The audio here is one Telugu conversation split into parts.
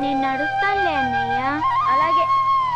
నేను నడుస్తానులే అన్నయ్య అలాగే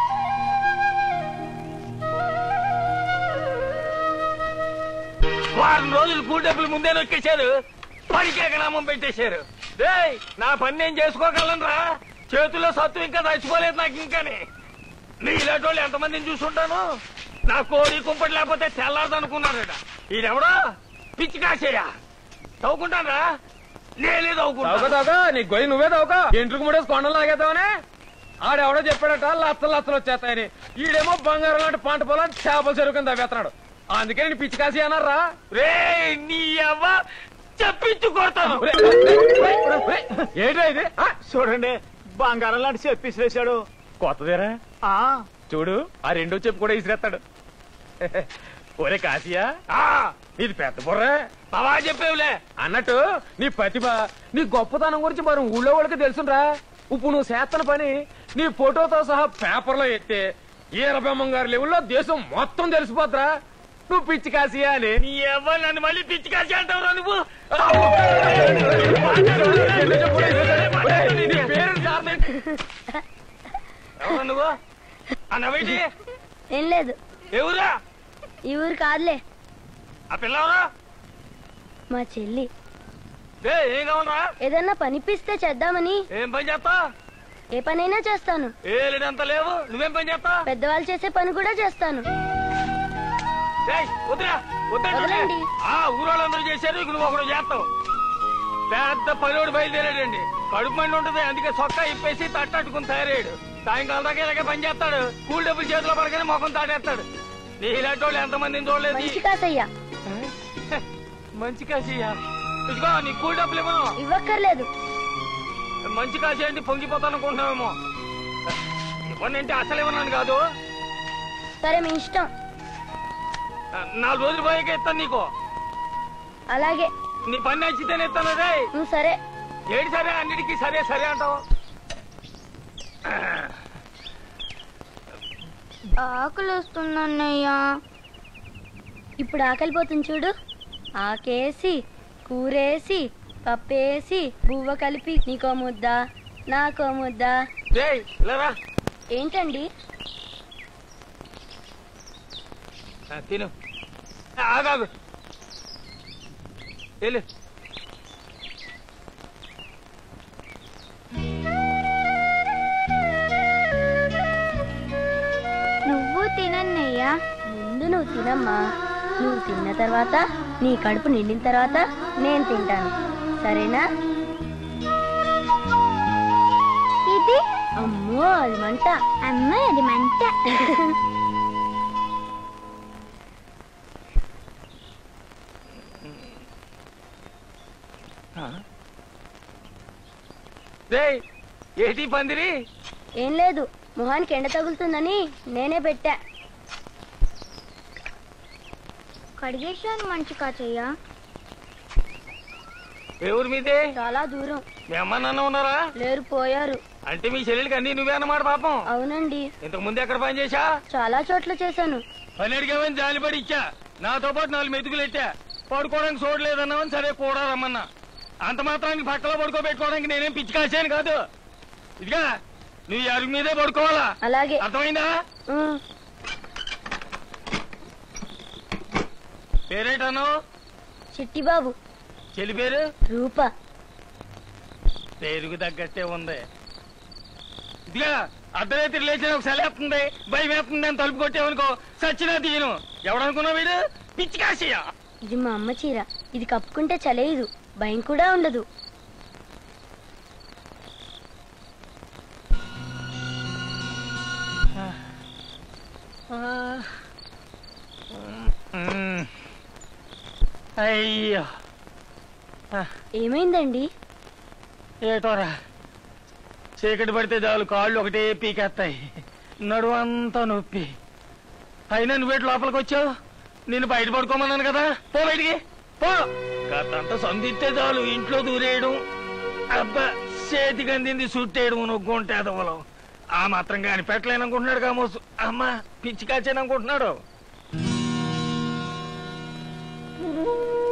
వారం రోజులు కూల్ డబ్బులు ముందే నొక్కేశారు పడికేక నామం పెట్టేశారు డేయ్ నా పని నేను చేసుకోగలనురా చేతుల్లో సత్తు ఇంకా చచ్చిపోలేదు నాకు ఇంకాని నీ ఇలాంటి వాళ్ళు ఎంతమందిని చూసుంటాను నా కోడి కుంపటి లేకపోతే తెల్లారదనుకున్నాడట ఈడెవడో పిచ్చి కాసేయ తవ్వుకుంటానరా నేనే తవ్వుకో తవ్వుకుంటా తవ్వుకో నీ గొయ్యి నువ్వే తవ్వుకో ఇంటికి ముడేసి కొండలు లాగేద్దామనే ఆడెవడో చెప్పాడట లచ్చలు లచ్చలు వచ్చేస్తాయని ఈడేమో బంగారం లాంటి పంట పొలం చేపల చెరువు కింద తవ్వేస్తున్నాడు అందుకే నేను పిచ్చి కాసి అన్నారా రే నీ అవ్వ చెప్పించు కొడతాను ఏంటో ఇది ఆ, చూడండి బంగారం లాంటి చెప్పి విసిరేశాడు కొత్తదేరా ఆ చూడు ఆ రెండో చెప్పు కూడా ఇసిరేస్తాడు ఒరే కాసియా ఆ, ఇది పెద్ద బుర్రా బావా చెప్పేవులే అన్నట్టు నీ ప్రతిభ నీ గొప్పతనం గురించి మరి ఊళ్ళో వాళ్ళకి తెలుసురా ఇప్పుడు నువ్వు చేస్తున్న పని నీ ఫోటోతో సహా పేపర్లో ఎత్తే ఈరబెమ్మం గారి లెవెల్లో దేశం మొత్తం తెలిసిపోద్రా నువ్వు పిచ్చి కాసియా అని నీ అవ్వ నన్ను మళ్ళీ పిచ్చి కాసి అంటావురా నువ్వు రెండో చెప్పు కూడా ఇసిరేస్తాడు. ఒరేయ్, నీ పేరు సార్ ఎవరు నువ్వు అన్నవేంటి ఏం లేదు ఎవరా ఈ ఊరు కాదులే ఆ పిల్ల ఎవరా మా చెల్లి ఏ ఏం కావాలరా ఏదన్నా పనిపిస్తే చేద్దామని ఏం పని చేస్తా ఏ పనైనా చేస్తాను ఏ లేదంత లేవు నువ్వేం పని చేస్తా పెద్దవాళ్ళు చేసే పని కూడా చేస్తాను ఏయ్, వద్దురా వద్దంటుంటే. వదలండి. ఆ ఊరోళ్ళందరూ చేశారు ఇక నువ్వు ఒకడు చేస్తావు పెద్ద పనివాడు బయలుదేరాడండి కడుపు మండి ఉంటుంది అందుకే సొక్క ఇప్పేసి తట్టట్టుకుని తయారయ్యాడు సాయంకాలం దాకా ఇలాగే పని చేస్తాడు కూల్ డబ్బులు చేతిలో పడగానే మొఖం తాటేస్తాడు నీ ఇలాంటి వాళ్ళు ఎంతమందిని చూడలేదు మంచి కాసయ్యా మంచి కాశీయా ఇదిగో నీ కూల్ డబ్బులు ఇవ్వను ఇవ్వక్కర్లేదు మంచి కాశీ అంటే పొంగిపోతాను అనుకుంటున్నావేమో ఇవ్వనంటే అసలు ఇవ్వనని కాదు సరే మీ ఇష్టం నాలుగు రోజులు పోయాక ఇస్తాను నీకు అలాగే నీ పని నచ్చితేనే ఇస్తాను రే నువ్వు సరే ఏడు సరే అన్నిటికీ సరే సరే అంటావు ఆకలి వస్తుంది అన్నయ్య ఇప్పుడు ఆకలిపోతుంది చూడు ఆకేసి కూరేసి పప్పేసి బువ్వ కలిపి నీకో ముద్ద నాకో ముద్ద రే లేరా ఏంటండి ఆ, తిను ఆ, ఆగాగు వెళ్ళు నువ్వు తినన్నయ్య ముందు నువ్వు తినమ్మా నువ్వు తిన్న తర్వాత నీ కడుపు నిండిన తర్వాత నేను తింటాను సరేనా ఇది అమ్మో అది మంట అమ్మ అది మంట రే ఏటి పందిరి ఏం లేదు మొహానికి ఎండ తగులుతుందని నేనే పెట్టా కడిగేశాను మంచి కాచయ్య ఏ ఊరి మీదే చాలా దూరం మీ అమ్మ నాన్న ఉన్నారా లేరు పోయారు అంటే మీ చెల్లెలికి అన్ని నువ్వే అన్నమాట పాపం అవునండి ఇంతకు ముందు ఎక్కడ పని చేశా చాలా చోట్ల చేశాను పని అడిగామని జాలిపడి ఇచ్చా నాతో పాటు నాలుగు మెతుకులు ఎట్టా పడుకోవడానికి చూడలేదన్నామని సరే కూడా రమ్మన్నా అంత మాత్రానికి పక్కలో పడుకోబెట్టుకోవడానికి నేనేం పిచ్చి కాసాను కాదు ఇదిగా నువ్వు ఈ అరుగు మీదే పడుకోవాలా అలాగే అర్థమైందా ఉమ్, పేరేటను చిట్టిబాబు చెల్లి పేరు రూప పేరుకు తగ్గట్టే ఉంది ఇదిగా అర్ధరాత్రి లేచిన ఒక సెలేస్తుంది భయం వేస్తుంది అని తలుపు కొట్టేవనుకో సచ్చినా తీయను ఎవడనుకున్నావు వీడు పిచ్చి కాశీయా ఇది మా అమ్మ చీర ఇది కప్పుకుంటే చలేదు భయం కూడా ఉండదు మ్మ్. అయ్యో ఏమైందండి ఏటోరా చీకటి పడితే చాలు కాళ్ళు ఒకటే పీకేస్తాయి నడువంతా నొప్పి అయినా నువ్వేటి లోపలికి వచ్చావు నేను బయట పడుకోమన్నాను కదా పో బయటికి పో గతంతా సందిస్తే చాలు ఇంట్లో దూరేయడం అబ్బా చేతికి అందింది సుట్టేయడం నొగ్గుంటే అదవలం ఆ మాత్రం కాని పెట్టలేననుకుంటున్నాడు కామోసు అమ్మ పిచ్చి కాచేననుకుంటున్నాడు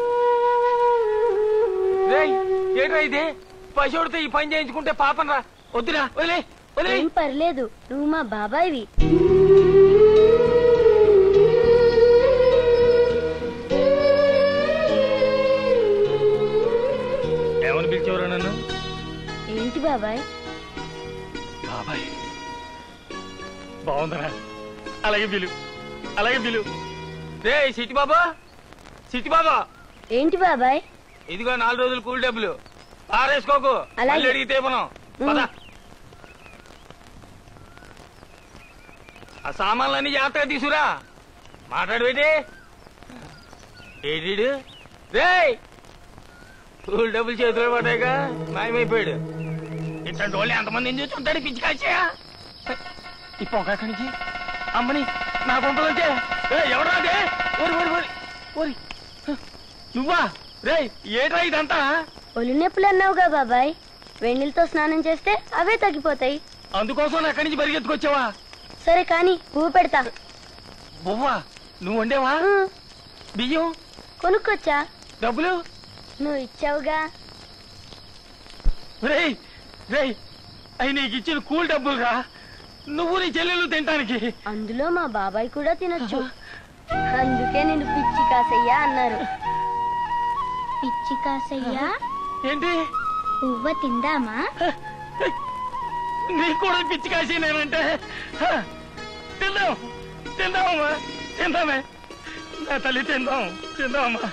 రేయ్, ఏంట్రా ఇది పశువుడితో ఈ పని చేయించుకుంటే పాపం రా వద్దురా వదిలే వదిలే ఏం పర్లేదు నువ్వు మా బాబాయ్వి ఏమని పిలిచేవరా నన్ను ఏంటి బాబాయ్ బాబాయ్ బాగుందరా అలాగే బిలు అలాగే బిలు రే సిటీ బాబా సిటీ బాబా ఏంటి బాబాయ్ ఇదిగో నాలుగు రోజులు కూల్ డబ్బులు పారేసుకోకు అలాగే. మళ్ళీ అడిగితే మనం పద. ఆ సామాన్లన్నీ జాగ్రత్తగా తీసుకురా మాట్లాడు ఏంటి ఏడీడు రే కూల్ డబ్బులు చేతిలో పడ్డాక మాయమైపోయాడు ఇట్లాంటి వాళ్ళు ఎంతమంది ఏం చూస్తుంటాడు పిచ్చి కాల్చేయా ఈ పొగ నుంచి అమ్మని నా కొంపలంటే ఎవరా అదే ఓరి ఓరి ఓరి ఓరి నువ్వా రే ఏట్రా ఇదంతా ఒళ్ళు నొప్పులు అన్నావుగా బాబాయ్ వెన్నీళ్ళతో స్నానం చేస్తే అవే తగ్గిపోతాయి అందుకోసం నా అక్కడి నుంచి పరిగెత్తుకొచ్చావా సరే కానీ పువ్వు పెడతా బొవ్వా నువ్వు వండేవా ఉమ్, బియ్యం కొనుక్కొచ్చా డబ్బులు నువ్వు ఇచ్చావుగా రేయ్ రేయ్ అయి నీకు ఇచ్చిన కూల్ డబ్బులు రా నువ్వు నీ చెల్లెలు తినటానికి అందులో మా బాబాయ్ కూడా తినొచ్చు అందుకే నేను పిచ్చి కాసయ్యా అన్నారు పిచ్చి కాసయ్యా ఏంటి పువ్వ తిందామా నీకు కూడా పిచ్చి కాసి నేనంటే హ, తిందాం తిందామమ్మా తిందామే నా తల్లి తిందాం తిందామమ్మా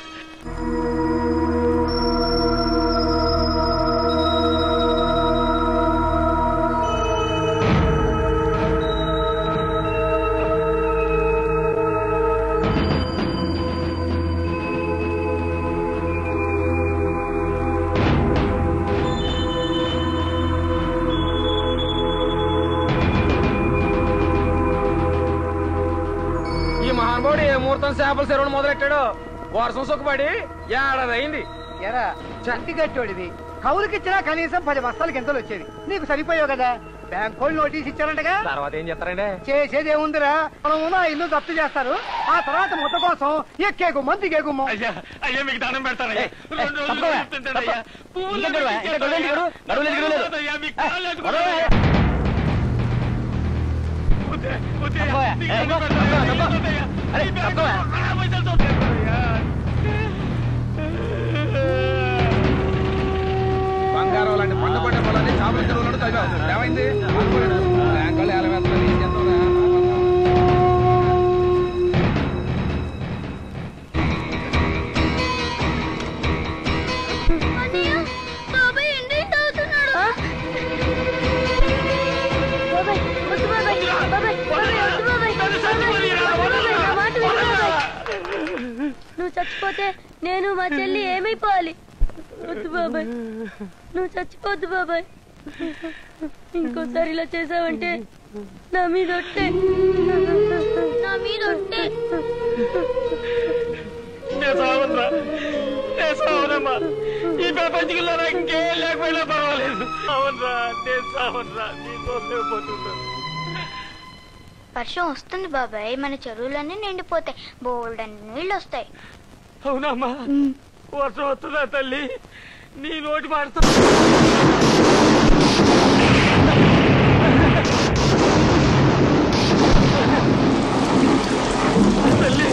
ఈ మహానుభావుడు ఏ ముహూర్తం చేపల చెరువును మొదలెట్టాడో వర్షం సుఖపడి ఏడాది అయింది ఎరా చంటి గట్టోడివి కౌలుకిచ్చినా కనీసం పది బస్తాలకి ఎంతలు వచ్చేది నీకు సరిపోయావు కదా బ్యాంక్ వాళ్ళు నోటీస్ ఇచ్చారంటగా తర్వాత ఏం చేస్తారండి చేసేది ఏముందిరా మనం ఉన్న ఇల్లు జప్తు చేస్తారు ఆ తర్వాత ముద్ద కోసం ఎక్కే గుమ్మం దిగే గుమ్మం అయ్యా అయ్యా మీకు దానం పెడతానయ్యా రెండు రోజులు తప్పవా? చెప్తుంటానయ్యా. పువ్వులు ఇంకా గొడవ? ఇంకా గొడవ ఏంటి గొడవ? గొడవ లేదు, గొడవ లేదు. అయ్యా, మీకు కాళ్ళు గొడవ ఎత్తుకుంటానయ్యా. వద్దే, వద్దే, తప్పవా? మీకు ఏ, దండం తప్పవా, పెడతానయ్యా. తప్పవా. వద్దయ్యా. అరే, ఈ బ్యాంకు తప్పవా? ఆ పైసలు చూస్తానయ్యా. బంగారం లాంటి పంట పండే పొలాన్ని చేపల చెరువులను తవ్వావు ఏమైంది అనుకోలేదు బ్యాంక్ వాళ్ళు ఎలా వేస్తున్నారు ఏం చేస్తారా ఆ? బాబాయ్, వద్దు బాబాయ్, బాబాయ్, బాబాయ్, వద్దు బాబాయ్, నన్ను బాబాయ్, చచ్చిపోనీయరా, వద్దు బాబాయ్, నా మాట విను వదలరా. బాబాయ్. నువ్వు చచ్చిపోతే నేను మా చెల్లి ఏమైపోవాలి వద్దు బాబాయ్ నువ్వు చచ్చిపోద్దు బాబాయ్ ఇంకోసారి ఇలా చేసావంటే నా మీద ఒట్టే నా మీద ఒట్టే నేను సావనురా. నేను సావనమ్మా. ఈ ప్రపంచంలో నాకు ఇంకేం లేకపోయినా పర్వాలేదు అవునరా నేను సావనరా నీకోసమే పోతున్నాను వర్షం వస్తుంది బాబాయ్ మన చెరువులన్నీ నిండిపోతాయి బోల్డ్ నీళ్ళు వస్తాయి అవునమ్మా వర్షం వస్తుందా తల్లి నీ నోటి మాడుతా తల్లి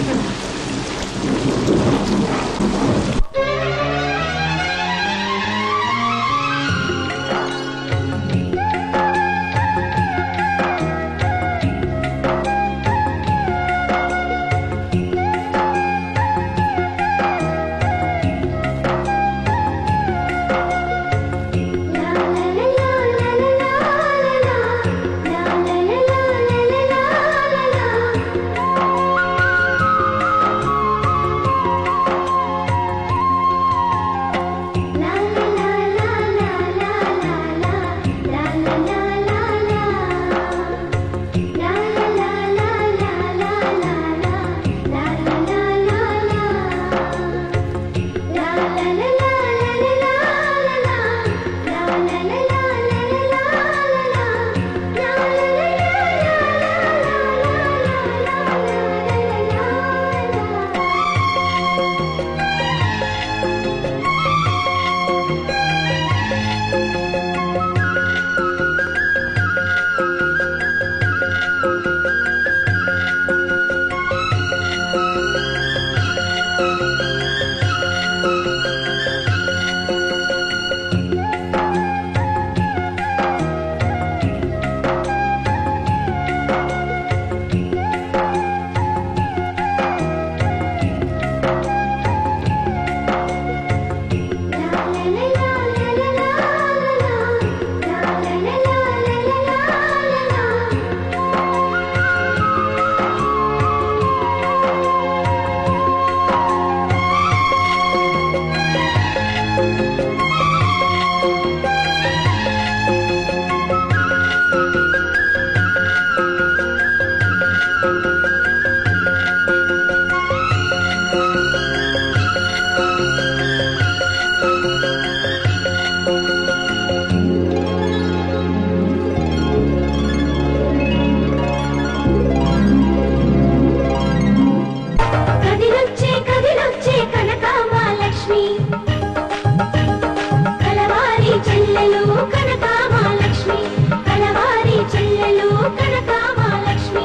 కనకామహాలక్ష్మి కలవారి చెల్లెలు కనకామహాలక్ష్మి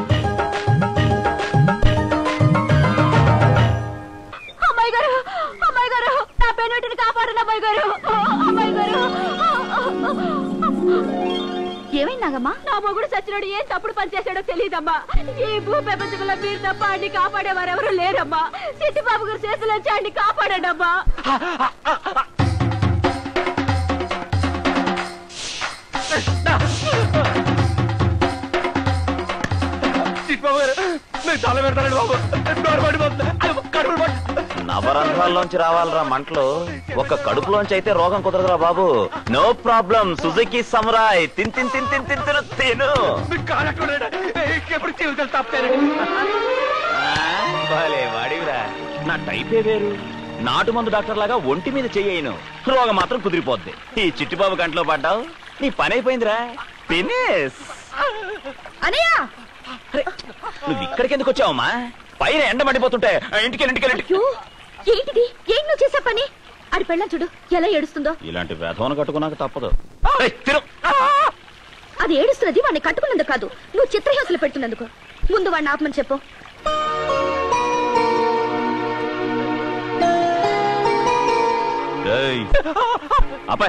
అమ్మాయి గారు అమ్మాయి గారు నా పెన్నుటిని కాపాడండి అమ్మాయి గారు అమ్మాయి గారు ఏమైంది నాగమ్మా నా మొగుడు సచ్చినోడు ఏం తప్పుడు పని చేశాడో తెలియదమ్మా ఈ భూ ప్రపంచంలో మీరు తప్ప అన్ని కాపాడేవారు ఎవరు లేరమ్మా చిట్టిబాబు గారు చేతులు వచ్చి అన్ని కాపాడండి అమ్మా బాబు గారు నేను తల పెడతానండి బాబు డోర్ పడిపోతుంది అయ్యో, కడుపులు పట్టు. నవరంధ్రాల్లోంచి రావాలరా మంటలు ఒక కడుపులోంచి అయితే రోగం కుదరదురా బాబు నో ప్రాబ్లం సుజుకి సమురాయ్ తిన్ తిన్ తిన్ తిన్ తిన్ తిను తిను మీ కాలు ఎక్కడ ఉన్నాయండి? ఎప్పుడు జీవితాలు తప్పుతారండి భలే వాడివిరా నా టైపే వేరు నాటు మందు డాక్టర్ లాగా ఒంటి మీద చెయ్యను రోగం మాత్రం కుదిరిపోద్ది ఈ చిట్టిబాబు గంటలో పడ్డావు నీ పని అయిపోయిందిరా ఫినిష్ అనయ్య నువ్వు ఇక్కడికి ఎందుకు వచ్చావమ్మా పైన ఎండ మండిపోతుంటే ఇంటికి ఇంటికి అయ్యో ఏంటిది ఏం నువ్వు చేసే పని ఆడి పెళ్ళం చూడు ఎలా ఏడుస్తుందో ఇలాంటి వ్యధవను కట్టుకున్నాక తప్పదు ఏయ్, తిరు అది ఏడుస్తున్నది వాడిని కట్టుకున్నందుకు కాదు నువ్వు చిత్రహింసలు పెడుతున్నందుకు ముందు వాడిని ఆపమని చెప్పు ఏయ్. అబ్బాయ్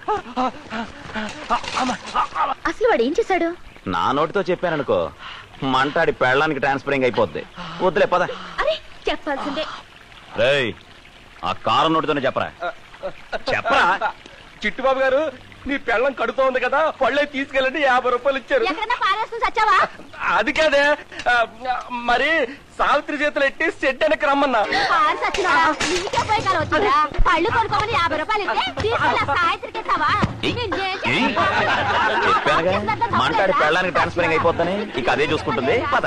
అసలు వాడు ఏం చేశాడు నా నోటితో చెప్పాననుకో మంటాడి పెళ్ళానికి ట్రాన్స్ఫరింగ్ అయిపోద్ది వద్దులే పద అరే చెప్పాల్సిందే రేయ్ ఆ కారం నోటితోనే చెప్పరా చెప్పరా చిట్టుబాబు గారు నీ పెళ్ళం కడుతూ ఉంది కదా పళ్ళే తీసుకెళ్ళండి యాభై రూపాయలు ఇచ్చారు ఎక్కడన్నా పారేస్తుంది సచ్చావా అది కాదే ఆ, మరి సావిత్రి చేతులు ఎట్టి సెట్ వెనక్కి రమ్మన్నా పారు సచ్చినాడా నీకే పోయి కాలం వచ్చిందా పళ్ళు కొనుక్కోమని యాభై రూపాయలు ఇస్తే తీసుకెళ్ళి ఆ సాయంత్రికి ఇస్తావా ఏయ్, నిన్నేం ఏయ్. చేస్తావు? చెప్పానుగా మంటాడి పెళ్ళానికి ట్రాన్స్ఫరింగ్ అయిపోద్దని ఇక అదే చూసుకుంటుంది పద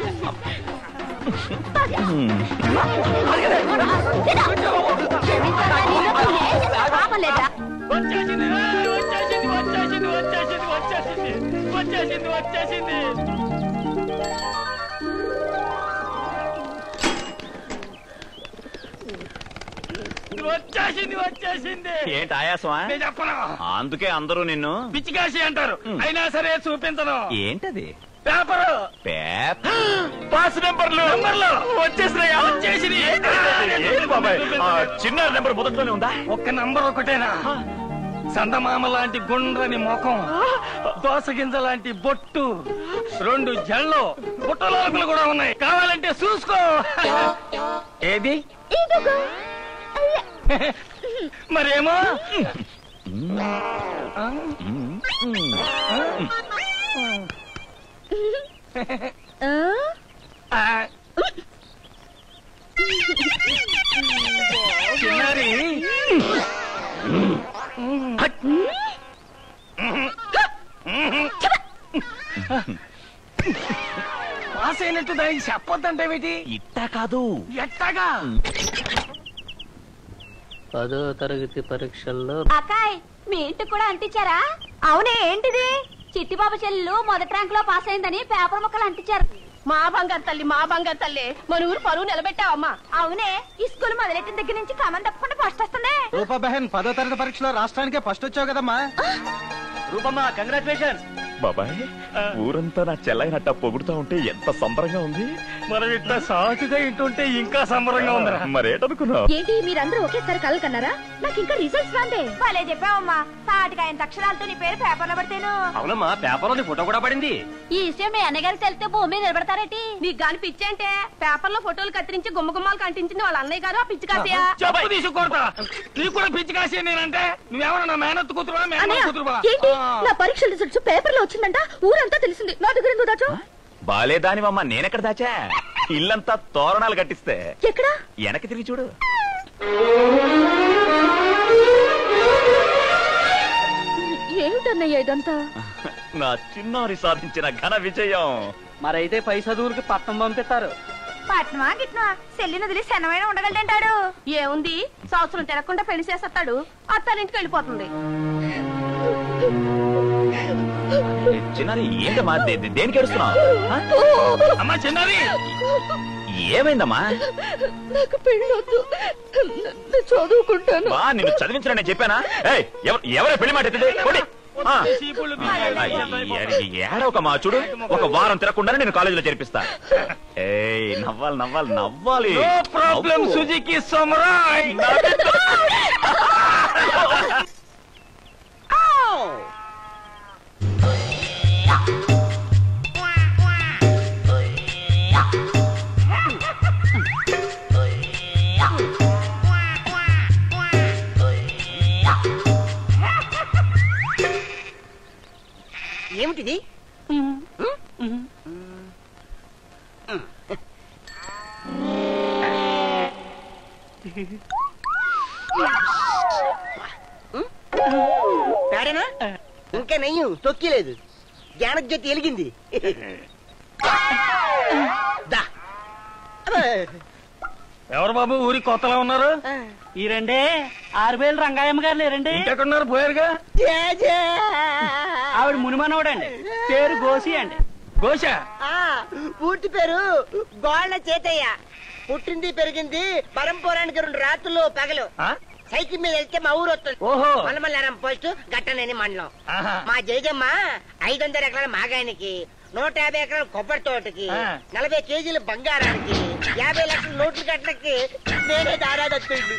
పాపం లేదా వచ్చేసింది వచ్చేసింది వచ్చేసింది వచ్చేసింది వచ్చేసింది వచ్చేసింది వచ్చేసింది వచ్చేసింది వచ్చేసింది ఏంటి ఆయాసమా నేను చెప్పను అందుకే అందరూ నిన్ను పిచ్చికాసి అంటారు అయినా సరే చూపించను ఏంటది పేపరు పేప పాస్ నెంబర్లు నెంబర్లు వచ్చేసినాయి వచ్చేసినాయి చిన్న నెంబర్ మొదట్లోనే ఉందా ఒక్క నంబర్ ఒకటేనా సందమామ లాంటి గుండ్రని ముఖం దోస గింజ లాంటి బొట్టు రెండు జళ్ళు బుట్టలోకులు కూడా ఉన్నాయి కావాలంటే చూసుకో ఏది మరేమో ఆ, చిన్నారి పాస్ అయినట్టు దానికి చెప్పొద్దంటే ఇట్టా కాదు ఎట్టాగా పదో తరగతి పరీక్షల్లో అకాయ్ మీ ఇంటికి కూడా అంటించారా అవునే ఏంటిది చిట్టిబాబు చెల్లెలు మొదటి ర్యాంక్ లో పాస్ అయిందని పేపర్ ముక్కలు అంటించారు మా బంగారు తల్లి మా బంగారు తల్లి మన ఊరు పరువు నిలబెట్టావమ్మా అవునే ఈ స్కూల్ మొదలెట్టిన దగ్గర నుంచి క్రమం తప్పకుండా ఫస్ట్ వస్తుంది రూపా బెహన్ పదో తరగతి పరీక్షలో రాష్ట్రానికే ఫస్ట్ వచ్చావు కదమ్మా రూపమ్మా కంగ్రాచులేషన్ బాబాయ్ ఊరంతా నా చెల్లైనట్ట పొగుడుతా ఉంటే ఎంత సంబరంగా ఉంది మనం ఇట్లా సాటుగా ఇంటుంటే ఇంకా సంబరంగా ఉందిరా మరేటనుకున్నావు ఏంటి మీరందరూ ఒకేసారి కళ్ళు కన్నారా నాకు ఇంకా రిజల్ట్స్ రాందే భలే చెప్పావమ్మా తాటికి ఆయన అక్షరాలతో నీ పేరు పేపర్లో పడితేను అవునమ్మా పేపర్ లో ఫోటో కూడా పడింది ఈ విషయం మీ అన్నగారికి తెలిస్తే భూమి మీద నిలబడతారేటి నీకు గాని పిచ్చి అంటే పేపర్ లో ఫోటోలు కత్తిరించి గుమ్మ గుమ్మాలు కంటించింది వాళ్ళ అన్నయ్య గారు ఆ పిచ్చి కాసయ్య చెప్పు తీసుకోడతా నీకు కూడా పిచ్చి కాసి నేనంటే నువ్వెవరన్నా నా మేనత్తు కూతురువా మేనత్త అన్నయ్య, కూతురువా ఏంటి నా పరీక్షల రిజల్ట్స్ పేపర్ లో వచ్చిందంట ఊరంతా తెలిసింది నా దగ్గర ఎందుకు దాచు బాలే దానివమ్మ నేనెక్కడ దాచా ఇల్లంతా తోరణాలు కట్టిస్తే ఎక్కడా వెనక్కి తిరిగి చూడు ఏమిటన్నయ్య ఇదంతా నా చిన్నారి సాధించిన ఘన విజయం మరైతే పై చదువులకి పట్నం పంపిస్తారు పట్నమా గిట్నమా సెల్లిని వదిలి శనమైన ఉండగలంటాడు ఏముంది సంవత్సరం తిరగకుండా పెళ్లి చేసేస్తాడు అత్తారింటికి వెళ్ళిపోతుంది చిన్నారి ఏంటమ్మా దే- దే- దేనికి ఏడుస్తున్నావు ఆ? అమ్మా చిన్నది ఏమైందమ్మా నాకు పెళ్ళొద్దు నేను చదువుకుంటాను బా నిన్ను చదివించరా నేను చెప్పానా ఏయ్, ఎవ- ఎవరే పెళ్లి మాట ఎత్తింది? పోనీ. ఆ. ఏడవక మా చూడు ఒక వారం తిరగకుండానే నేను కాలేజీలో చేర్పిస్తా ఏయ్ నవ్వాలి నవ్వాలి నవ్వాలి నో ప్రాబ్లం నవ్వు. సుజుకి సమురాయ్ ఏమిటిది పేడనా ఇంకా నయ్యం తొక్కిలేదు జ్ఞానజ్యోతి వెలిగింది దా ఎవరు బాబు ఊరి కొత్తలా ఉన్నారు ఈ రెండే ఆరు వేలు రంగాయమ్మ గారు లేరండి ఇంకెక్కడున్నారు పోయారుగా ఆవిడ మునిమనోడండి పేరు గోసి అండి గోష ఆ, పూర్తి పేరు గోళ్ళ చేతయ్య పుట్టింది పెరిగింది పరంపురానికి రెండు రాత్రులు పగలు సైకిల్ మీద వెళ్తే మా ఊరు వస్తుంది ఓహో. మల్లమల్లారం పోస్ట్ గట్టనేని మండలం ఆహా. మా జయజమ్మ ఐదు వందల ఎకరాల మాగానికి నూట యాభై ఎకరాల కొబ్బరి తోటకి ఆ. నలభై కేజీల బంగారానికి యాభై లక్షల నోట్ల గట్లకి నేనే దారాదత్తుండు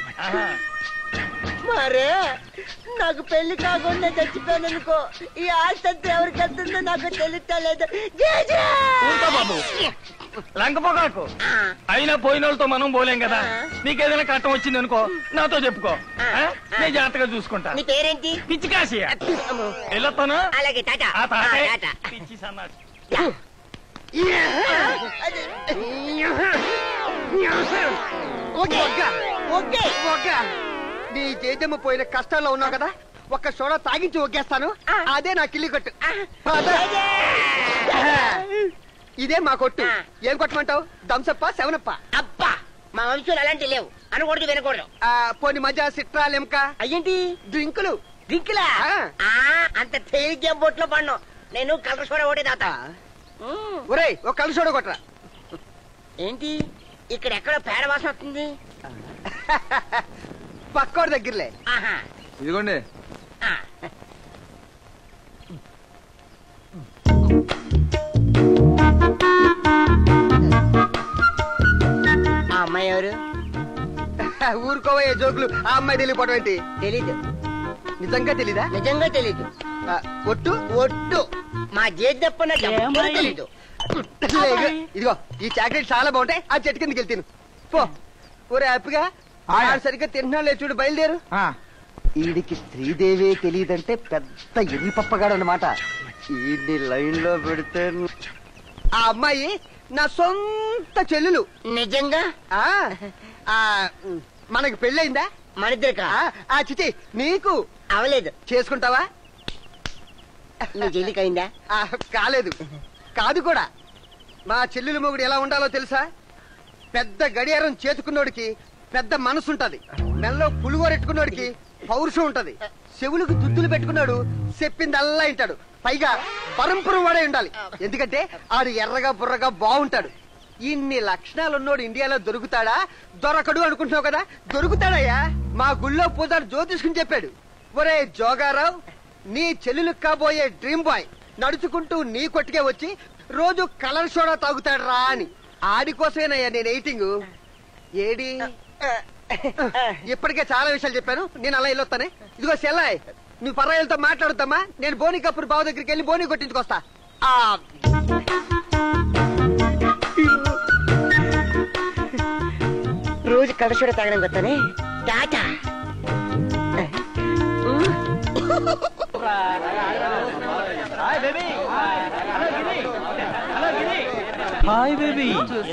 మరే నాకు పెళ్లి కాకుండా చచ్చిపోయాననుకో ఈ ఆస్తి అంతా ఎవరికి వెళ్తుందో నాకు తెలియట్లేదు ఊరుకో బాబు లంకపోకాకు అయినా పోయిన వాళ్ళతో మనం పోలేం కదా నీకేదైనా కట్టం వచ్చింది అనుకో నాతో చెప్పుకో ఆ? నేను జాగ్రత్తగా చూసుకుంటా నీ పేరేంటి పిచ్చి కాశీ వెళ్ళొస్తాను అలాగే టాటా ఆ తాటే. ఆ, టాటా పిచ్చి సన్నాసి ఓకే ఓకే ఒక్క నీ జేజమ్మ పోయిన కష్టాల్లో ఉన్నావు కదా ఒక్క సోడా తాగించి ఒగ్గేస్తాను అదే నా కిల్లి కొట్టు పద. ఇదే మా కొట్టు ఏం కొట్టమంటావు దంసప్ప సెవనప్ప అబ్బా మా వంశులు అలాంటి లేవు అనకూడదు వినకూడదు పోని మధ్య సిట్రా లెమ్క అయ్యేంటి డ్రింకులు డ్రింకులా ఆ, అంత తేలిగ్గా బొట్లో పడ్ను నేను కలర్ సోడా ఒకటే తాత ఒరేయ్ ఒక కళ్ళు సోడా కొట్టరా ఏంటి ఇక్కడ ఎక్కడో పేడ వాసన వస్తుంది పక్కోడి దగ్గరలే ఆహా ఇదిగోండి ఆ అమ్మాయి ఎవరు ఊరుకోవయ్యే జోకులు ఆ అమ్మాయి తెలియపోవడం ఏంటి తెలీదు నిజంగా తెలీదా నిజంగా తెలీదు ఒట్టు ఒట్టు మా జేద్దప్ప నాకు ఎవ్వరూ తెలీదు లేగు. ఇదిగో ఈ చాక్లెట్ చాలా బాగుంటాయి ఆ చెట్టు కిందకి వెళ్తాను పో ఒరే హ్యాపీగా ఆడు సరిగ్గా తింటున్నా లేదు చూడు బయలుదేరు ఈడికి శ్రీదేవి తెలియదంటే పెద్ద ఎర్రి పప్పగాడు అన్నమాట ఈడిని లైన్ లో పెడితే ఆ అమ్మాయి నా సొంత చెల్లెలు నిజంగా ఆ ఆ, మనకి పెళ్ళయిందా మనిద్దరికా ఆ చిచి నీకు అవలేదు చేసుకుంటావా నీ చెల్లికైందా ఆ, కాలేదు కాదు కూడా మా చెల్లెలు మొగుడు ఎలా ఉండాలో తెలుసా పెద్ద గడియారం చేతుకున్నోడికి పెద్ద మనసుంటది మెల్లో పులుగోరెట్టుకున్నోడికి పౌరుషం ఉంటది చెవులకు దుద్దులు పెట్టుకున్నాడు చెప్పిందల్లా వింటాడు పైగా పరంపురం వాడే ఉండాలి ఎందుకంటే ఆడు ఎర్రగా బుర్రగా బాగుంటాడు ఇన్ని లక్షణాలు ఉన్నోడు ఇండియాలో దొరుకుతాడా దొరకడు అనుకుంటున్నావు కదా దొరుకుతాడయ్యా మా గుళ్ళో పూజారు జ్యోతిష్కుని చెప్పాడు ఒరే జోగారావు నీ చెల్లెలకు కాబోయే డ్రీమ్ బాయ్ నడుచుకుంటూ నీ కొట్టుకే వచ్చి రోజు కలర్ సోడా తాగుతాడు రా అని ఆడి కోసమేనయ్యా నేను ఎయిటింగ్ ఏడి ఇప్పటికే చాలా విషయాలు చెప్పాను నేను అలా వెళ్ళొస్తానే ఇదిగో సెల్లాయ్ నువ్వు పర్వాయిలతో మాట్లాడుతామా నేను బోని కప్పుడు బావ దగ్గరికి వెళ్ళి బోని కొట్టించుకొస్తా ఆ రోజు కడసూడ తాగడం కొత్తనే టాటా హాయ్ బేబీ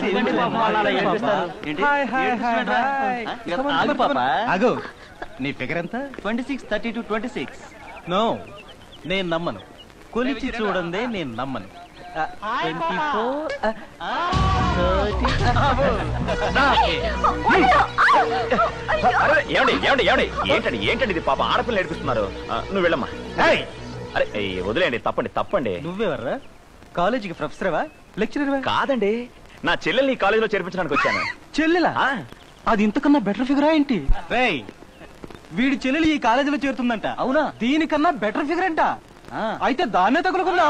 ఆగు పాప ఆగు నీ ఫిగర్ ఎంత twenty six thirty two twenty six no నేను నమ్మను కొలిచి చూడందే నేను నమ్మను ట్వంటీ ఫోర్ అరే, ఏమండి ఏమండి ఏమండి ఏంటండి ఏంటండి ఇది పాప ఆడపిల్ల నేర్పిస్తున్నారు ఆ, నువ్వు వెళ్ళమ్మా అరే ఏయ్, వదిలేయండి తప్పండి తప్పండి నువ్వెవర్రా కాలేజీకి ప్రొఫెసర్వా లెక్చరర్వా కాదండి నా చెల్లెల్ని ఈ కాలేజీలో చేర్పించడానికి వచ్చాను చెల్లెలా అది ఇంతకన్నా బెటర్ ఫిగరా ఏంటి రేయ్ వీడి చెల్లెలు ఈ కాలేజీలో చేరుతుందంట అవునా దీనికన్నా బెటర్ ఫిగర్ అంట అయితే దాన్నే తగులుకుందాం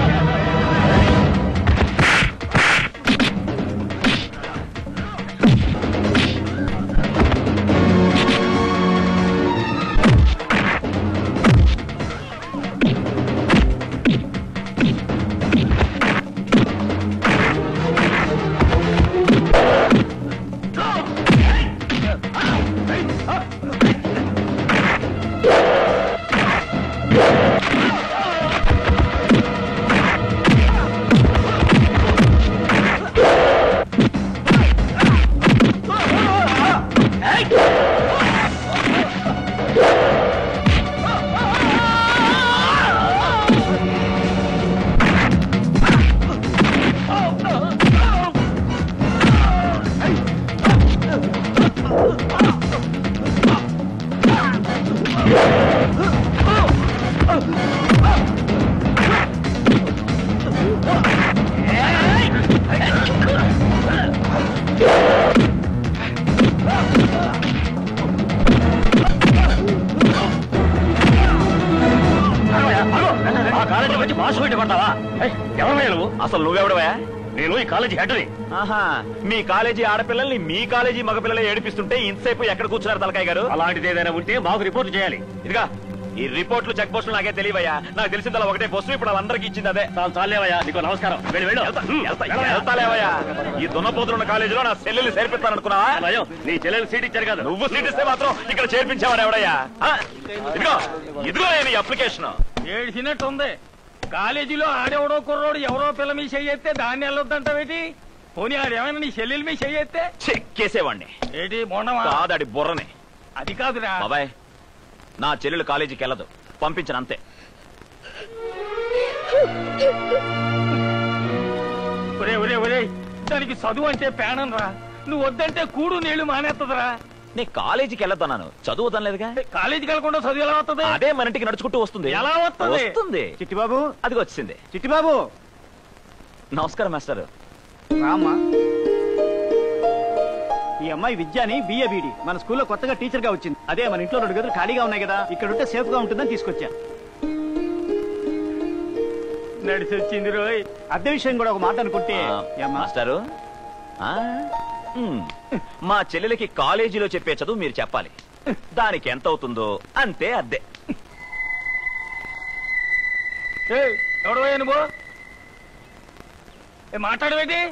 ఆ కాలేజీ వచ్చి మాసు పెట్టి పడతావా ఎవరమయ్యా నువ్వు అసలు నువ్వెవడవా నేను ఈ కాలేజీ హెడ్ని ఆహా మీ కాలేజీ ఆడపిల్లల్ని మీ కాలేజీ మగపిల్లలే ఏడిపిస్తుంటే ఇంతసేపు ఎక్కడ కూర్చున్నారు తలకాయ గారు అలాంటిది ఏదైనా ఉంటే మాకు రిపోర్ట్ చేయాలి ఇదిగా ఈ రిపోర్ట్లు చెక్ పోస్టులు నాకే తెలియవయ్యా నాకు తెలిసిందలా ఒకటే పోస్టు ఇప్పుడు వాళ్ళందరికీ ఇచ్చింది అదే చాలు చాలేవయ్యా నీకు నమస్కారం వెళ్ళి వెళ్ళు వెళ్తాలేవయ్యా ఈ దున్నపోతున్న కాలేజీలో నా చెల్లెలు చేర్పిస్తాను అనుకున్నావా నీ చెల్లెలు సీట్ ఇచ్చారు కదా నువ్వు సీట్ ఇస్తే మాత్రం ఇక్కడ చేర్పించావాడు ఎవడయ్యా ఆ? ఇదిగో ఇదిగో నేను అప్లికేషన్ ఏడిసినట్టు ఉంది కాలేజీలో ఆడెవడో కుర్రోడు ఎవరో పిల్ల మీ చెయ్యెత్తే దాన్ని వెళ్ళొద్దంటావేటి పోనీ ఆడేమైనా నీ చెల్లెలు మీ చెయ్యెత్తే చెక్కేసేవాడిని ఏంటి మొండమా కాదాడి బుర్రని అది కాదురా బాబాయ్ నా చెల్లెలు కాలేజీకి వెళ్ళదు పంపించను అంతే ఒరే ఒరే ఒరే దానికి చదువు అంటే పేణం రా నువ్వు వద్దంటే కూడు నీళ్లు మానేత్తదిరా నీ కాలేజీకి వెళ్ళొద్దన్నాను చదువు వదనలేదుగా కాలేజీకి వెళ్ళకుండా చదువు ఎలా వస్తుంది అదే మన ఇంటికి నడుచుకుంటూ వస్తుంది ఎలా వస్తుంది? వస్తుంది చిట్టిబాబు అది వచ్చింది చిట్టిబాబు నమస్కారం మాస్టర్ రామ్మా ఈ అమ్మాయి విద్యాని బిఏ బీడి మన స్కూల్లో కొత్తగా టీచర్ గా వచ్చింది అదే మన ఇంట్లో రెండు గదులు ఖాళీగా ఉన్నాయి కదా ఇక్కడ ఉంటే సేఫ్ గా ఉంటుందని తీసుకొచ్చా నడిచి వచ్చింది రోయ్ అద్దె విషయం కూడా ఒక మాట అనుకుంటే ఏమ్మా? మాస్టారు ఆ? మ్. మా చెల్లెలకి కాలేజీలో చెప్పే చదువు మీరు చెప్పాలి దానికి ఎంత అవుతుందో అంతే అద్దే ఏయ్, ఎవడోయ్ నువ్వు ఏ, మాట్లాడవేంటి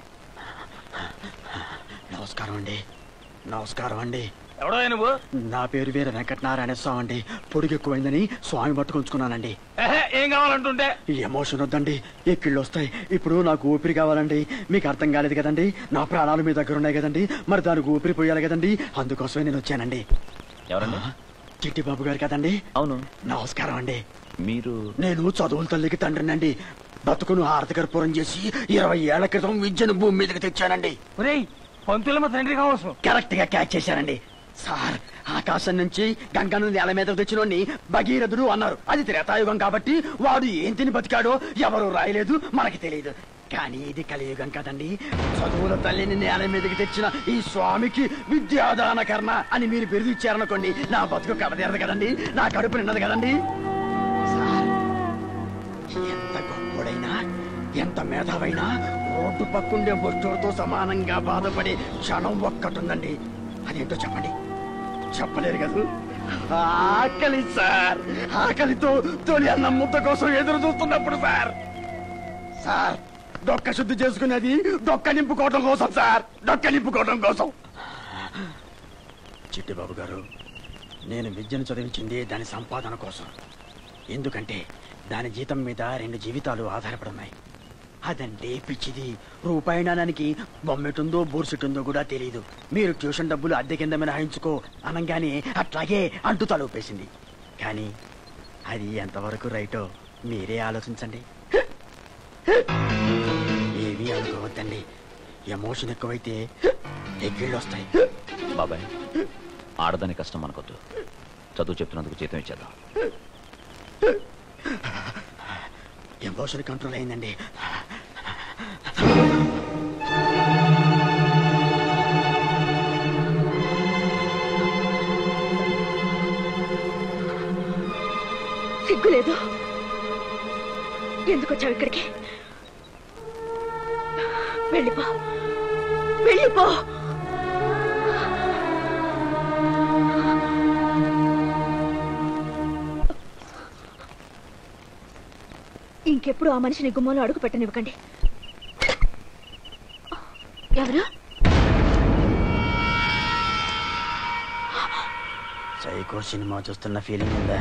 నమస్కారం అండి నమస్కారం అండి ఎవడో నువ్వు నా పేరు వీర వెంకటనారాయణ స్వామి అండి పొడుగు ఎక్కువైందని స్వామి పట్టుకుంచుకున్నానండి ఏహే, ఏం కావాలంటుంటే ఈ ఎమోషన్ వద్దండి ఎక్కిళ్ళు వస్తాయి ఇప్పుడు నాకు ఊపిరి కావాలండి మీకు అర్థం కాలేదు కదండి నా ప్రాణాలు మీ దగ్గర ఉన్నాయి కదండి మరి దానికి ఊపిరి పోయాలి కదండి అందుకోసమే నేను వచ్చానండి ఎవరండి చిట్టి బాబు గారు కదండి అవును నమస్కారం అండి మీరు నేను చదువుల తల్లికి తండ్రినండి బతుకును హారతి కర్పూరం చేసి ఇరవై ఏళ్ల క్రితం విద్యను భూమి మీదకి తెచ్చానండి ఒరేయ్ పంతులమ్మ తండ్రి కావచ్చు కరెక్ట్ గా క్యాచ్ చేశారండి సార్ ఆకాశం నుంచి గంగను నేల మీద తెచ్చినోడిని భగీరథుడు అన్నారు అది త్రేతాయుగం కాబట్టి వాడు ఏం తిని బతికాడో ఎవరు రాయలేదు మనకి తెలియదు కానీ ఇది కలియుగం కదండి చదువుల తల్లిని నేల మీదకి తెచ్చిన ఈ స్వామికి విద్యాదాన కర్ణ అని మీరు బిరుదు ఇచ్చారనుకోండి నా బతుకు కడదేరదు కదండి నా కడుపు నిన్నది కదండి సార్ ఎంత గొప్పడైనా ఎంత మేధావైనా రోడ్డు పక్కుండే వస్తువులతో సమానంగా బాధపడే క్షణం ఒక్కటుందండి అదేంటో చెప్పండి చెప్పలేరు కదా ఆకలి సార్ ఆకలితో తొలి అన్నం ముద్ద కోసం ఎదురు చూస్తున్నప్పుడు సార్ సార్ డొక్క శుద్ధి చేసుకునేది డొక్క నింపుకోవడం కోసం సార్ డొక్క నింపుకోవడం కోసం చిట్టిబాబు గారు నేను విద్యను చదివించింది దాని సంపాదన కోసం ఎందుకంటే దాని జీతం మీద రెండు జీవితాలు ఆధారపడి ఉన్నాయి అదంటే పిచ్చిది రూపాయి నాణానికి బొమ్మెటుందో బోర్సెట్టుందో కూడా తెలియదు మీరు ట్యూషన్ డబ్బులు అద్దె కింద మినహాయించుకో అనగానే అట్లాగే అంటూ తలూపేసింది కానీ అది ఎంతవరకు రైటో మీరే ఆలోచించండి ఏమీ అనుకోవద్దండి ఎమోషన్ ఎక్కువైతే ఎగ్గిళ్ళు వస్తాయి బాబాయ్ ఆడదాని కష్టం అనుకోద్దు చదువు చెప్తున్నందుకు జీతం ఇచ్చేద్దాం ఎమోషన్ కంట్రోల్ అయిందండి సిగ్గులేదు ఎందుకు వచ్చావు ఇక్కడికి వెళ్ళిపో వెళ్ళిపో ఇంకెప్పుడు ఆ మనిషిని గుమ్మంలో అడుగు పెట్టనివ్వకండి ఎవరు సైకో సినిమా చూస్తున్న ఫీలింగ్ ఉందా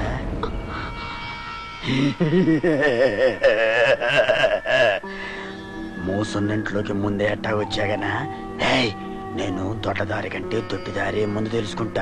మూసున్నింట్లోకి ముందే అట్టా వచ్చాగనా ఏయ్ నేను దొడ్డదారి కంటే దొడ్డిదారి ముందు తెలుసుకుంటా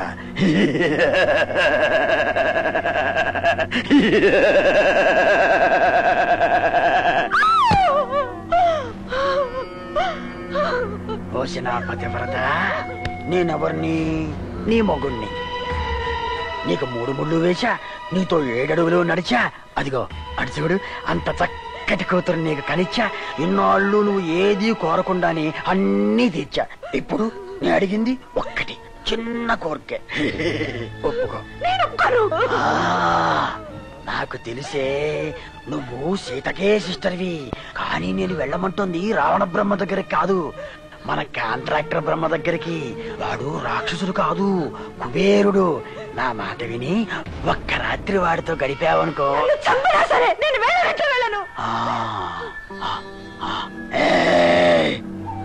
ఓసిన పతివ్రత నేనెవరిని నీ మొగుణ్ణి నీకు మూడు ముళ్ళు వేశా నీతో ఏడడుగులు నడిచా అదిగో అడిచుడు అంత చక్కటి కూతురు నీకు కనిచ్చా ఇన్నాళ్ళు నువ్వు ఏది కోరకుండానే అన్నీ తీర్చా ఇప్పుడు నేను అడిగింది ఒక్కటి చిన్న కోరికే ఒప్పుకో ఆ, నాకు తెలిసే నువ్వు సీతకే సిస్టర్వి కానీ నేను వెళ్ళమంటుంది రావణ బ్రహ్మ దగ్గరికి కాదు మన కాంట్రాక్టర్ బ్రహ్మ దగ్గరికి వాడు రాక్షసుడు కాదు కుబేరుడు నా మాట విని ఒక్క రాత్రి వాడితో గడిపావనుకో సరే నేను వెళ్ళను వెళ్ళను ఆ, ఆ, ఆ, ఏయ్!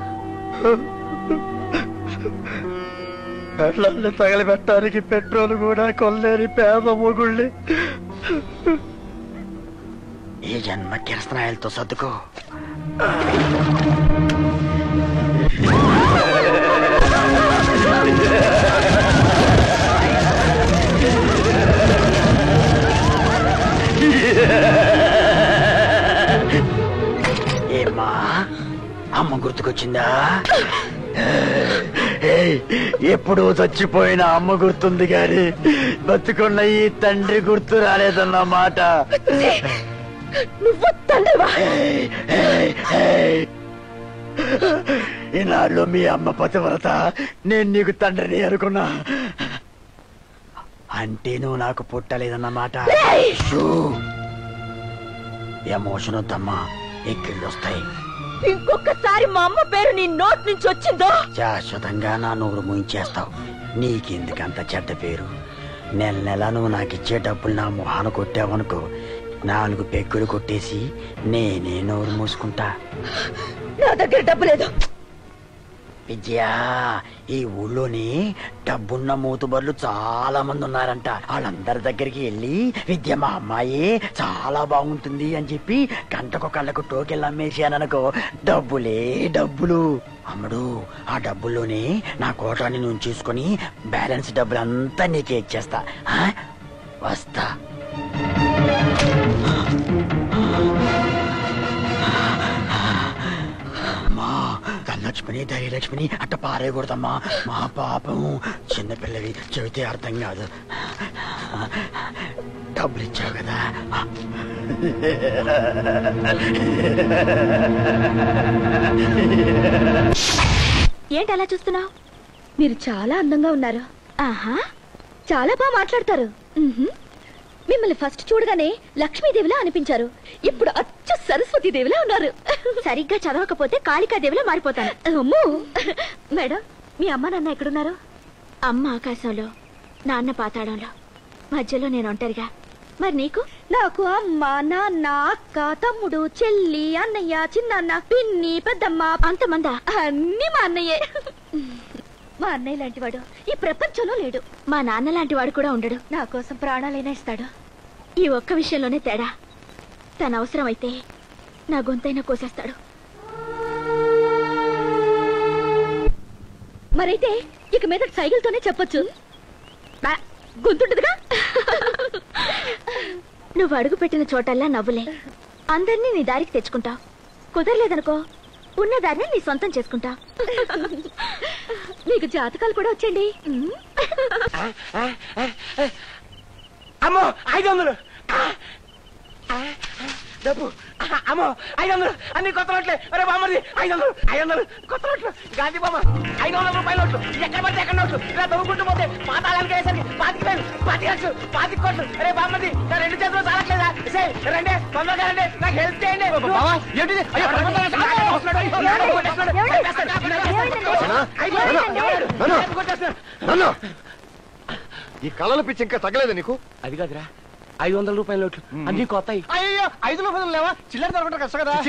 పెళ్ళాన్ని తగలబెట్టడానికి పెట్రోల్ కూడా కొల్లేని పేద మొగుళ్ళి ఈ జన్మ కిరసనాయలతో సర్దుకో ఏమ్మా అమ్మ గుర్తుకొచ్చిందా ఏయ్, ఎప్పుడూ చచ్చిపోయిన అమ్మ గుర్తుంది గాని బతుకున్న ఈ తండ్రి గుర్తు రాలేదన్నమాట నువ్వు తండ్రివా ఏయ్, ఏయ్, ఏయ్. ఈనాళ్ళు మీ అమ్మ పతివ్రత నేను నీకు తండ్రిని అనుకున్నా అంటే నువ్వు నాకు పుట్టలేదన్నమాట షూ. ఎమోషన్ వద్దమ్మా ఎక్కిళ్ళొస్తాయి ఇంకొకసారి మా అమ్మ పేరు నీ నోట్ నుంచి వచ్చిందో శాశ్వతంగా నా నోరు ముంచేస్తావు నీకెందుకంత చెడ్డ పేరు నెల నెల నువ్వు నాకు ఇచ్చే డబ్బులు నా మొహాన కొట్టావనుకో నాలుగు పెగ్గులు కొట్టేసి నేనే నోరు మూసుకుంటా నా దగ్గర డబ్బు లేదు విజయ ఈ ఊళ్ళోని డబ్బున్న మూతుబర్లు చాలా మంది ఉన్నారంట వాళ్ళందరి దగ్గరికి వెళ్ళి విద్య మా అమ్మాయి చాలా బాగుంటుంది అని చెప్పి గంటకు కళ్ళకు టోకెళ్ళు అమ్మేసాననుకో డబ్బులే డబ్బులు అమ్ముడు ఆ డబ్బుల్లోనే నా కోటాన్ని నుంచి చూసుకొని బ్యాలెన్స్ డబ్బులంతా నీకే ఇచ్చేస్తా ఆ? వస్తా అమ్మా ధనలక్ష్మిని ధైర్యలక్ష్మిని అట్ట పారేయకూడదమ్మా మా పాపం చిన్నపిల్లవి చెబితే అర్థం కాదు డబ్బులు ఇచ్చావు కదా ఏంటి అలా చూస్తున్నావు మీరు చాలా అందంగా ఉన్నారు ఆహా చాలా బాగా మాట్లాడతారు మ్మ్హ్మ్. మిమ్మల్ని ఫస్ట్ చూడగానే లక్ష్మీదేవిలా అనిపించారు ఇప్పుడు అచ్చు సరస్వతి దేవిలా ఉన్నారు సరిగ్గా చదవకపోతే కాళికాదేవిలా మారిపోతాను అమ్మో మేడం మీ అమ్మ నాన్న ఎక్కడున్నారు అమ్మ ఆకాశంలో నాన్న పాతాళంలో మధ్యలో నేను ఒంటరిగా మరి నీకు నాకు అమ్మ నాన్న అక్క తమ్ముడు చెల్లి అన్నయ్య చిన్నన్న పిన్ని పెద్దమ్మ అంతమందా అన్ని మా అన్నయ్యే మా అన్నయ్య లాంటి వాడు ఈ ప్రపంచంలో లేడు మా నాన్న లాంటి వాడు కూడా ఉండడు నా కోసం ప్రాణాలైనా ఇస్తాడు ఈ ఒక్క విషయంలోనే తేడా తన అవసరం అయితే నా గొంతైనా కోసేస్తాడు మరైతే ఇక మీద సైకిల్తోనే చెప్పొచ్చు బా, గొంతుంటదిగా నువ్వు అడుగు పెట్టిన చోటల్లా నవ్వులే అందరినీ నీ దారికి తెచ్చుకుంటావు కుదరలేదనుకో ఉన్న దారిని నీ సొంతం చేసుకుంటా నీకు జాతకాలు కూడా వచ్చండి అమ్మో ఐదు వందలు డబ్బు అమ్మో ఐదు వందలు అన్ని కొత్త నోట్లే అరే బామ్మది ఐదు వందలు ఐదు వందలు కొత్త నోట్లు గాంధీ బొమ్మ ఐదు వందల రూపాయల నోట్లు ఎక్కడ పడితే ఎక్కడ నోట్లు ఇలా తవ్వుకుంటూ పోతే పాతాళానికి వేసరికి పాతిక వేలు పాతిక లక్షలు పాతిక కోట్లు అరే బామ్మది నా రెండు చేతులు చాలట్లేదా సే రండి తొందరగా రండి నాకు హెల్ప్ చేయండి బావా, ఏంటిది? అయ్యో, కొట్టేస్తున్నాడు. కొట్టేస్తున్నాడు. కొట్టేస్తున్నాడు. ఐదు వందలు. నాన్న. కొట్టేస్తున్నాడు. నాన్న ఈ కళల పిచ్చి ఇంకా తగ్గలేదు నీకు అది కాదురా ఐదు వందల రూపాయల నోట్లు అన్ని కొత్తాయి అయ్యో ఐదు రూపాయలు లేవా చిల్లర దొరకడం కష్టం కదా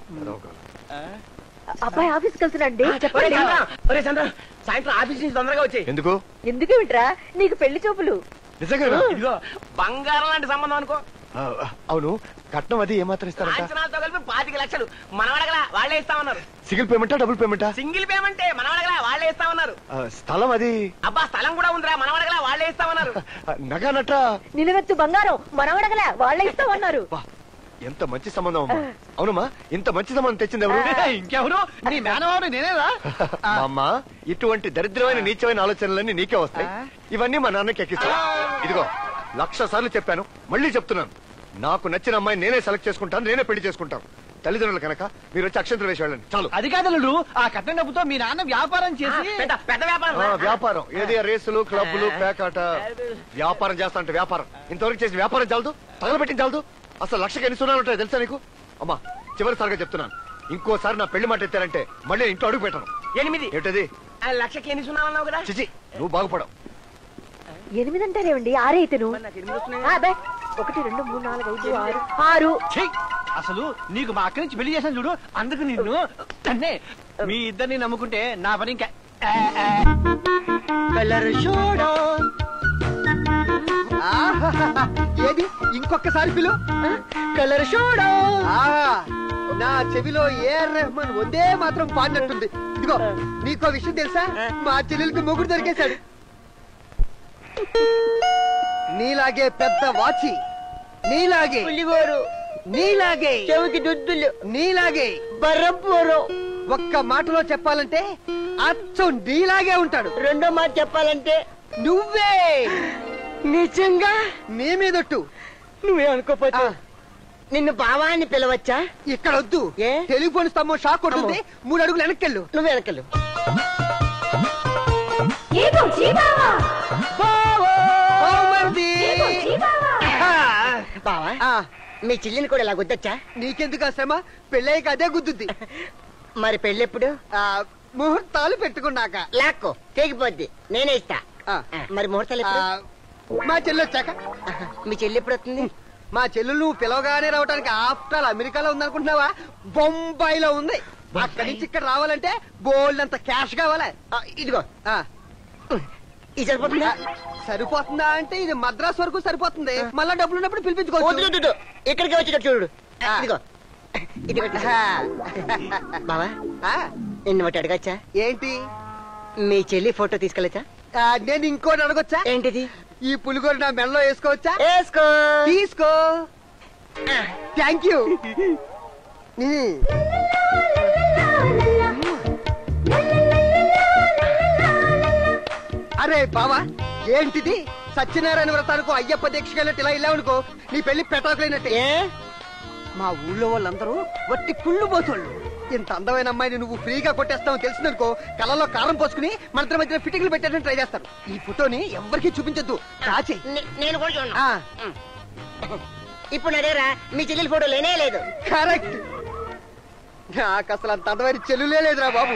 అబ్బాయి ఆఫీస్కి వెళ్తున్నాండి ఒరే చెప్పండి చంద్ర, ఒరే చంద్ర సాయంత్రం ఆఫీస్ నుంచి తొందరగా వచ్చాయి ఎందుకు ఎందుకు వింట్రా నీకు పెళ్లి చూపులు నిజంగా ఇదిగో బంగారం లాంటి సంబంధం అనుకో అవును కట్నం అది ఏమాత్రం ఇస్తారంట లాంఛనాలతో కలిపి పాతిక లక్షలు మనవడగల వాళ్ళే ఇస్తామన్నారు సింగిల్ పేమెంటా డబుల్ పేమెంటా సింగిల్ పేమెంటే మనవడగల వాళ్ళే ఇస్తామన్నారు ఆ, స్థలం అది అబ్బా స్థలం కూడా ఉందిరా మనవడగల వాళ్ళే ఇస్తామన్నారు ఆ, నగ నట్ట నిలవెత్తు బంగారం మనవడగలే వాళ్ళే ఇస్తామన్నారు ఎంత మంచి సంబంధం అమ్మా అవునమ్మా ఇంత మంచి సంబంధం తెచ్చింది ఎవరు ఇంకెవరు నీ మేనవాడు నేనేరా మా అమ్మ ఇటువంటి దరిద్రమైన నీచమైన ఆలోచనలన్నీ నీకే వస్తాయి ఇవన్నీ మా నాన్నకి ఎక్కిస్తా ఇదిగో లక్ష సార్లు చెప్పాను మళ్ళీ చెప్తున్నాను నాకు నచ్చిన అమ్మాయి నేనే సెలెక్ట్ చేసుకుంటాను నేనే పెళ్లి చేసుకుంటాను తల్లిదండ్రులు కనుక మీరు వచ్చి అక్షంతలు వేసి వెళ్ళండి చాలు అది కాదలుడు ఆ కట్నం డబ్బుతో మీ నాన్న వ్యాపారం చేసి పెద్ద పెద్ద వ్యాపారం ఆ, వ్యాపారం ఏది ఆ రేసులు క్లబ్బులు పేకాట వ్యాపారం చేస్తా అంటే వ్యాపారం ఇంతవరకు చేసిన వ్యాపారం చాలదు తగలబెట్టిన చాలదు అసలు లక్షకి ఎన్ని సున్నాలు ఉంటాయో తెలుసా నీకు అమ్మా చివరిసారిగా చెప్తున్నాను ఇంకోసారి నా పెళ్లి మాట ఎత్తారంటే మళ్ళీ ఇంట్లో అడుగు పెట్టను ఎనిమిది ఏంటది ఆ లక్షకి ఎన్ని సున్నామన్నావు కదా చిచి నువ్వు బాగుపడవు ఎనిమిది అంటారేమండి ఆరైతేను అదే ఒకటి రెండు మూడు నాలుగు ఐదు ఆరు ఆరు ఛీ! అసలు నీకు మా అక్కడి నుంచి పెళ్లి చేశాను చూడు అందుకు నిన్ను అన్నే మీ ఇద్దరిని నమ్ముకుంటే నా పని ఇంకా ఆ, ఆ. కలర్ షోడో ఆహాహాహా. ఏది ఇంకొకసారి పిలు కలర్ షోడో నా చెవిలో ఏ రెహమాన్ వందే మాత్రం పాడినట్టుంది ఇదిగో నీకో విషయం తెలుసా మా చెల్లెలకి మొగుడు దొరికేశాడు నీలాగే పెద్ద వాచి నీలాగే పులిగోరు నీలాగే చెవికి దుద్దులు నీలాగే బర్రపోరు ఒక్క మాటలో చెప్పాలంటే అచ్చం నీలాగే ఉంటాడు రెండో మాట చెప్పాలంటే నువ్వే నిజంగా నీ మీదొట్టు నువ్వే అనుకోపోతే నిన్ను బావా అని పిలవచ్చా ఇక్కడ వద్దు ఏ? టెలిఫోన్ స్తంభం షాక్ కొడుతుంది మూడు అడుగులు వెనక్కెళ్ళు నువ్వు వెనకలు ఏగో జీవావా బావమరిది. బావా ఆ, మీ చెల్లిని కూడా ఇలా గుద్దొచ్చా నీకెందుకు ఆ శ్రమ పెళ్ళయ్యక అదే గుద్దుద్ది మరి పెళ్ళెప్పుడు ఆ, ముహూర్తాలు పెట్టుకున్నాక లాక్కో తెగిపోద్ది నేనే ఇస్తా ఆ, మరి ముహూర్తాలు ఆ, ఎప్పుడు మా చెల్లి వచ్చాక ఆహా, మీ చెల్లి ఎప్పుడు వస్తుంది మా చెల్లెలు నువ్వు పిలవగానే రావడానికి ఆఫ్టర్ అమెరికాలో ఉందనుకుంటున్నావా బొంబాయిలో ఉంది అక్కడి నుంచి ఇక్కడ రావాలంటే బోల్డ్ అంత క్యాష్ కావాలా ఆ, ఇదిగో ఆ, ఇది సరిపోతుందా సరిపోతుందా అంటే ఇది మద్రాస్ వరకు సరిపోతుంది మళ్ళా డబ్బులు ఉన్నప్పుడు వద్దు, పిలిపించుకోవచ్చు వద్దు, వద్దు. ఇక్కడికి వచ్చేటట్టు చూడు ఆ. ఇదిగో ఇది పెట్టు. బావా ఆ, నిన్ను ఒకటి అడగచ్చా ఏంటి మీ చెల్లి ఫోటో తీసుకెళ్ళచ్చా ఆ, నేను ఇంకోటి అడగొచ్చా ఏంటిది ఈ పులిగోరు నా మెడలో వేసుకోవచ్చా వేసుకో తీసుకో థ్యాంక్ యూ అరే బావా ఏంటిది సత్యనారాయణ వ్రతానికి అయ్యప్ప దీక్షకి వెళ్ళినట్టు ఇలా వెళ్ళావనుకో నీ పెళ్లి పెటాకులైనట్టే ఏ మా ఊళ్ళో వాళ్ళందరూ వట్టి కుళ్ళు పోతోళ్ళు ఇంత అందమైన అమ్మాయిని నువ్వు ఫ్రీగా కొట్టేస్తావు తెలిసిందనుకో కళ్ళలో కారం పోసుకుని మన మధ్య ఫిట్టింగ్లు పెట్టాలని ట్రై చేస్తారు ఈ ఫోటోని ఎవ్వరికీ చూపించొద్దు దాచి నే- నేను కూడా చూడను ఆ, ఇప్పుడు అదేరా మీ చెల్లెలి ఫోటో లేనే లేదు కరెక్ట్ నాకు అసలు అంత అందమైన చెల్లులే లేదురా బాబు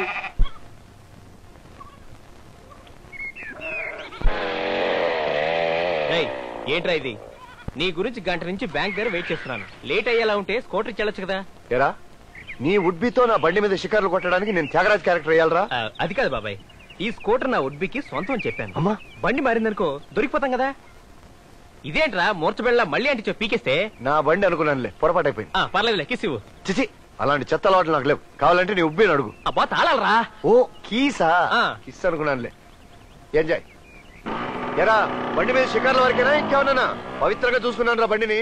ఏంట్రా ఇది నీ గురించి గంట నుంచి బ్యాంక్ దగ్గర వెయిట్ చేస్తున్నాను లేట్ అయ్యేలా ఉంటే స్కూటర్ చెల్లొచ్చు కదా ఎరా నీ ఉడ్బితో నా బండి మీద షికార్లు కొట్టడానికి నేను త్యాగరాజ్ క్యారెక్టర్ వేయాలరా ఆ, అది కాదు బాబాయ్ ఈ స్కూటర్ నా ఉడ్బికి సొంతం అని చెప్పాను అమ్మా బండి మారిందనుకో దొరికిపోతాం కదా ఇదేంట్రా మూర్చబెళ్ళ మళ్ళీ అంటే పీకేస్తే నా బండి అనుకున్నానులే పొరపాటు అయిపోయింది ఆ, పర్లేదులే కిస్ ఇవ్వు చిచి అలాంటి చెత్త అలవాట్లు నాకు లేవు కావాలంటే నీ ఉబ్బిని అడుగు అబ్బా తాళాలరా ఓ కీసా ఆ. కిస్ అనుకున్నానులే ఎంజాయ్ ఎరా బండి మీద షికార్ల వరకేనా ఇంకేమన్నా పవిత్రంగా చూసుకున్నాను రా బండిని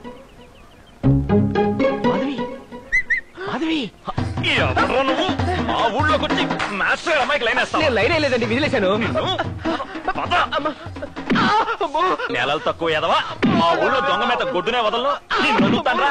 మాధవి మాధవి ఎవరు నువ్వు మా ఊళ్ళోకి వచ్చి మాస్టర్ గారి అమ్మాయికి లైన్ వేస్తావా? నేను లైన్ వేయలేదండి విదిలేశాను నిన్ను? పద. నెలలు తక్కువ ఎదవా మా ఊళ్ళో దొంగ మీద గొడ్డునే వదలను నిన్ను వదులుతానురా.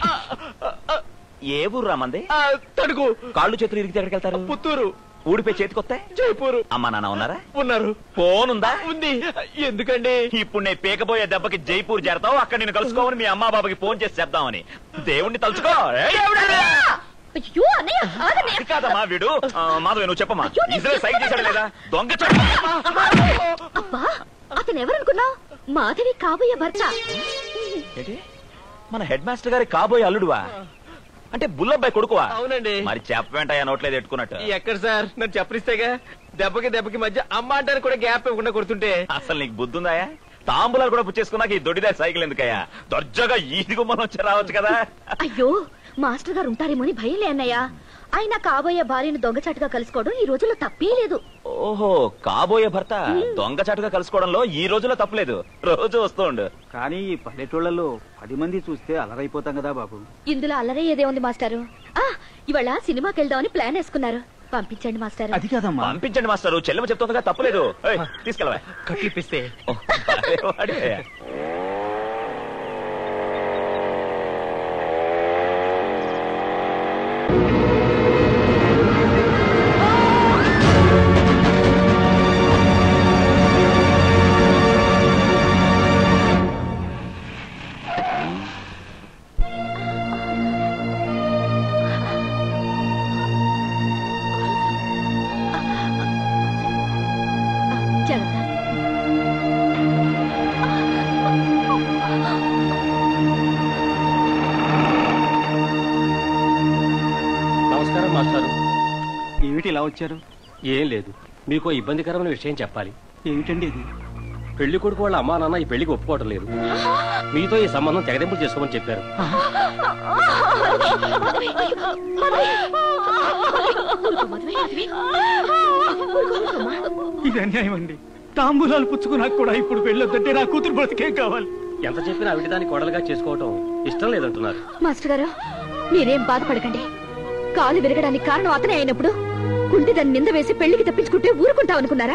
ఏ ఊరు రామంది తడుకు కాళ్ళు చేతులు ఇరిగితే ఎక్కడికి వెళ్తారు పుత్తూరు ఊడిపోయి చేతికొస్తే జైపూర్ అమ్మా నాన్న ఉన్నారా ఉన్నారు ఫోన్ ఉందా ఉంది ఎందుకండి ఇప్పుడు నేను పీకపోయే దెబ్బకి జైపూర్ చేరతావు అక్కడ నేను కలుసుకోమని మీ అమ్మా బాబాకి ఫోన్ చేసి చెప్దామని దేవుణ్ణి తలుచుకో ఏయ్! అయ్యో అన్నయ్య ఆగన్నయ్య అది కాదమ్మా వీడు ఆ, మాధవి నువ్వు చెప్పమ్మా ఇజ్రాయల్ సైడ్ చేశాడు లేదా దొంగ చోటు. అబ్బా అతను ఎవరనుకున్నావు మాధవి కాబోయే భర్త ఏంటి మన హెడ్ మాస్టర్ గారి కాబోయే అల్లుడువా అంటే బుల్లబ్బాయి కొడుకువా అవునండి మరి చెప్పవేంటయ్యా నోట్లేదు ఎట్టుకున్నట్టు ఎక్కడ సార్ నన్ను చెప్పరిస్తేగా దెబ్బకి దెబ్బకి మధ్య అమ్మ అంటాను కూడా గ్యాప్ ఇవ్వకుండా కొడుతుంటే అసలు నీకు బుద్ధుందాయా తాంబులాలు కూడా పుచ్చేసుకున్నాక ఈ దొడ్డిదా సైకిల్ ఎందుకయ్యా దర్జాగా ఈది గుమ్మని వచ్చి రావచ్చు కదా అయ్యో మాస్టర్ గారు ఉంటారేమో అని భయంలే అన్నయ్య ఆయన కాబోయే భార్యను దొంగచాటుగా కలుసుకోవడం ఈ రోజుల్లో తప్పే లేదు ఓహో కాబోయే భర్త దొంగచాటుగా కలుసుకోవడంలో ఈ రోజులో తప్పలేదు రోజు వస్తూ ఉండు కానీ ఈ పల్లెటూళ్ళలో పది మంది చూస్తే అలరైపోతాం కదా బాబు ఇందులో అల్లరే ఏదే ఉంది మాస్టారు ఆ ఇవాళ సినిమాకి వెళ్దామని ప్లాన్ వేసుకున్నారు పంపించండి మాస్టారు అది కాదమ్మా పంపించండి మాస్టర్ చెల్లెమ చెప్తుందిగా తప్పలేదు ఏయ్, తీసుకెళ్ళవా కట్లిప్పిస్తే ఓ, అరే వాడే. జాగ్రత్త నమస్కారం మాస్టారు ఏమిటి ఇలా వచ్చారు ఏం లేదు మీకు ఓ ఇబ్బందికరమైన విషయం చెప్పాలి ఏమిటండి ఇది పెళ్లి కొడుకు వాళ్ళ అమ్మా నాన్న ఈ పెళ్లికి ఒప్పుకోవటం లేదు మీతో ఈ సంబంధం తెగదెంపులు చేసుకోమని చెప్పారు ఇది అన్యాయం అండి తాంబూలాలు పుచ్చుకున్నాక కూడా ఇప్పుడు వెళ్ళొద్దంటే నా కూతురు బ్రతికేం కావాలి ఎంత చెప్పినా అవిటి దాన్ని కోడలుగా చేసుకోవటం ఇష్టం లేదంటున్నారు మాస్టర్ గారు మీరేం బాధపడకండి కాలు విరగడానికి కారణం అతనే అయినప్పుడు కుంటి దాన్ని నింద వేసి పెళ్లికి తప్పించుకుంటే ఊరుకుంటాం అనుకున్నారా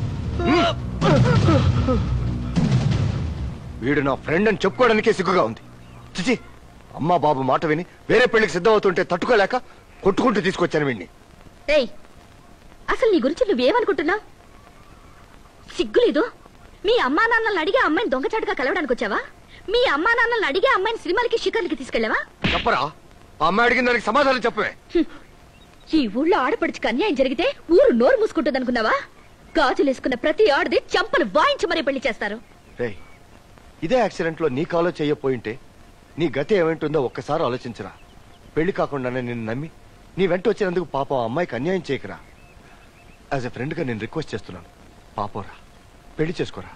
వీడు నా ఫ్రెండ్ అని చెప్పుకోవడానికే సిగ్గుగా ఉంది చిచి అమ్మా బాబు మాట విని వేరే పెళ్లికి సిద్ధమవుతుంటే తట్టుకోలేక కొట్టుకుంటూ తీసుకొచ్చాను వీడిని ఏయ్ అసలు నీ గురించి నువ్వేమనుకుంటున్నావు సిగ్గులేదు మీ అమ్మా నాన్నల్ని అడిగే అమ్మాయిని దొంగచాటుగా కలవడానికి వచ్చావా మీ అమ్మా నాన్నల్ని అడిగే అమ్మాయిని సినిమాలకి షికర్లకి తీసుకెళ్ళావా చెప్పరా ఆ అమ్మాయి అడిగిన దానికి సమాధానం చెప్పవే ఈ ఊళ్ళో ఆడపడిచి అన్యాయం జరిగితే ఊరు నోరు మూసుకుంటుంది అనుకున్నావా గాజులేసుకున్న ప్రతి ఆడది చంపలు వాయించి మరీ పెళ్లి చేస్తారు రేయ్ ఇదే యాక్సిడెంట్ లో నీ కాలో చెయ్యపోయింటే నీ గతి ఏమైంటుందో ఒక్కసారి ఆలోచించరా పెళ్లి కాకుండానే నిన్ను నమ్మి నీ వెంట వచ్చినందుకు పాపం ఆ అమ్మాయికి అన్యాయం చేయకరా యాజ్ ఎ ఫ్రెండ్ గా నేను రిక్వెస్ట్ చేస్తున్నాను పాపోరా పెళ్లి చేసుకోరా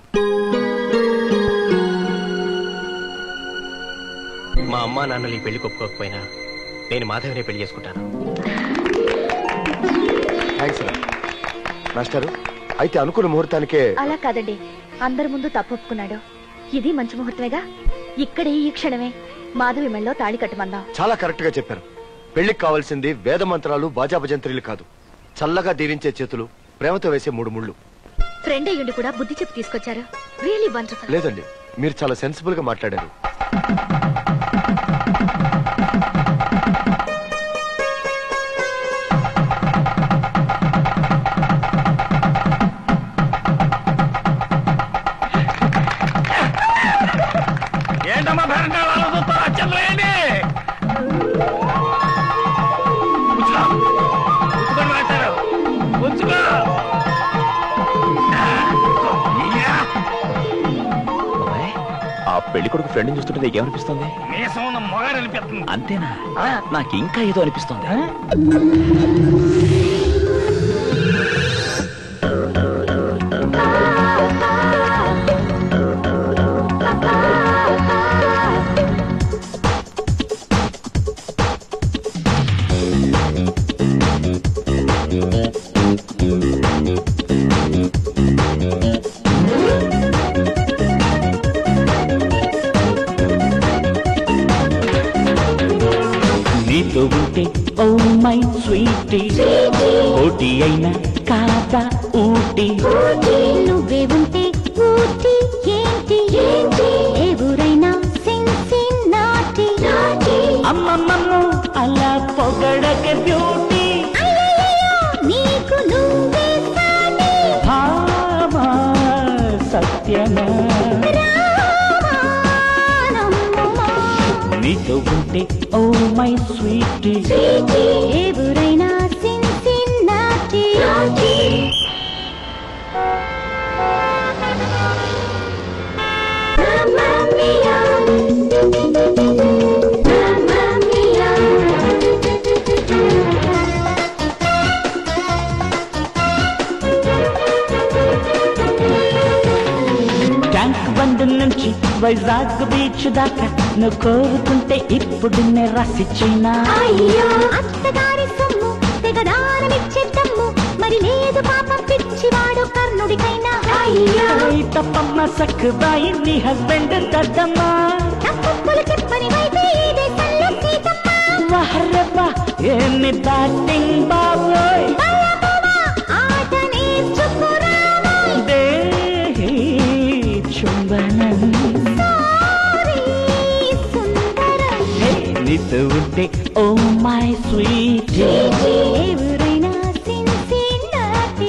మా అమ్మా నాన్నలు ఈ పెళ్లి ఒప్పుకోకపోయినా నేను మాధవినే పెళ్లి చేసుకుంటాను థ్యాంక్స్ రా మాస్టారు అయితే అనుకున్న ముహూర్తానికే అలా కాదండి అందరి ముందు తప్పు ఒప్పుకున్నాడు ఇది మంచి ముహూర్తమేగా ఇక్కడే ఈ క్షణమే మాధవి మెళ్ళలో తాళి కట్టమందాం చాలా కరెక్ట్ గా చెప్పారు పెళ్లికి కావాల్సింది వేద మంత్రాలు బాజాభజంత్రీలు కాదు చల్లగా దీవించే చేతులు ప్రేమతో వేసే మూడు ముళ్ళు ఫ్రెండ్ అయ్యుండి కూడా బుద్ధి చెప్పి తీసుకొచ్చారు రియలీ వండర్ఫుల్ లేదండి మీరు చాలా సెన్సిబుల్ గా మాట్లాడారు ఏంటమ్మా పేరంటాలు అలా చూస్తారా అచ్చంలో ఏంటి ఉంచుకో. ఉంచుకొని మాట్లాడు ఉంచుకో ఇయ్యా. ఆ పెళ్లి కొడుకు ఫ్రెండ్ చూస్తుంటే నీకేమనిపిస్తుంది మీసం ఉన్న మొగాడు అనిపిస్తుంది అంతేనా నాకు ఇంకా ఏదో అనిపిస్తుంది నీతో ఉంటే ఓ మై స్వీట్ స్వీటీ కోటి అయినా కాదా ఊటీ నువ్వే ఉంటే ఊటి ఏంటి ఏంటి ఏ ఊరైనా సిన్సిన్నాటి అమ్మమ్మమ్మ అలా పొగడక బ్యూటీ నీకు నువ్వే సాటి భామా సత్యమా నీతో ఉంటే ఓ మై స్వీటీ ఏ ఊరైనా సిన్సిన్నాటి ట్యాంక్ బండ్ నుంచి వైజాగ్ బీచ్ దాకా నువ్వు కోరుకుంటే ఇప్పుడు నే రాసిచ్చినా అయ్యో అత్తగారి సొమ్ము తెగదానమిచ్చే దమ్ము మరి లేదు పాపం పిచ్చివాడు కర్ణుడికైనా అయ్యో తప్పమ్మ సక్కుబాయి నీ హస్బెండ్ దద్దమ్మా తప్పులు చెప్పని వైపే ఈ దేశంలో సీతమ్మ వహరబ్బా ఏమి బ్యాటింగ్ బాబోయ్ ఆట నేర్చుకురామా దేహి చుంబనం హే, నీతో ఉంటే ఓ మై స్వీట్ ఎవరైనా సిన్సిన్నాటి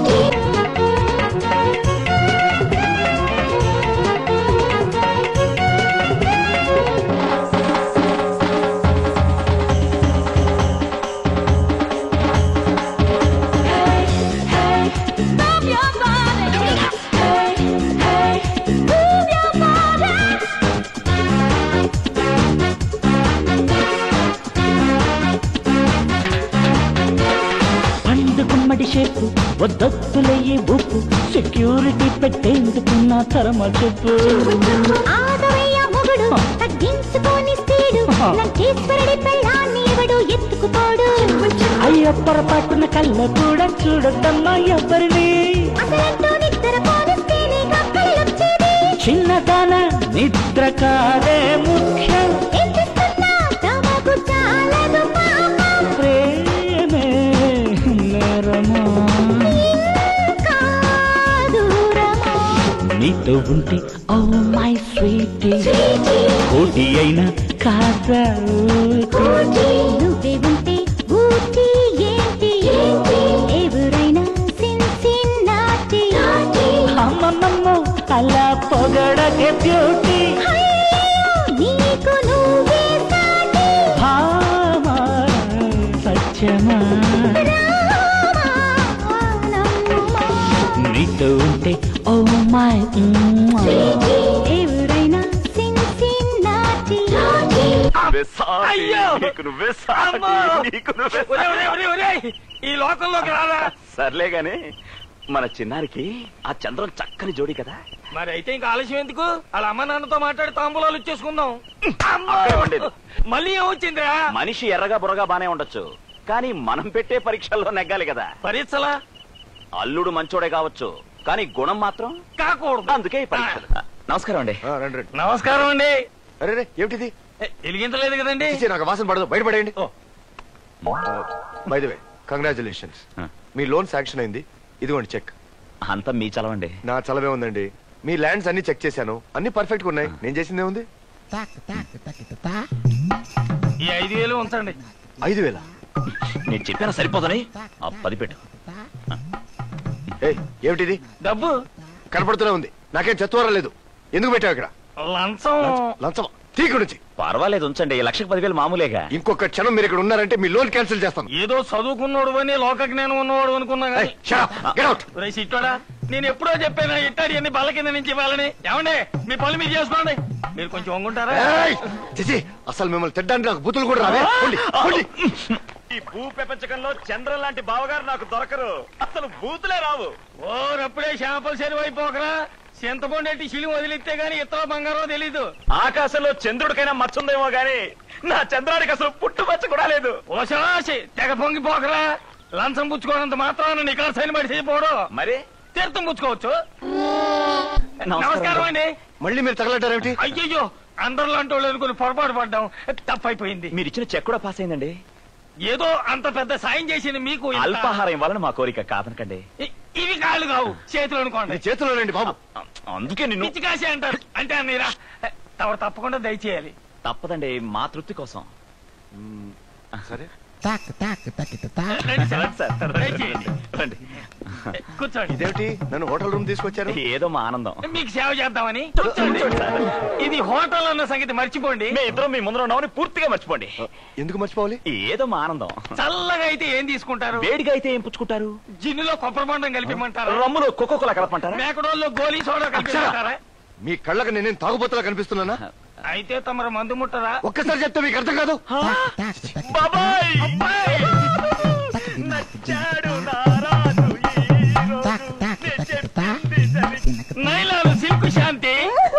పండు గుమ్మడి షేపు వద్దొత్తులయ్యే ఉప్పు సెక్యూరిటీ పెట్టేందుకున్న తరమ చెప్పు ఆదవయ్య మొగుడు తగ్గించుకోని స్పీడు లంకేశ్వరుడి పెళ్ళాన్ని ఎవడు ఎత్తుకుపోడు అయ్యో పొరపాటున కళ్ళ కూడా చూడొద్దమ్మా ఎవరిని అసలంటూ నిద్ర పోనిస్తేనే కక్కలొచ్చేది చిన్నదాన నిద్ర కాదే ముఖ్యం ఎంతిస్తున్నా తమకు చాలదు పాపం ప్రేమే నేరమా దూరమా నీతో ఉంటే ఓ మై స్వీట్ కోటి అయినా కాదా ఊటీ. నువ్వే ఉంటే ఊటి ఏంటి ఏంటి ఎవరైనా సిన్సిన్నాటి అమ్మమ్మమ్మ అలా పొగడకే బ్యూటీ నీకు నువ్వే సాటి భామా సత్యమా నీతో ఉంటే ఓ మై ఎవరైనా సిన్సిన్నాటి అయ్యో నీకు నువ్వే సాటి, నీకు నువ్వే ఒరే, ఒరే, ఒరే, ఒరే, ఈ లోకంలోకి రారా సర్లే గాని మన చిన్నారికి ఆ చంద్రం చక్కని జోడి కదా మరి అయితే ఇంకా ఆలస్యం ఎందుకు వాళ్ళ అమ్మ నాన్నతో మాట్లాడి తాంబూలాలు ఇచ్చేసుకుందాం అక్కడే ఉండేది. మళ్ళీ ఏమొచ్చిందిరా మనిషి ఎర్రగా బుర్రగా బానే ఉండొచ్చు కానీ మనం పెట్టే పరీక్షల్లో నెగ్గాలి కదా పరీక్షలా అల్లుడు మంచోడే కావచ్చు కానీ గుణం మాత్రం కాకూడదు అందుకే ఈ పరీక్షలు నమస్కారం అండి నమస్కారం అండి అరే రే, ఏమిటిది వెలిగించలేదు కదండి చిచి, నాకు వాసన పడదు బయటపడేయండి బై ద వే కంగ్రాచులేషన్స్ మీ లోన్ శాంక్షన్ అయింది ఇదిగోండి చెక్ అంతా మీ చలవండి నా చలవే ఉందండి మీ ల్యాండ్స్ అన్ని చెక్ చేశాను అన్ని పర్ఫెక్ట్ గా ఉన్నాయి నేను చేసిందే ఉంది ఈ ఐదు వేలు ఉంచండి ఐదు వేల నేను చెప్పాను సరిపోదని ఆ పది పెట్టు ఏయ్, ఏమిటిది డబ్బు కనపడుతూనే ఉంది నాకేం చత్వరం లేదు ఎందుకు పెట్టావు ఇక్కడ లంచం లంచం తీకు నుంచి పర్వాలేదు ఉంచండి ఈ లక్షకు పదివేలు మామూలేగా ఇంకొక క్షణం మీరు ఇక్కడ ఉన్నారంటే మీ లోన్ క్యాన్సిల్ చేస్తాను ఏదో చదువుకున్నోడు అని లోక జ్ఞానం ఉన్నవాడు అనుకున్నా ఏయ్, shut up. Get out. ఇట్టోడా నేను ఎప్పుడో చెప్పాను ఇట్టాడి అన్ని బల్ల కింద నుంచి ఇవ్వాలని ఏమండి మీ పనులు మీరు చేసుకోండి మీరు కొంచెం వంగుంటారా ఏయ్, చిచి అసలు మిమ్మల్ని తిట్టడానికి నాకు బుద్ధులు కూడా రావే పోండి, పోండి. ఈ భూ ప్రపంచకంలో చంద్రం లాంటి బావగారు నాకు దొరకరు అసలు బూతులే రావు ఓ రప్పుడే చేపలు చెరువైపోకరా చింతపండు ఎట్టి శిలి వదిలిస్తే గాని ఇతర బంగారం తెలీదు ఆకాశంలో చంద్రుడికైనా మచ్చుందేమో గాని నా చంద్రానికి అసలు పుట్టుమచ్చ కూడా లేదు ఓ శరాశి తెగ పొంగిపోకరా లంచం పుచ్చుకోనంత మాత్రాన నికార్ సైన్ పడి చేయపోవడం మరి తీర్థం పుచ్చుకోవచ్చు నమస్కారం అండి మళ్ళీ మీరు తగలటారేమిటి అయ్యయ్యో అందరిలో అంటూ అనుకుని పొరపాటు పడ్డాం తప్పైపోయింది మీరు ఇచ్చిన చెక్ కూడా పాస్ అయిందండి ఏదో అంత పెద్ద సాయం చేసింది మీకు ఇంత- అల్పాహారం ఇవ్వాలని మా కోరిక కాదనకండి ఇ- ఇవి కాళ్ళు కావు చేతులు అనుకోండి చేతుల్లోనండి బాబు అందుకే నిన్ను పిచ్చి కాసి అంటారు అంటే అన్నీరా తమరు తప్పకుండా దయచేయాలి తప్పదండి మా తృప్తి కోసం సరే రండి సార్. సార్, రండి, దయచేయండి. రండి. కూర్చోండి ఇదేమిటి నన్ను హోటల్ రూమ్ తీసుకొచ్చారు ఏదో మా ఆనందం మీకు సేవ చేద్దామని కూర్చోండి ఇది హోటల్ అన్న సంగతి మర్చిపోండి మీ ఇద్దరం మీ ముందర ఉన్నామని పూర్తిగా మర్చిపోండి ఎందుకు మర్చిపోవాలి ఏదో మా ఆనందం చల్లగా అయితే ఏం తీసుకుంటారు వేడిగా అయితే ఏం పుచ్చుకుంటారు జిన్నులో కొబ్బరి బొండం కలిపిమంటారా రమ్ములో కోకోకోలా కలపమంటారా మేకడోల్లో గోలీ సోడా కలిపిమంటారా మీ కళ్ళకి నేనేం తాగుబోతులా కనిపిస్తున్నానా అయితే తమరు మందు ముట్టరా ఒక్కసారి చెప్తే మీకు అర్థం కాదు బాబాయ్ నైలాలు సిల్క్ శాంతి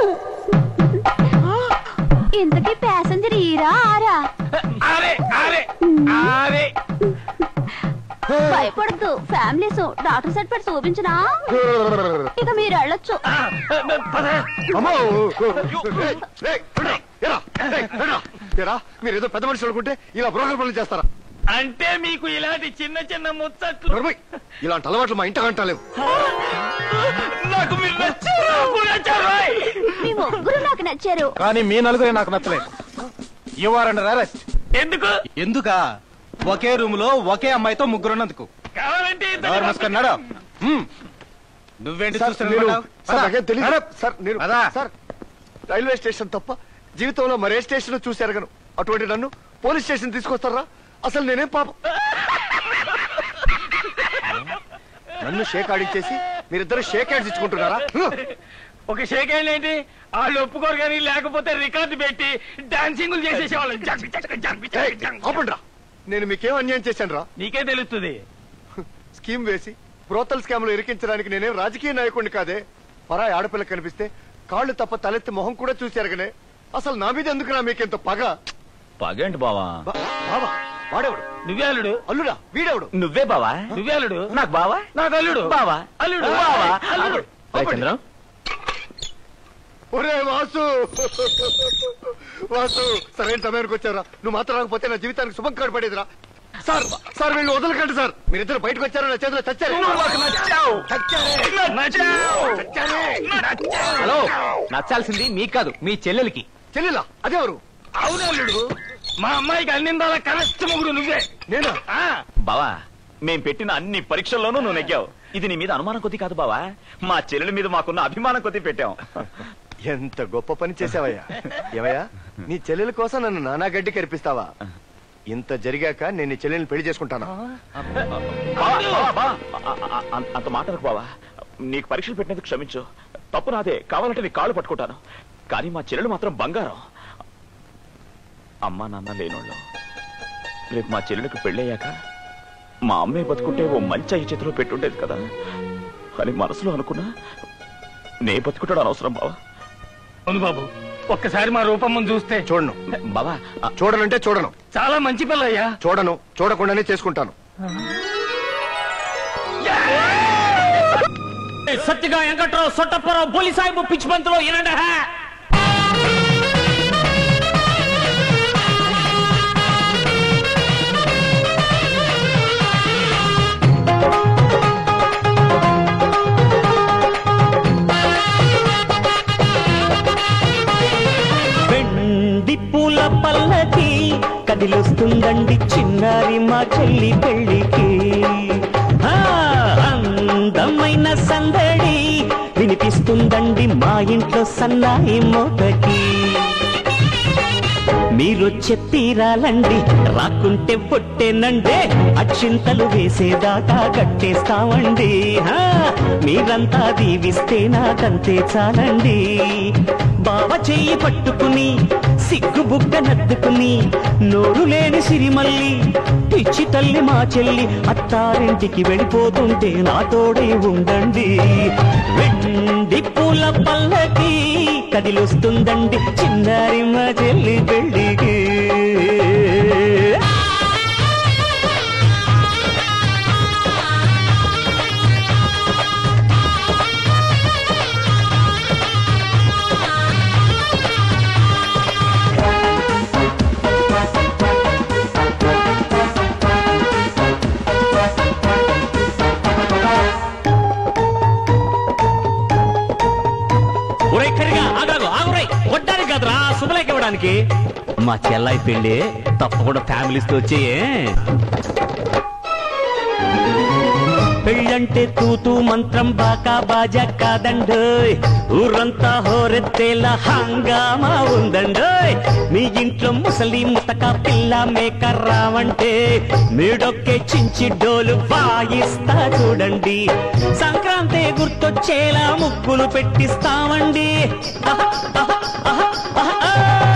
ఇంతకీ ప్యాసింజర్ ఈరా ఆరా ఆరే ఆరే ఆరే భయపడద్దు ఫ్యామిలీస్ డాక్టర్ సర్టిఫికేట్ చూపించనా ఇక మీరు వెళ్ళొచ్చు అమ్మో ఏయ్, ఏయ్, రండ్రా, ఏరా, ఏయ్, రండ్రా. ఏరా, మీరు ఏదో పెద్ద మనుషులు అనుకుంటే ఇలా బ్రోకర్ పనులు చేస్తారా అంటే మీకు ఇలాంటి చిన్న చిన్న ముచ్చట్లు నోర్మై, ఇలాంటి అలవాట్లు మా ఇంట గంటలేవు నాకు మీరు నచ్చారు నాకు నచ్చారు ఓయ్. మీ ముగ్గురు నాకు నచ్చారు కానీ మీ నలుగురే నాకు నచ్చలేదు యు ఆర్ అండర్ అరెస్ట్ ఎందుకు ఎందుకా ఒకే రూమ్ లో ఒకే అమ్మాయితో ముగ్గురున్నందుకు కావాలంటే ఇద్దరిని ఎవరు మూసుకున్నాడు హ్మ్. నువ్వేంటి సార్, చూస్తున్నావు నేను- మేడం? సార్, పద. నాకేం తెలీదు. పద. సార్, నేను- పద. సార్, రైల్వే స్టేషన్ తప్ప జీవితంలో మరే స్టేషన్ చూశారు అటువంటి నన్ను పోలీస్ స్టేషన్ తీసుకొస్తారా అసలు నేనేం పాపం నన్ను షేక్ ఆడించేసి మీరిద్దరు షేక్ హ్యాండ్స్ ఇచ్చుకుంటున్నారా ఒక షేక్ హ్యాండ్ ఏంటి వాళ్ళు ఒప్పుకోరు కానీ లేకపోతే రికార్డు పెట్టి డాన్సింగ్ చేసేసేవాళ్ళు జంక్ జంక్ జంక్ ఏయ్, జంక్ జంక్. ఆపండ్రా నేను మీకేం అన్యాయం చేశాను రా నీకే తెలుస్తుంది స్కీమ్ వేసి బ్రోతల్ స్కామ్ లో ఇరికించడానికి నేనేం రాజకీయ నాయకుడిని కాదే పరాయి ఆడపిల్ల కనిపిస్తే కాళ్ళు తప్ప తలెత్తి మొహం కూడా చూశారుగానే అసలు నా మీద ఎందుకురా మీకెంత పగ పగండి బావా బా- బావా వాడెవడు నువ్వే అల్లుడు అల్లుడా వీడెవడు నువ్వే బావా నువ్వే అల్లుడు నాకు బావా నాకు అల్లుడు బావా అల్లుడు బావా అల్లుడు రేయ్ చంద్రం ఒరే వాసు వాసు సరైన సమయానికి వచ్చారా నువ్వు మాత్రం రాకపోతే నా జీవితానికి శుభం కాడు పడేదిరా సార్ సార్ వీళ్ళు వదలకండి సార్ మీరిద్దరు బయటకు వచ్చారు నా చేతిలో చచ్చారు నువ్వు నాకు నచ్చావు. చచ్చారే. నచ్చావు. చచ్చారే. హలో నచ్చాల్సింది మీకు కాదు మీ చెల్లెలకి చెల్లెలా అదెవరు అవును అల్లుడు మా అమ్మాయికి అన్నిందాల కరెక్ట్ మొగుడు నువ్వే నేనా ఆ బావా మేం పెట్టిన అన్ని పరీక్షల్లోనూ నువ్వు నెగ్గావు ఇది నీ మీద అనుమానం కొద్ది కాదు బావా మా చెల్లెల మీద మాకున్న అభిమానం కొద్ది పెట్టాం ఎంత గొప్ప పని చేసావయ్యా ఏమయ్యా నీ చెల్లెల కోసం నన్ను నానా గడ్డి కనిపిస్తావా ఇంత జరిగాక నేను నీ చెల్లెల్ని పెళ్లి చేసుకుంటాను బావా, బావా, బావా, అ- అ- అ- అంత మాటలకు బావా నీకు పరీక్షలు పెట్టినందుకు క్షమించు తప్పు నాదే కావాలంటే నీ కాళ్ళు పట్టుకుంటాను కానీ మా చెల్లెలు మాత్రం బంగారం అమ్మా నాన్న లేనోళ్ళు రేపు మా చెల్లెలకు పెళ్ళయ్యాక మా అమ్మే బతుకుంటే ఓ మంచి అయ్యి చేతిలో పెట్టుండేది కదా అని మనసులో అనుకున్నా నే బతుకుంటాడు అనవసరం బావా అవును బాబు ఒక్కసారి మా రూపమ్మను చూస్తే చూడను బావా చూడనంటే చూడను చాలా మంచి పిల్ల అయ్యా చూడను చూడకుండానే చేసుకుంటాను సత్తిగా వెంకట్రావు సొట్టపురం పోలీస్ సాహిబు పిచ్చి పంతులు వినండి హా వెండి పూల పల్లకి కదిలొస్తుందండి చిన్నారి మా చెల్లి పెళ్ళికి ఆ, అందమైన సందడి వినిపిస్తుందండి మా ఇంట్లో సన్నాయి మోతకి మీరు చెప్పిరాలండి రాకుంటే పొట్టేనండే అక్షింతలు వేసేదాకా కట్టేస్తామండి ఆ, మీరంతా దీవిస్తే నాకంతే చాలండి బావ చెయ్యి పట్టుకుని సిగ్గు బుగ్గ నద్దుకుని నోరు లేని సిరిమల్లి పిచ్చి తల్లి మా చెల్లి అత్తారింటికి వెళ్ళిపోతుంటే నా తోడే ఉండండి వెండి పూల పల్లకి కదిలొస్తుందండి చిన్నారి మా చెల్లి పెళ్ళికి జానకి మా చెల్లాయి పెళ్ళి తప్పకుండా ఫ్యామిలీస్తో వచ్చేయే పెళ్ళంటే తూతూ మంత్రం బాకా బాజా కాదండోయ్ ఊరంతా హోరెత్తేలా హంగామా ఉందండోయ్ మీ ఇంట్లో ముసలి ముతక పిల్ల మేక రావంటే మీడొక్కే చించి డోలు వాయిస్తా చూడండి సంక్రాంతి గుర్తొచ్చేలా ముగ్గులు పెట్టిస్తామండి ఆహా, ఆహా, ఆహా, ఆహా, ఆ!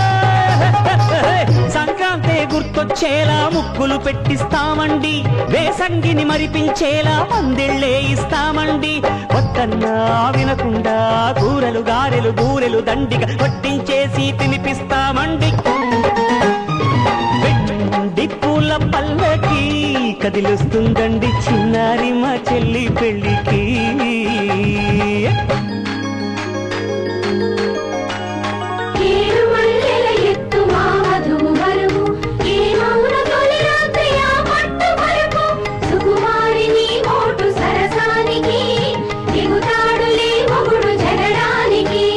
సంక్రాంతి గుర్తొచ్చేలా ముక్కులు పెట్టిస్తామండి వేసంగిని మరిపించేలా పందిళ్ళే ఇస్తామండి వద్దన్నా వినకుండా కూరలు గారెలు బూరెలు దండిగా వడ్డించేసి తినిపిస్తామండి వెండి పూల పల్లకి కదిలుస్తుందండి చిన్నారి మా చెల్లి పెళ్ళికి ఏడు మల్లెల ఎత్తు మా వధువు వరకు ఏ మౌన తొలి రాత్రి ఆ పట్టు వరకు సుకుమారిని మోటు సరసానికి దిగుతాడులే మొగుడు జగడానికి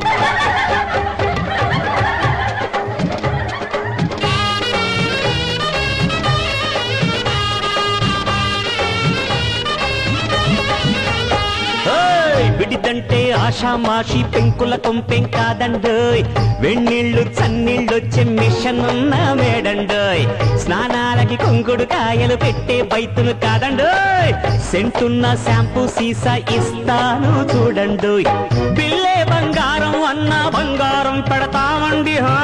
ఓయ్! విడిదంటే ఆషామాషి పెంకుల కొంపెం కాదండోయ్ వెన్నీళ్ళు చన్నీళ్ళొచ్చే మిషన్ ఉన్న మేడండోయ్ స్నానాలకి కొంగుడు కాయలు పెట్టే బైతులు కాదండోయ్ సెంటున్న షాంపూ సీసా ఇస్తాను చూడండోయ్ బిల్లే బంగారం అన్న బంగారం పెడతామండి హా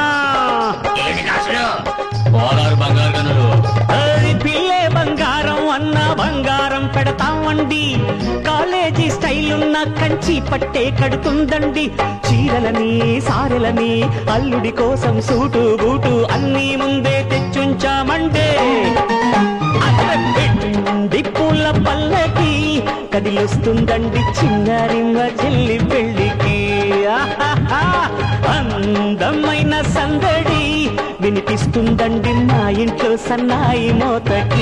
బంగారు గనులు పిల్లే బంగారం అన్న బంగారం పెడతామండి కాలేజీ స్టైల్ ఉన్న కంచి పట్టే కడుతుందండి చీరలని సారెలని అల్లుడి కోసం సూటు బూటు అన్నీ ముందే తెచ్చుంచామండే అరపెండి పూల పల్లకి కదిలొస్తుందండి చిన్నారిమ్మ చెల్లి పెళ్ళికి ఆహాహా! అందమైన సందడి వినిపిస్తుందండి మా ఇంట్లో సన్నాయి మోతకి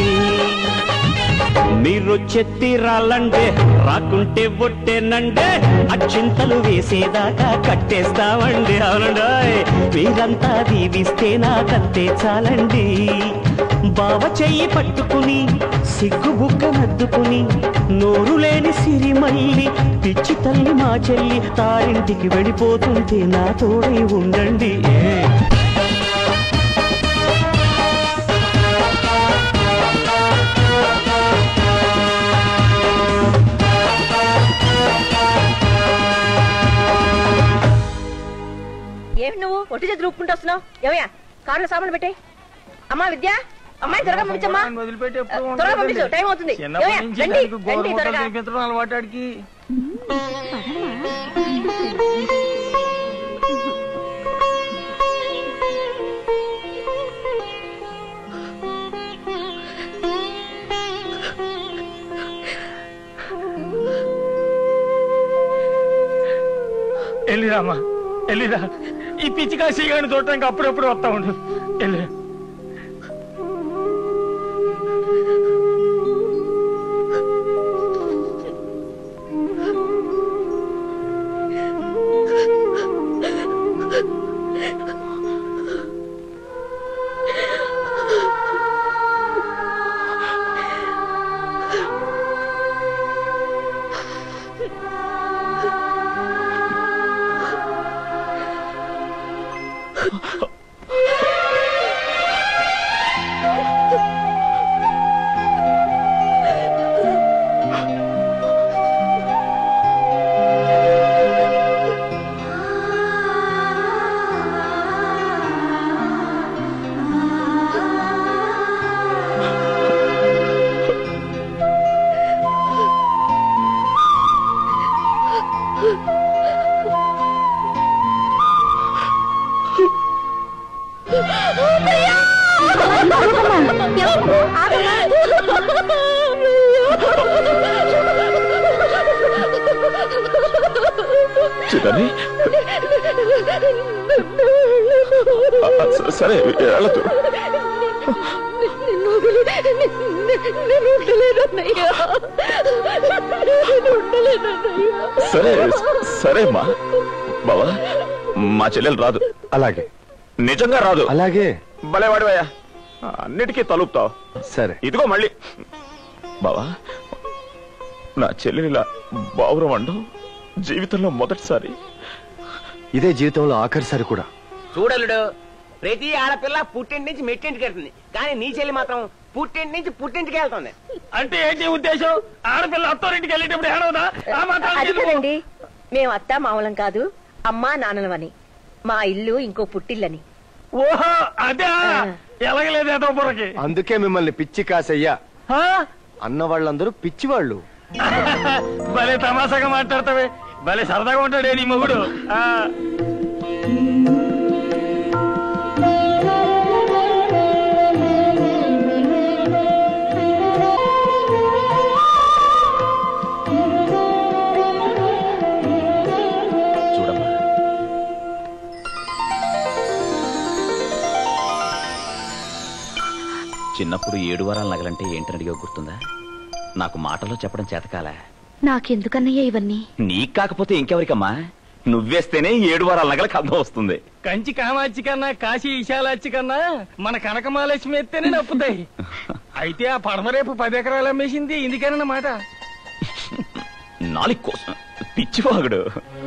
మీరు చెత్తిరాలండే రాకుంటే ఒట్టేనండే అచ్చింతలు వేసేదాకా కట్టేస్తామండి అవునండోయ్ మీరంతా దీవిస్తే నాకంతే చాలండి బావ చెయ్యి పట్టుకుని సిగ్గు బుగ్గ నద్దుకుని నోరు లేని సిరి మళ్ళీ పిచ్చి తల్లి మా చెల్లి తారింటికి వెళ్ళిపోతుంటే నా తోడై ఉండండి ఏ ఏమి నువ్వు ఒట్టి చేతులు ఊపుకుంటూ వస్తున్నావు ఏమయ్యా కారులో సామాన్లు పెట్టాయి అమ్మా విద్య అమ్మాయి త్వరగా పంపించమ్మా వదిలిపెట్టి ఎప్పుడు త్వరగా పంపించు టైం అవుతుంది చిన్నప్పటి ఏమయ్యా, నుంచి రండి, దానికి రండి గోరుముద్దలు త్వరగా తినిపించడం అలవాటాడికి వెళ్ళిరామా వెళ్ళిరా ఈ పిచ్చిగా సీగాని చూడటానికి అప్పుడప్పుడు వస్తా ఉండు వెళ్ళి చిదని సరే వెళ్ళదు నిన్ను వదిలి నేను ఉండలేనన్నయ్యా నేను ఉండలేనన్నయ్యా సరే సరే అమ్మా బావా మా చెల్లెలు రాదు అలాగే నిజంగా రాదు అలాగే భలేవాడివయ్యా అన్నిటికీ తలుపుతావు సరే ఇదిగో మళ్ళీ బావా నా చెల్లినిలా బావురం అండం జీవితంలో మొదటిసారి ఇదే జీవితంలో ఆఖరిసారి కూడా చూడలుడు ప్రతి ఆడపిల్ల పుట్టింటి నుంచి మెట్టింటికి వెళ్తుంది కానీ నీ చెల్లి మాత్రం పుట్టింటి నుంచి పుట్టింటికి వెళ్తుంది అంటే ఏంటి ఉద్దేశం ఆడపిల్ల అత్తారింటికి వెళ్ళేటప్పుడు ఏడవదా ఆ మాత్రం అది ఎందుకు? కదండి మేము అత్త మామూలం కాదు అమ్మా నాన్నలమని మా ఇల్లు ఇంకో పుట్టిల్లని ఓహో అదే ఎలాగలేదు ఏదో బుర్రకి అందుకే మిమ్మల్ని పిచ్చి కాసయ్యా అన్న వాళ్ళందరూ పిచ్చివాళ్ళు భలే తమాషాగా మాట్లాడతావే భలే సరదాగా ఉంటాడే నీ మొగుడు ఆ. చూడమ్మా చిన్నప్పుడు ఏడు వారాల నగలంటే ఏంటని అడిగా గుర్తుందా నాకు మాటలో చెప్పడం చేతకాలా నాకెందుకన్నయ్య ఇవన్నీ నీకు కాకపోతే ఇంకెవరికమ్మా నువ్వేస్తేనే ఏడు వారాల నగలకు అందం వస్తుంది కంచి కామాచి కన్నా కాశీ విశాలాచి కన్నా మన కనకమాలక్ష్మి ఎత్తేనే నప్పుతాయి అయితే ఆ పడమరేపు పది ఎకరాలు అమ్మేసింది ఇందుకేనన్నమాట నాలుగు కోసం పిచ్చివాగుడు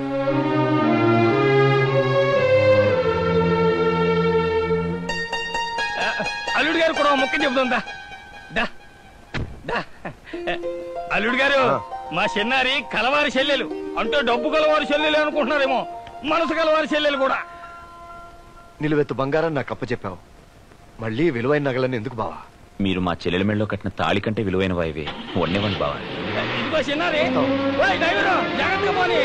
ఆ, అల్లుడు గారు కూడా ఓ ముక్క చెబుతుందా దా దా అల్లుడు గారు మా చిన్నారి కలవారి చెల్లెలు అంటే డబ్బు కలవారి చెల్లెలు అనుకుంటున్నారేమో మనసు కలవారి చెల్లెలు కూడా నిలువెత్తు బంగారం నాకు అప్పచెప్పావు మళ్ళీ విలువైన నగలన్నీ ఎందుకు బావా మీరు మా చెల్లెల మెళ్ళలో కట్టిన తాళి కంటే విలువైన వాయివే వండేవాడి బావా ఇదిగో చిన్నారి ఓయ్ డ్రైవరు జాగ్రత్తగా పోనీ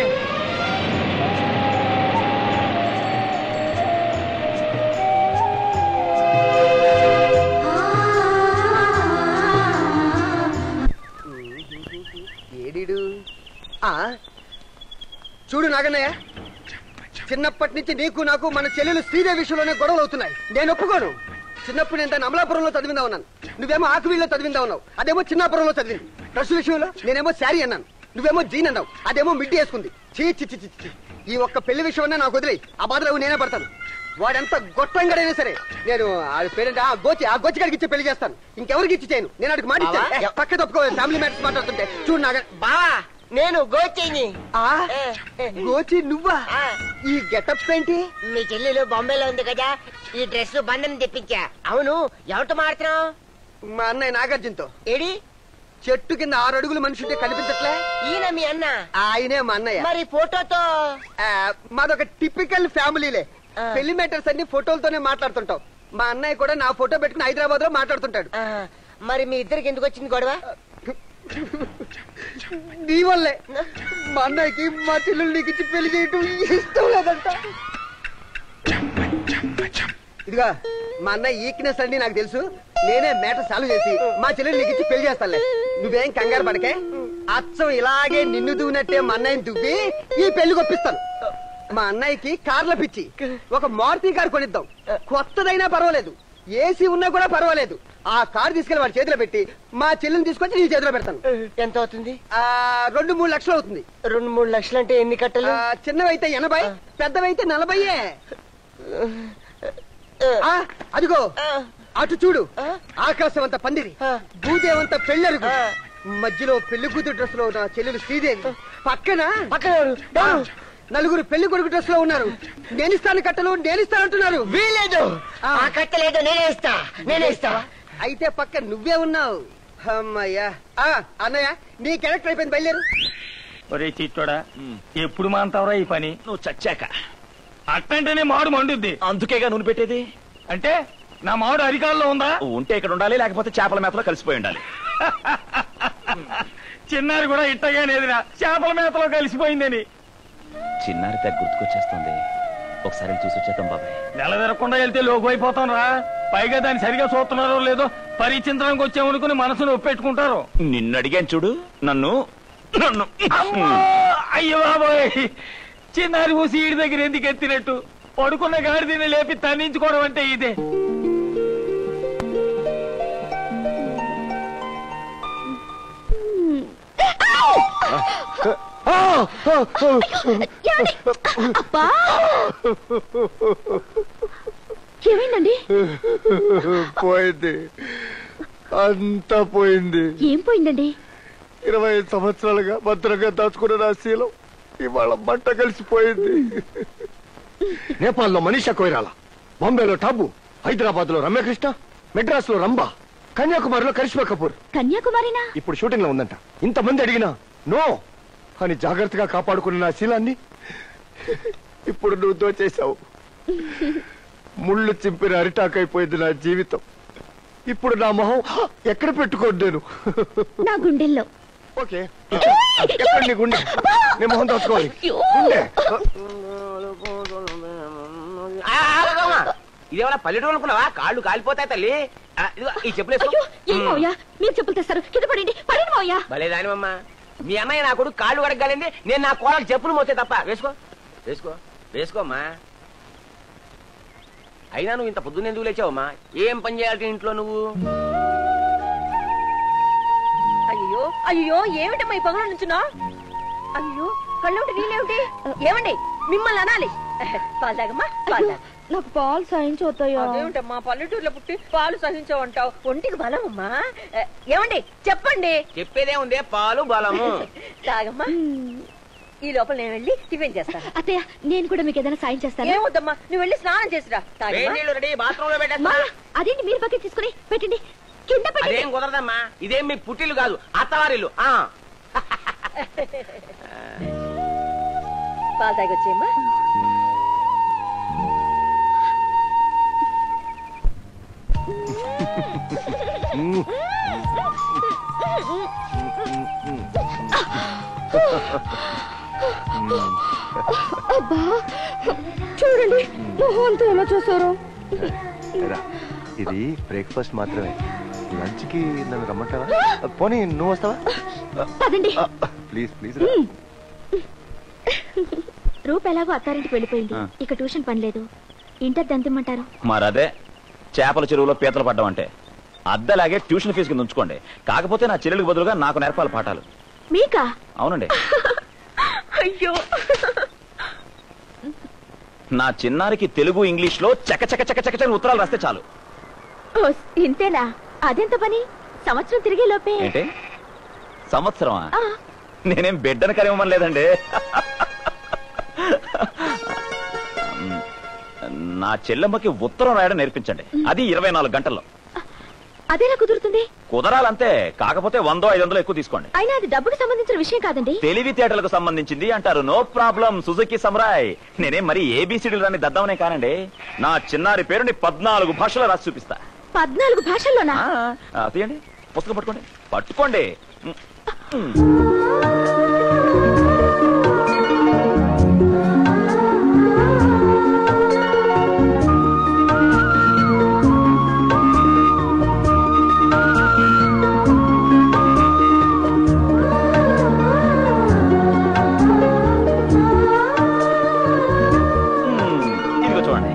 ఏడీడు ఆ చూడు నాగన్నయ్య చిన్నప్పటి నుంచి నీకు నాకు మన చెల్లెలు శ్రీదేవి విషయంలోనే గొడవలు అవుతున్నాయి నేను ఒప్పుకోను చిన్నప్పుడు నేను దాన్ని అమలాపురంలో చదివిందా ఉన్నాను నువ్వేమో ఆకువీళ్ళలో చదివిందా ఉన్నావు అదేమో చిన్నాపురంలో చదివింది డ్రెస్ విషయంలో నేనేమో శారీ అన్నాను నువ్వేమో జీన్ అన్నావు అదేమో మిడ్డీ వేసుకుంది చీ చి చి చి, చి. ఈ ఒక్క పెళ్లి విషయమనే నాకు వదిలేయి ఆ బాధలో నేనే పడతాను వాడెంత గొట్టంగాడైనా సరే నేను ఆ పేరెంట్ ఆ గోచి ఆ గోచి గారికి ఇచ్చి పెళ్లి చేస్తాను ఇంకెవరికి ఇచ్చి చేయను నేను అడిగి మాట ఇచ్చాను బావా? పక్క తప్పుకోవాలి ఫ్యామిలీ మ్యాటర్స్ మాట్లాడుతుంటే చూడు నాగ బావా నేను గోచిని ఆ గోచి నువ్వా ఈ గెటప్ ఏంటి మీ చెల్లెలు బొంబాయిలో ఉంది కదా ఈ డ్రెస్ బంధం తెప్పించా అవును ఎవరితో మాడుతున్నావు మా అన్నయ్య నాగార్జునతో ఏడి చెట్టు కింద ఆరు అడుగులు మనిషి ఉంటే కనిపించట్లే ఈయన మీ అన్న ఆయనే మా అన్నయ్య మరి ఫోటోతో ఆ, మాదొక టిపికల్ ఫ్యామిలీలే పెళ్లి మ్యాటర్స్ అన్ని ఫోటోలతోనే మాట్లాడుతుంటాం మా అన్నయ్య కూడా నా ఫోటో పెట్టుకుని హైదరాబాద్ లో మాట్లాడుతుంటాడు మరి మీ ఇద్దరికి ఎందుకు వచ్చింది గొడవ నీ వల్లే మా అన్నయ్యకి మా చెల్లెలు నీకు ఇచ్చి పెళ్లి చేయటం ఇష్టం లేదంట ఇదిగా మా అన్నయ్య ఈక్నెస్ అండి నాకు తెలుసు నేనే మేటర్ సాల్వ్ చేసి మా చెల్లెలు నీకు ఇచ్చి పెళ్లి చేస్తానులే నువ్వేం కంగారు పడకే అచ్చం ఇలాగే నిన్ను దువ్వినట్టే మా అన్నయ్యని దువ్వి ఈ పెళ్లి కొప్పిస్తాను మా అన్నయ్యకి కార్ల పిచ్చి ఒక మారుతి కారు కొనిద్దాం కొత్తదైనా పర్వాలేదు ఏసీ ఉన్నా కూడా పర్వాలేదు ఆ కారు తీసుకెళ్లి వాడి చేతిలో పెట్టి మా చెల్లిని తీసుకొచ్చి నీ చేతిలో పెడతాను ఎంత అవుతుంది ఆ రెండు మూడు లక్షలు అవుతుంది రెండు మూడు లక్షలు అంటే ఎన్ని కట్టలు ఆ, చిన్నవైతే ఎనభై పెద్దవైతే నలభైయే ఆ, అదిగో అటు చూడు ఆకాశం అంత పందిరి భూదేవంత పెళ్ళరుగు మధ్యలో పెళ్లి కూతురు డ్రెస్ లో నా చెల్లెలు శ్రీదేవి పక్కన ఆ, నలుగురు పెళ్లి కొడుకు డ్రెస్ లో ఉన్నారు నేనిస్తాను కట్టలు నేనిస్తానంటున్నారు వీలేదు ఆ కట్టలేదు నేనే ఇస్తా నేనే ఇస్తా అయితే పక్క నువ్వే ఉన్నావు అమ్మయ్యా ఆ, అన్నయ్య నీ క్యారెక్టర్ అయిపోయింది బయలుదేరు ఒరే చిట్టోడా ఎప్పుడు మాంతావరా ఈ పని నువ్వు చచ్చాక అట్టంటేనే మాడు మండుద్ది అందుకేగా నూనె పెట్టేది అంటే నా మామిడి అరికాల్లో ఉందా ఉంటే ఇక్కడ ఉండాలి లేకపోతే చేపల మేతలో కలిసిపోయి ఉండాలి చిన్నారి కూడా ఇట్టగానేదిరా చేపల మేతలో కలిసిపోయిందని చిన్నారి తెగ గుర్తుకొచ్చేస్తుంది ఒకసారి వెళ్ళి చూసి వచ్చేద్దాం బాబాయ్ నెల తిరగకుండా వెళ్తే లోకు అయిపోతాం రా పైగా దాన్ని సరిగా చూస్తున్నారో లేదో పరీక్షించడానికి వచ్చామనుకుని మనసును ఒప్పెట్టుకుంటారు నిన్ను అడిగాను చూడు నన్ను నన్ను అమ్మో! అయ్యో బాబోయ్ చిన్నారి ఊసి ఈడి దగ్గర ఎందుకు ఎత్తినట్టు పడుకున్న గాడిదని లేపి తన్నించుకోవడం అంటే ఇదే అబ్బా ఏమైందండి పోయింది అంతా పోయింది ఏం పోయిందండి ఇరవై ఐదు సంవత్సరాలుగా భద్రంగా దాచుకున్న నా శీలం ఇవాళ మంట కలిసిపోయింది నేపాల్లో మనీషా కొయిరాల బాంబేలో టాబు హైదరాబాద్ లో రమ్యకృష్ణ మెడ్రాస్ లో రంభా కన్యాకుమారిలో కరిష్మా కపూర్ కన్యాకుమారినా ఇప్పుడు షూటింగ్ లో ఉందంట ఇంతమంది అడిగినా నో అని జాగ్రత్తగా కాపాడుకున్న నా శీలాన్ని ఇప్పుడు నువ్వు దోచేశావు ముళ్ళు చింపిన అరిటాకైపోయింది నా జీవితం ఇప్పుడు నా మొహం ఎక్కడ పెట్టుకోండి నేను నా గుండెల్లో ఓకే ఎక్కడ నీ గుండె నీ మొహం దాచుకోవాలి గుండె ఆ, ఆగమ్మా. ఇదేమన్నా పల్లెటూరు అనుకున్నావా కాళ్ళు కాలిపోతాయి తల్లి ఆ, ఇదిగో ఈ చెప్పులు వేసుకో. ఏం మావయ్య మీరు చెప్పులు తెస్తారు కింద పడండి పడండి మావయ్య భలే దానివమ్మా మీ అన్నయ్య నా కొడుకు కాళ్ళు కడగలింది నేను నా కోడలు చెప్పులు మోసే తప్ప వేసుకో వేసుకో వేసుకోమ్మా అయినా నువ్వు ఇంత పొద్దున్న ఎందుకు లేచావమ్మా ఏం పని చేయాలి ఇంట్లో నువ్వు అయ్యో అయ్యో ఏమిటమ్మా ఈ పగలు నుంచున్నా అయ్యో కళ్ళేమిటి నీళ్ళేమిటి ఏమండి మిమ్మల్ని అనాలి పాలు తాగమ్మా పాలు తాగు. నాకు పాలు సహించవుతాయో అదేమిటమ్మా పల్లెటూరులో పుట్టి పాలు సహించవంటావు ఒంటికి బలం అమ్మా ఏమండి చెప్పండి చెప్పేదే ఉంది పాలు బలము తాగమ్మా ఈ లోపల నేను వెళ్ళి టిఫిన్ చేస్తాను అత్తయ్య నేను కూడా మీకు ఏదైనా సాయం చేస్తాను ఏమొద్దమ్మా నువ్వు వెళ్ళి స్నానం చేసిరా వేడి నీళ్ళు రెడీ బాత్రూమ్ లో పెట్టేస్తా మావయ్య, అదేంటి మీరు బకెట్ తీసుకుని పెట్టండి కింద పెట్టండి అదేం కుదరదమ్మా ఇదేం మీ పుట్టిల్లు కాదు అత్తవారిల్లు ఆ పాలు తాగొచ్చేయమ్మా అబ్బా చూడండి మొహంతో ఎలా చూసారు రా, ఇది బ్రేక్ఫాస్ట్ మాత్రమే లంచ్ కి నన్ను రమ్మంటావా పోనీ నువ్వు వస్తావా పదండి ప్లీజ్ ప్లీజ్ రూప్ ఎలాగో అత్తారింటికి వెళ్ళిపోయింది ఆ. ఇక ట్యూషన్ పని లేదు ఇంటర్ దంతమంటారు మరదే చేపల చెరువులో పీతలు పడ్డం అంటే అద్దలాగే ట్యూషన్ ఫీజు కింద ఉంచుకోండి కాకపోతే నా చెల్లెలకు బదులుగా నాకు నేర్పాలి పాఠాలు మీకా అవునండి అయ్యో నా చిన్నారికి తెలుగు ఇంగ్లీష్ లో చక చక చక చక చక ఉత్తరాలు రాస్తే చాలు ఓస్, ఇంతేనా అదెంత పని సంవత్సరం తిరిగే లోపే ఏంటి సంవత్సరమా ఆ, నేనేం బిడ్డను కనివ్వమని లేదండి నా చెల్లెమ్మకి ఉత్తరం రాయడం నేర్పించండి అది ఇరవై నాలుగు గంటల్లో అదెలా కుదురుతుంది కుదరాలంతే కాకపోతే వందో ఐదు వందలు ఎక్కువ తీసుకోండి అయినా అది డబ్బుకు సంబంధించిన విషయం కాదండి తెలివితేటలకు సంబంధించింది అంటారు నో ప్రాబ్లం సుజుకి సమ్రాయ్ నేనేం మరి ఏబిసిడీలు రాని దద్దామనే కానండి నా చిన్నారి పేరుని పద్నాలుగు భాషలో రాసి చూపిస్తా పద్నాలుగు భాషల్లోనా ఆ, తీయండి పుస్తకం పట్టుకోండి పట్టుకోండి ఇదిగో చూడండి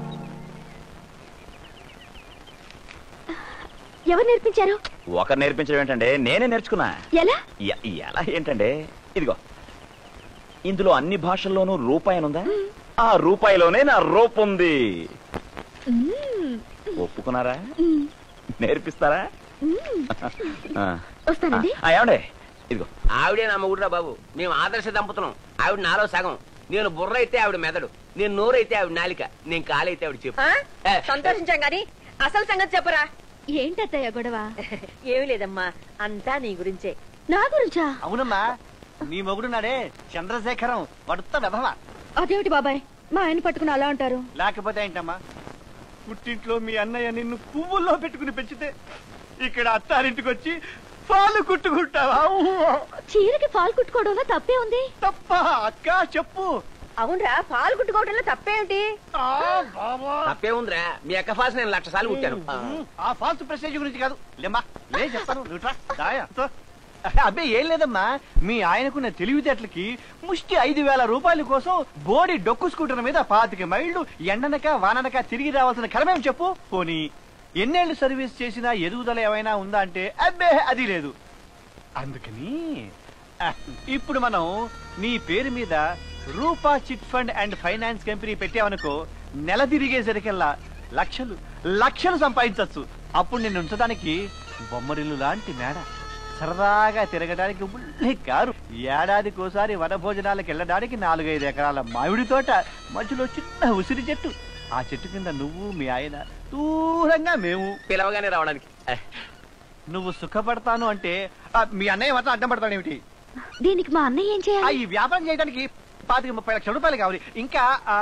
ఎవరు నేర్పించారు ఒకరు నేర్పించడం ఏంటంటే నేనే నేర్చుకున్నా ఎలా ఎ- ఎలా ఏంటంటే ఇదిగో ఇందులో అన్ని భాషల్లోనూ రూపాయి అని ఉందా ఆ రూపాయిలోనే నా రూపు ఉంది మ్మ్. ఒప్పుకున్నారా మ్మ్. నేర్పిస్తారా మ్మ్. ఆ. వస్తానండి ఆ, ఏమండే ఇదిగో ఆవిడే నా మొగుడురా బాబు మేము ఆదర్శ దంపతులం ఆవిడ నాలో సగం నేను బుర్ర అయితే ఆవిడ మెదడు నేను నోరు అయితే ఆవిడ నాలిక నేను కాలైతే ఆవిడ చెప్పు ఆ? సంతోషించాం గాని అసలు సంగతి చెప్పరా ఏంటత్తయ్య గొడవ ఏమీ లేదమ్మా అంతా నీ గురించే నా గురించా అవునమ్మా నీ మొగుడు నాడే చంద్రశేఖరం వడుత వెధవ అదేమిటి బాబాయ్ మా ఆయన పట్టుకుని అలా అంటారు లేకపోతే ఏంటమ్మా పుట్టింట్లో మీ అన్నయ్య నిన్ను పువ్వుల్లో పెట్టుకుని పెంచితే ఇక్కడ అత్తారింటికి వచ్చి పాలు కుట్టుకుంటావా చీరకి పాలు కుట్టుకోవడంలో తప్పే ఉంది తప్ప అక్క చెప్పు అవునరా పాలు కుట్టుకోవడంలో తప్పేమిటి తప్పే ఉందిరా మీ అక్క ఫాల్స్ నేను లక్ష సార్లు కుట్టాను ఆ ఫాల్స్ ప్రెస్టేజ్ గురించి కాదు లేమ్మా లే చెప్తాను నువ్వు ట్రా, దాయా. అబ్బే ఏం లేదమ్మా మీ ఆయనకున్న తెలివితేటలకి ముష్టి ఐదు వేల రూపాయల కోసం బోడి డొక్కు స్కూటర్ మీద పాతిక మైళ్ళు ఎండనక వాననక తిరిగి రావాల్సిన కరమేం చెప్పు పోనీ ఎన్నేళ్లు సర్వీస్ చేసినా ఎదుగుదల ఏమైనా ఉందా అంటే అబ్బే అది లేదు అందుకని ఆ, ఇప్పుడు మనం నీ పేరు మీద Rupa chit fund and finance company పెట్టామనుకో నెల తిరిగేసరికల్లా లక్షలు లక్షలు సంపాదించవచ్చు అప్పుడు నిన్ను ఉంచడానికి బొమ్మరిల్లు లాంటి మేడ సరదాగా తిరగడానికి ఉల్లి కారు ఏడాదికోసారి వనభోజనాలకు వెళ్ళడానికి నాలుగైదు ఎకరాల మామిడి తోట మధ్యలో చిన్న ఉసిరి చెట్టు ఆ చెట్టు కింద నువ్వు మీ ఆయన దూరంగా మేము పిలవగానే రావడానికి నువ్వు సుఖపడతాను అంటే ఆ, మీ అన్నయ్య మాత్రం అడ్డం పడతాడు ఏమిటి దీనికి మా అన్నయ్య ఏం ఆ, చేయాలి ఈ వ్యాపారం చేయడానికి పాతిక ముప్పై లక్షల రూపాయలు కావాలి ఇంకా ఆ,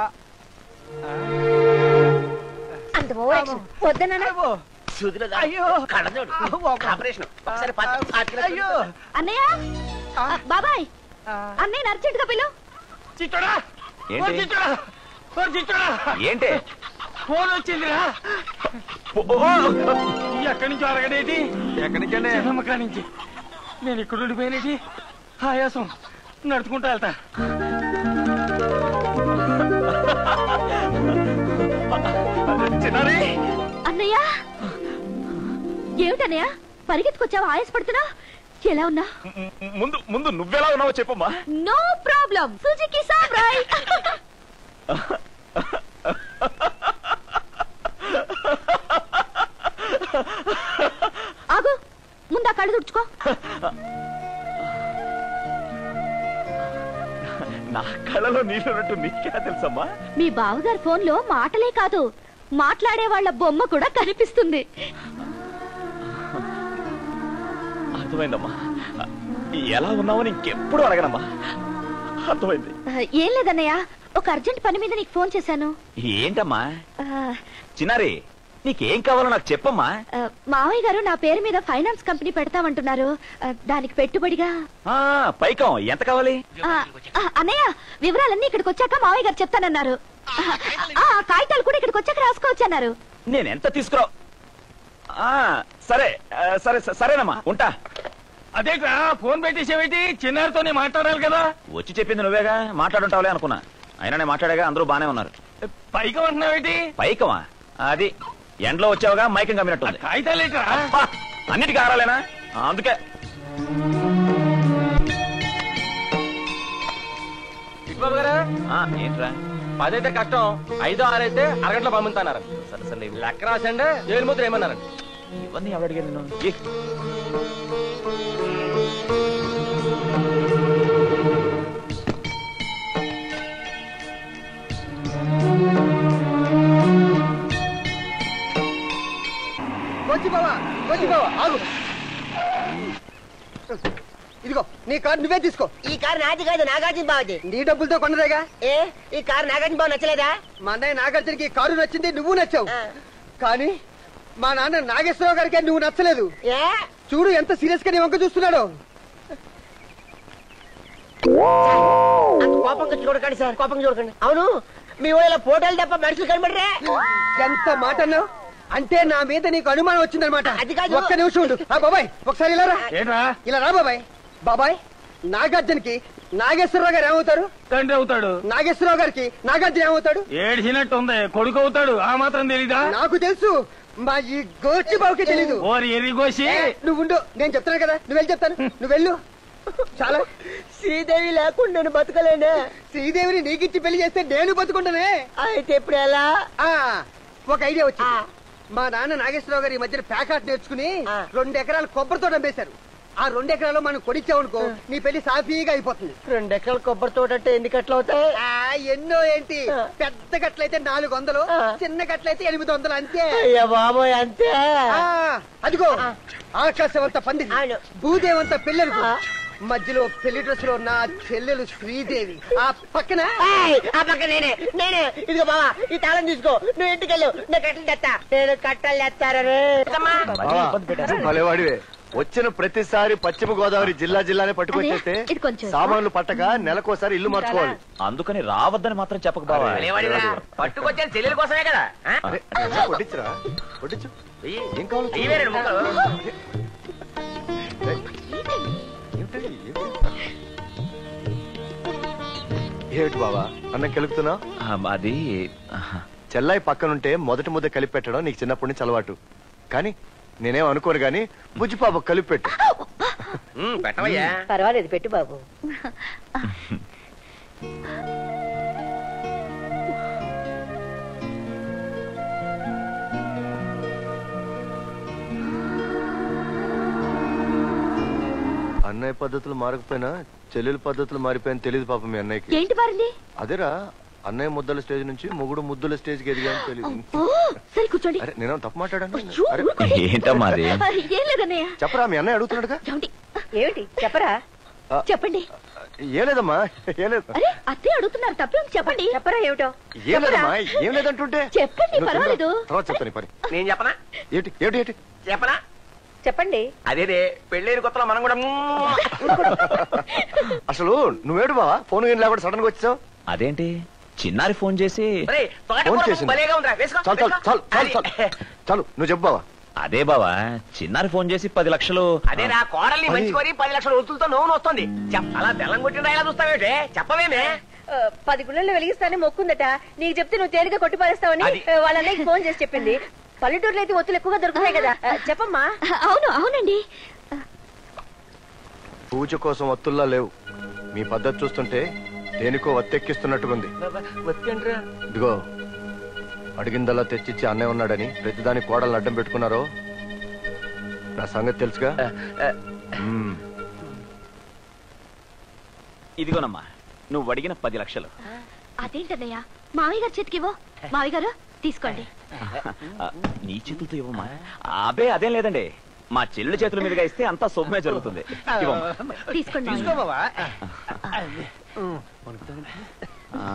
అంత వద్దనా అయ్యో ఆపరేషన్ ఒకసారి పాతి- పాతిక లక్షలు అయ్యో అన్నయ్య ఆ, బాబాయ్ అన్నయ్య అర్జెంట్ గా పిలు చిట్టోడా ఏంటి? ఓ చిట్టోడా ఓ చిట్టోడా ఏంటి ఫోన్ వచ్చిందిరా ఎక్కడి నుంచి అరగడేటి ఎక్కడి నుంచి నమ్మకా నుంచి నేను ఇక్కడ ఉండిపోయినటి ఆయాసం నడుచుకుంటా వెళ్తా చిన్నారి అన్నయ్య ఏమిటన్నయ్య పరిగెత్తుకొచ్చావా ఆయాసపడుతున్నా ఎలా ఉన్నా ముందు ముందు నువ్వెలా ఉన్నావో చెప్పమ్మా నో ప్రాబ్లం సుజుకి సామ్రాయ్ ఆగు ముందా కళ్ళు తుడుచుకో నా కళ్ళలో నీళ్ళున్నట్టు నీకే తెలుసమ్మా మీ బావగారి ఫోన్లో మాటలే కాదు మాట్లాడే వాళ్ళ బొమ్మ కూడా కనిపిస్తుంది అర్థమైందమ్మా ఎలా ఉన్నావని ఇంకెప్పుడు అడగనమ్మా అర్థమైంది ఆ, ఏం లేదన్నయ్య ఒక అర్జెంట్ పని మీద నీకు ఫోన్ చేశాను ఏంటమ్మా ఆ, చిన్నారి నీకేం కావాలో నాకు చెప్పమ్మా ఆ, మావయ్య గారు నా పేరు మీద ఫైనాన్స్ కంపెనీ పెడతామంటున్నారు ఆ, దానికి పెట్టుబడిగా ఆ పైకం ఎంత కావాలి ఆ, ఆ, అన్నయ్య వివరాలన్నీ ఇక్కడికి వచ్చాక మావయ్య గారు చెప్తానన్నారు ఆ, ఆ, కాగితాలు కూడా ఇక్కడికి వచ్చాక రాసుకోవచ్చు అన్నారు నేను ఎంత తీసుకురావు ఆ, సరే ఆ, సరే స- సరేనమ్మా ఉంటా అదేట్రా ఫోన్ పెట్టేసేవేటి చిన్నారితోనే మాట్లాడాలి కదా వచ్చి చెప్పింది నువ్వేగా మాట్లాడుంటావులే అనుకున్నా అయినా నేను మాట్లాడాగా అందరూ బానే ఉన్నారు పైకం అంటున్నావేటి పైకమా అది ఎండలో వచ్చావుగా మైకం కమ్మినట్టుంది కాగితాలేట్రా అబ్బా, అన్నిటికీ ఆరాలేనా ఆ, అందుకే బాబు గారు ఆ, ఏంట్రా పదైతే కష్టం ఐదో ఆరైతే అరగంటలో పంపుతున్నారు సరే సరే లెక్క రాసండి ఏడు ముద్ర ఏమన్నారు ఇవన్నీ ఎవరు అడిగారు నిన్ను? ఏ, వచ్చి బావా వచ్చి బావా ఆగు ఇదిగో నీ కారు నువ్వే తీసుకో ఈ కారు నాది కాదు నాగార్జున బావది నీ డబ్బులతో కొన్నదేగా ఏ ఈ కారు నాగార్జున బావ నచ్చలేదా మా అన్నయ్య నాగార్జునకి ఈ కారు నచ్చింది నువ్వు నచ్చావు కానీ మా నాన్న నాగేశ్వరరావు గారికి నువ్వు నచ్చలేదు ఏ చూడు ఎంత సీరియస్ గా నీ వంక చూస్తున్నాడు అంత కోపంగా చూడకండి సార్ కోపంగా చూడకండి అవును మీ ఊళ్ళో ఫోటోలు తప్ప మనుషులు కనబడరే ఎంత మాట అన్నావు అంటే నా మీద నీకు అనుమానం వచ్చిందనమాట అది కాదు. ఒక్క నిమిషం ఉండు ఆ బాబాయ్ ఒకసారి ఇలా రా ఏంట్రా ఇలా రా బాబాయ్ బాబాయ్ నాగార్జునకి నాగేశ్వరరావు గారు ఏమవుతారు తండ్రి అవుతాడు నాగేశ్వరరావు గారికి నాగార్జున ఏమవుతాడు ఏడ్చినట్టు ఉంది కొడుకు అవుతాడు ఆ మాత్రం తెలీదా నాకు తెలుసు మా ఈ గోచి బావుకి తెలీదు ఓరి ఎర్రిగోసి ఏ, నువ్వు ఉండు నేను చెప్తాను కదా నువ్వు వెళ్ళి చెప్తాను నువ్వు వెళ్ళు చాలా శ్రీదేవి లేకుండా నేను బతకలేనే శ్రీదేవిని నీకిచ్చి పెళ్లి చేస్తే నేను బతుకుంటానే అయితే ఇప్పుడు ఎలా ఆ, ఒక ఐడియా వచ్చింది మా నాన్న నాగేశ్వరరావు గారు ఈ మధ్యన ప్యాకాట్ నేర్చుకుని రెండు ఎకరాలు కొబ్బరితో అమ్మేశారు ఆ రెండు ఎకరాలు మనం కొనిచ్చామనుకో నీ పెళ్లి సాఫీగా అయిపోతుంది రెండు ఎకరాల కొబ్బరి తోట అంటే ఎన్ని కట్లు అవుతాయి ఆ, ఎన్నో ఏంటి పెద్ద గట్లయితే నాలుగు వందలు చిన్న గట్లయితే ఎనిమిది వందలు అంతే అయ్యా బాబోయ్ అంతే ఆ, అదిగో ఆకాశవంత పంది భూదేవంత పిల్లలు మధ్యలో పెళ్లి డ్రెస్ లో నా చెల్లెలు శ్రీదేవి ఆ పక్కన ఏయ్, ఆ పక్క నేనే నేనే ఇదిగో బావా ఈ తాళం తీసుకో నువ్వు ఇంటికి వెళ్ళు నేను కట్టలు తెస్తా నేను కట్టలు తెస్తారని బావా, భలేవాడివే వచ్చిన ప్రతిసారి పశ్చిమ గోదావరి జిల్లా జిల్లానే పట్టుకొచ్చేస్తే అదే, ఇది కొంచెం. సామాన్లు పట్టక నెలకోసారి ఇల్లు మార్చుకోవాలి అందుకని రావద్దని మాత్రం చెప్పక బావా పట్టుకొచ్చాను చెల్లెల కోసమే కదా ఆ? అరే, అదే కొట్టించురా కొట్టించు ఏం కావాలి ఇవే రెండు ముక్కలు. ఏమిటి బావా అన్నం కెలుపుతున్నా అది చెల్లాయి పక్కనుంటే మొదటి ముద్ద కలిపి పెట్టడం నీకు చిన్నప్పటి నుంచి అలవాటు కానీ నేనేం అనుకోను గాని బుజ్జిపాప కలిపి పెట్టు ఉమ్, పెట్టవయ్యా పర్వాలేదు పెట్టు బాబు అన్నయ్య పద్ధతులు మారకపోయినా చెల్లెల పద్ధతులు మారిపోయిన తెలియదు పాపం మీ అన్నయ్యకి ఏంటి మారింది అదేరా అన్నయ్య ముద్దల స్టేజ్ నుంచి మొగుడు ముద్దుల స్టేజ్కి ఎదిగాని తెలియదు ఓ సరే కూర్చోండి అరే నేను తప్పు మాట్లాడాను అయ్యో, అరే, ఊరుకోండి. ఏంటమ్మా అది అరే, ఏం లేదన్నయ్య చెప్పరా మీ అన్నయ్య అడుగుతున్నాడుగా ఏమండి? ఏమిటి చెప్పరా ఆ, చెప్పండి ఏం లేదమ్మా ఏం లేదు అరే అత్తయ్య అడుగుతున్నారు తప్పేం చెప్పండి చెప్పరా ఏమిటో ఏం లేదమ్మా ఏం లేదంటుంటే చెప్పండి నువ్వు పర్వాలేదు తిరుగు. తర్వాత చెప్తాను ఈ పని నేను చెప్పనా ఏంటి ఏంటి ఏంటి చెప్పనా చెప్పండి అదేదే పెళ్ళైన కొత్తలో మనం కూడా అసలు నువ్వేడు బావా ఫోన్ ఏం లేకుండా సడన్ గా వచ్చావు అదేంటి చిన్నారి ఫోన్ చేసి ఒరేయ్, తోటకూర ఫోన్ పువ్వు చేసింది భలేగా ఉందిరా వేసుకో చాలు చాలు వేసుకో. చాలు చాలు అది. చాలు చాలు నువ్వు చెప్పు బావా అదే బావా చిన్నారి ఫోన్ చేసి పది లక్షలు అదేరా కోడల్ని పది. మంచి కోరి పది లక్షల వస్తువులతో నవ్వును వస్తుంది చెప్ప అలా బెల్లం కొట్టిన ఇలా చూస్తావేటే చెప్పవేమే ఆ, పది గుళ్ళల్లో వెలిగిస్తానని మొక్కుందట నీకు చెప్తే నువ్వు తేలిగా కొట్టి పారేస్తావని అది. ఆ, వాళ్ళ అన్నయ్యకి ఫోన్ చేసి చెప్పింది పల్లెటూరులో అయితే ఒత్తులు ఎక్కువగా దొరుకుతాయి కదా ఆ, చెప్పమ్మా అవును అవునండి పూజ కోసం వత్తుల్లా లేవు మీ పద్ధతి చూస్తుంటే దేనికో వత్తెక్కిస్తున్నట్టుగుంది వత్తండ్రా ఇదిగో అడిగిందల్లా తెచ్చిచ్చి అన్నయ్య ఉన్నాడని ప్రతిదాని కోడల్ని అడ్డం పెట్టుకున్నారో నా సంగతి తెలుసుగా మ్మ్. ఇదిగోనమ్మా నువ్వు అడిగిన పది లక్షలు అదేంటన్నయ్య మావయ్య గారి చేతికివో మావయ్య గారు తీసుకోండి ఆ, నీ చేతులతో ఇవ్వమ్మా అబే అదేం లేదండి మా చెల్లెల చేతుల మీదుగా ఇస్తే అంతా శుభమే జరుగుతుంది ఇవ్వమ్మా. తీసుకోండి తీసుకో మావయ్య. బావా ఆ,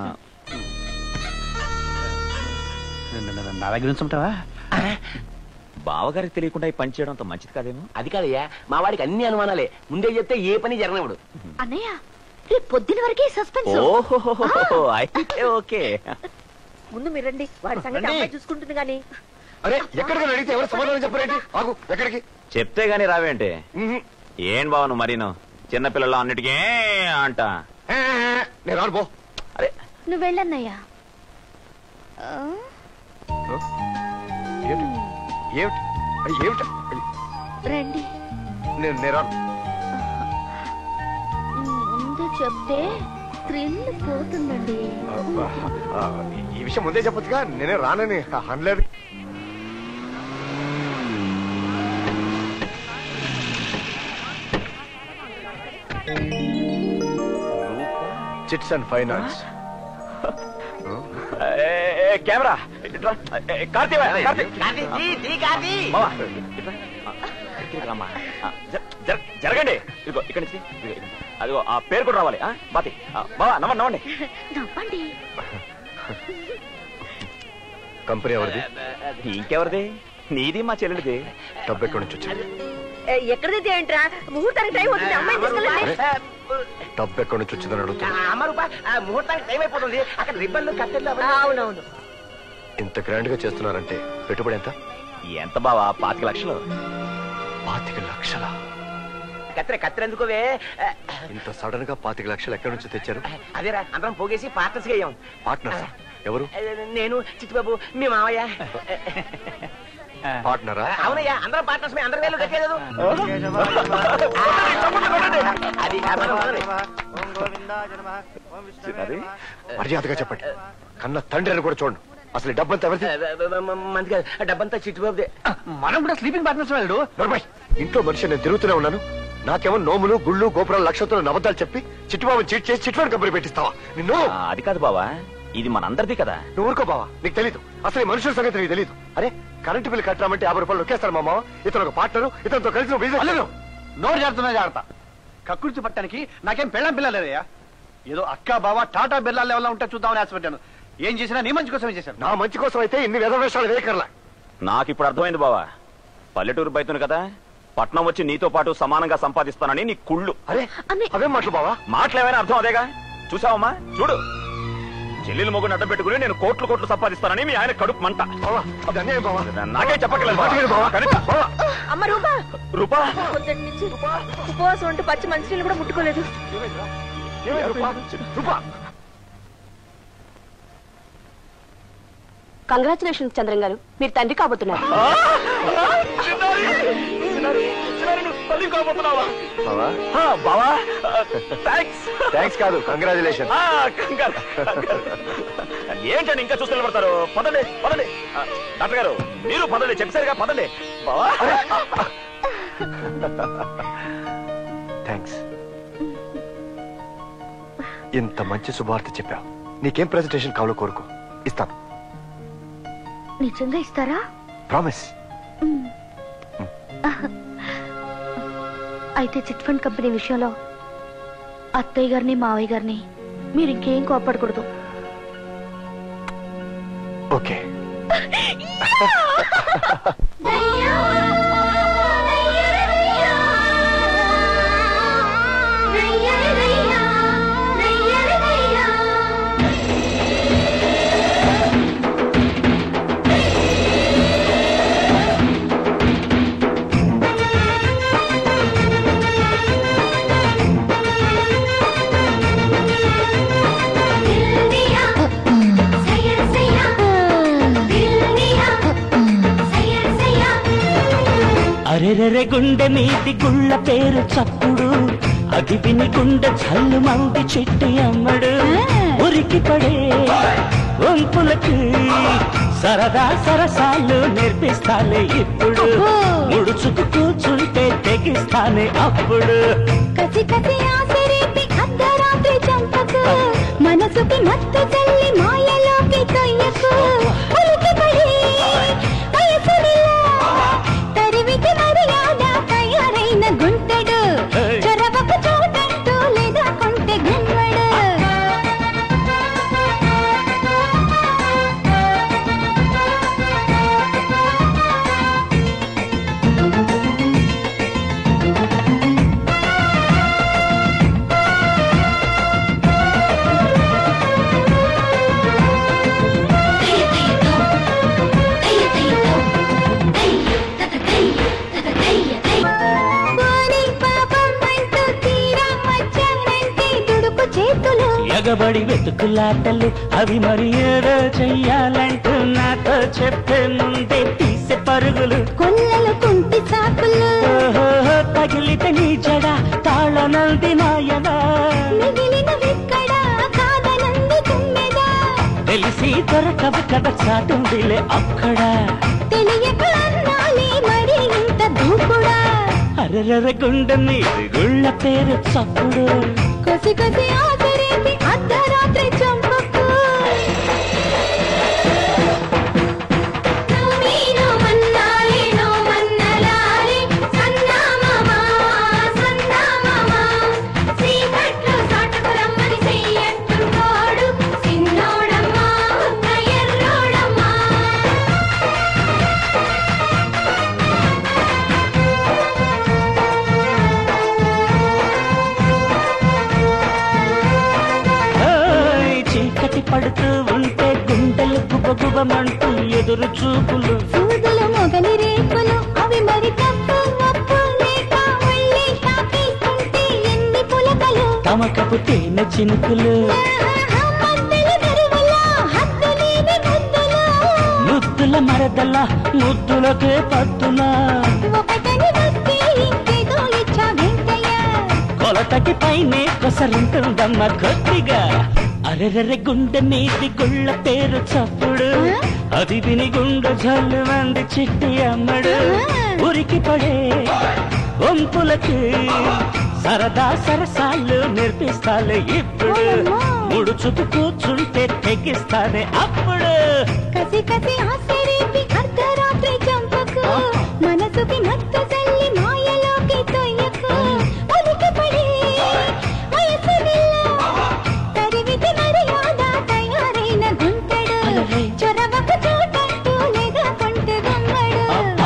నా దగ్గర ఉంచుంటావా బావగారికి తెలియకుండా ఈ పని చేయడం అంత మంచిది కాదేమో అది కాదయ్యా మా వాడికి అన్ని అనుమానాలే ముందే చెప్తే ఏ పని జరగనివ్వడు అన్నయ్య రేపు పొద్దున వరకే సస్పెన్స్ ఓహో అయితే ఓకే ముందు మీరు రండి వాడి సంగతి రండి. అమ్మాయి చూసుకుంటుంది గాని అరే ఎక్కడికి అడిగితే ఎవరు సమాధానం చెప్పరేంటి ఆగు ఎక్కడికి చెప్తే గాని రావేంటి ఏం బావ నువ్వు మరీను చిన్నపిల్లలు అన్నిటికీ అంట ఏ, ఏ, ఏ, నేను రాను పో అరే నువ్వు వెళ్ళన్నయ్య ఏమిటి ఏమిటి అరే, ఏమిటి అరే, రండి నేను నేను రాను ముందు చెప్తే థ్రిల్ పోతుందండి అబ్బా, ఆ, ఈ విషయం ముందే చెప్పొచ్చుగా నేనే రానని అనలేదు చిట్స్ అండ్ ఫైనాన్స్ ఏ, ఏ, కెమెరా ఇట్రా. ఏ, కార్తీవా, కార్తీ- కార్తీ, తీ, తీ, కార్తీ. బావా, ఇట్రా. ఆ, ఇక్కడికి రమ్మా. ఆ, జర- జర- జరగండి ఇదిగో ఇక్కడి నుంచి ఇదిగో, ఇదిగో. అదిగో ఆ పేరు కూడా రావాలి ఆ, బాతి ఆ, బావా నవ్వండి నవ్వండి నవ్వండి కంపెనీ ఎవరిది ఇంకెవరిది నీది మా చెల్లెలిది డబ్బు ఎక్కడి నుంచి వచ్చింది ఏ, ఎక్కడిదైతే ఏంట్రా ముహూర్తానికి టైం అవుతుంది అమ్మాయిని తీసుకెళ్ళండి డబ్బు ఎక్కడి నుంచి వచ్చిందని అడుగుతున్నా అమ్మ రూపా ఆ ముహూర్తానికి టైం అయిపోతుంది అక్కడ రిబ్బన్లు కట్టెలు అవన్నీ- అవునవును ఇంత గ్రాండ్ గా చేస్తున్నారంటే పెట్టుబడి ఎంత ఎంత బావా పాతిక లక్షలు పాతిక లక్షల కత్తెర కత్తెర ఎందుకోవే ఆ, ఇంత సడన్ గా పాతిక లక్షలు ఎక్కడి నుంచి తెచ్చారు అదేరా అందరం పోగేసి పార్ట్నర్స్ గా అయ్యాం పార్ట్నర్ ఎవరు నేను చిట్టుబాబు మీ మావయ్య పార్ట్నరా అవునయ్యా అందరం పార్ట్నర్స్ అందరం వేలు కట్టేదు అది మనం మనమే. మర్యాదగా చెప్పండి కన్న తండ్రి అని కూడా చూడండి అసలు ఈ డబ్బంతా ఎవరిది మంది కాదు ఆ డబ్బంతా చిట్టుబాబుదే మనం కూడా స్లీపింగ్ పార్ట్నర్స్ వెళ్ళడు నర్మయ్ ఇంట్లో మనిషి నేను తిరుగుతూనే ఉన్నాను నాకేమో నోములు గుళ్ళు గోపురాలు లక్షతులు నవద్దాలు చెప్పి చిట్టుబాబు చీట్ చేసి చిట్టుబాబు కంపెనీ పెట్టిస్తావా నిన్ను ఆ, అది కాదు బావా ఇది మనందరిది కదా నువ్వు ఊరుకో బావా నీకు తెలీదు అసలు ఈ మనుషుల సంగతి నీకు తెలీదు అరే కరెంటు బిల్లు కట్టరామంటే యాభై రూపాయలు నొక్కేస్తారు మా మామ ఇతను ఒక పార్ట్నర్ ఇతనితో కలిసి నువ్వు business అల్లుడు నోరు జాగ్రత్త జాగ్రత్త కక్కుర్తి పట్టడానికి నాకేం పెళ్ళం పిల్లలేదయ్యా ఏదో అక్క బావ టాటా బిర్లా లెవెల్లో ఉంటే చూద్దామని ఆశపడ్డాను ఏం చేసినా నీ మంచి కోసమే చేశాను నా మంచి కోసం అయితే ఇన్ని వేషాలు వేయకర్లా నాకు ఇప్పుడు అర్థమైంది బావా పల్లెటూరు బయతును కదా పట్నం వచ్చి నీతో పాటు సమానంగా సంపాదిస్తానని నీ కుళ్ళు అరే అవేం మాటలు బావా మాటలేమైనా అర్థం అదేగా చూసావమ్మా చూడు చెల్లెలు మొగ్గుని అడ్డం పెట్టుకుని నేను కోట్లు కోట్లు సంపాదిస్తానని మీ ఆయన కడుపు మంట అది అన్యాయం బావా నాకే చెప్పగలేదు మాటలేదు బావా. బావా. అమ్మ రూపా రూపా పొద్దున్న నుంచి ఉపవాసం ఉంటూ పచ్చి మంచినీళ్ళు కూడా ముట్టుకోలేదు కంగ్రాచులేషన్స్ చంద్రం గారు మీరు తండ్రి కాబోతున్నారు బావా బావా థ్యాంక్స్ థ్యాంక్స్ కాదు కంగ్రాచులేషన్ ఏంటండి ఇంకా చూస్తూ నిలబడతారు పదండి పదండి ఆ, డాక్టర్ గారు మీరు పదండి చెప్పారుగా పదండి బావా థ్యాంక్స్ ఇంత మంచి శుభవార్త చెప్పావు నీకేం ప్రెజెంటేషన్ కావాలో కోరుకో ఇస్తాను నిజంగా ఇస్తారా ప్రామిస్ అయితే చిట్ ఫండ్ కంపెనీ విషయంలో అత్తయ్య గారిని మావయ్య గారిని మీరు ఇంకేం కోపడకూడదు ఓకే అరెరెరె గుండె మీది గుళ్ళ పేరు చప్పుడు అది విని గుండె చల్లు మంది చెట్టు అమ్మడు ఉరికి పడే వంపులకు సరదా సరసాలు నేర్పిస్తాలే ఇప్పుడు ముడుచుకు కూర్చుంటే తెగిస్తానే అప్పుడు కసి కసి ఆసరేపి అర్ధరాత్రి చంపకు మనసుకి మత్తు చల్లి మాయలోకి తొయ్యకు ఉలికి పడి వయసు తరివికి మర్యాద తయారైన గుంటెడు చొరవకు చోటంటూ లేదా కొంటె గుమ్మడు పోనీ పాపం అంటూ తీరా వచ్చానంటే దుడుకు చేతులు ఎగబడి వెతుకులాటలు అవి మరి ఏదో చెయ్యాలంటూ నాతో చెప్పే ముందే తీసే పరుగులు కొల్లలు కుంటి సాకులు ఓహో తగిలితే నీ జడ తాళనంది నాయనా మిగిలిన విక్కడ కాదనంది తుమ్మెదా తెలిసి దొరకవు కథ చాటుందిలే అక్కడ తెలియక అన్నాలి మరి ఇంత దూకుడా అరరర గుండె మీది గుళ్ళ పేరు చప్పుడు కొసి కొసి ఆసరేసి అర్ధరాత్రి చంపకు నోమీనో మన్నాలి నో మన్నలాలి సన్నామమా సన్నామమా సీకట్లు సాటకు రమ్మని చెయ్యట్టుకోడు సిన్నోడమ్మా ఎర్రోడమ్మా ఓయ్, చీకటి పడుతూ ఉంటే గుండెలు గుబగుబమంటూ ఎదురు చూపులు సూదులు మొగలి రేకులు అవి మరి తప్పు ఒప్పు లేక ఒళ్ళే తాకేస్తుంటే ఎన్ని పులకలు తమకపు తేనె చినుకులు మద్దెల దరువల హద్దు లేని ముద్దులు ముద్దుల మరదల ముద్దులకే పద్దుల ఒకటని వస్తే ఇంకేదో ఇచ్చా వెంటయ్య కొలతకి పైనే కొసరుంటుందమ్మ కొద్దిగా అరెరెరె గుండె మీది గుళ్ళ పేరు చప్పుడు అది విని గుండె జల్లు మంది చిట్టి అమ్మడు ఉరికి పడే వంపులకి సరదా సరసాలు నేర్పిస్తాలే ఇప్పుడు ముడుచుకు కూర్చుంటే తెగిస్తానే అప్పుడు కసి కసి ఆసరేపి అర్ధరాత్రి చంపకు మనసుకి మత్తు చల్లి మాయలోకి తొయ్యకు ఉలికి పడి వయసు తరివితి మర్యాద తయారైన గుంటడు చొరవకు చోటంటూ లేదా కొంటె గుమ్మడు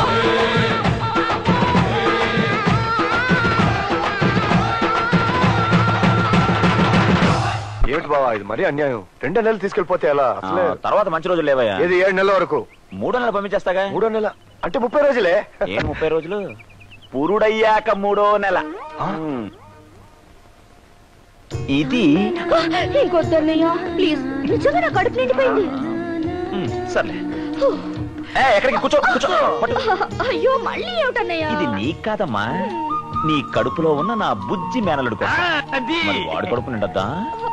ఏమిటి బావా ఇది మరీ అన్యాయం రెండు నెలలు తీసుకెళ్లిపోతే ఎలా అసలే ఆ, తర్వాత మంచి రోజులు లేవయ్యా ఏది ఏడు నెలల వరకు మూడో నెలలు పంపించేస్తాగా మూడో నెల అంటే ముప్పై రోజులే ఏం ముప్పై రోజులు పురుడయ్యాక మూడో నెల ఉమ్. ఇది ఇంకొద్దన్నయ్య ప్లీజ్ నిజంగా నా కడుపు నిండిపోయింది ఉమ్, సర్లే ఏ, ఎక్కడికి కూర్చో కూర్చో పట్టు. అయ్యో మళ్ళీ ఏమిటన్నయ్య ఇది నీకు కాదమ్మా నీ కడుపులో ఉన్న నా బుజ్జి మేనలుడు కోసం మరి వాడు కడుపు నిండద్దా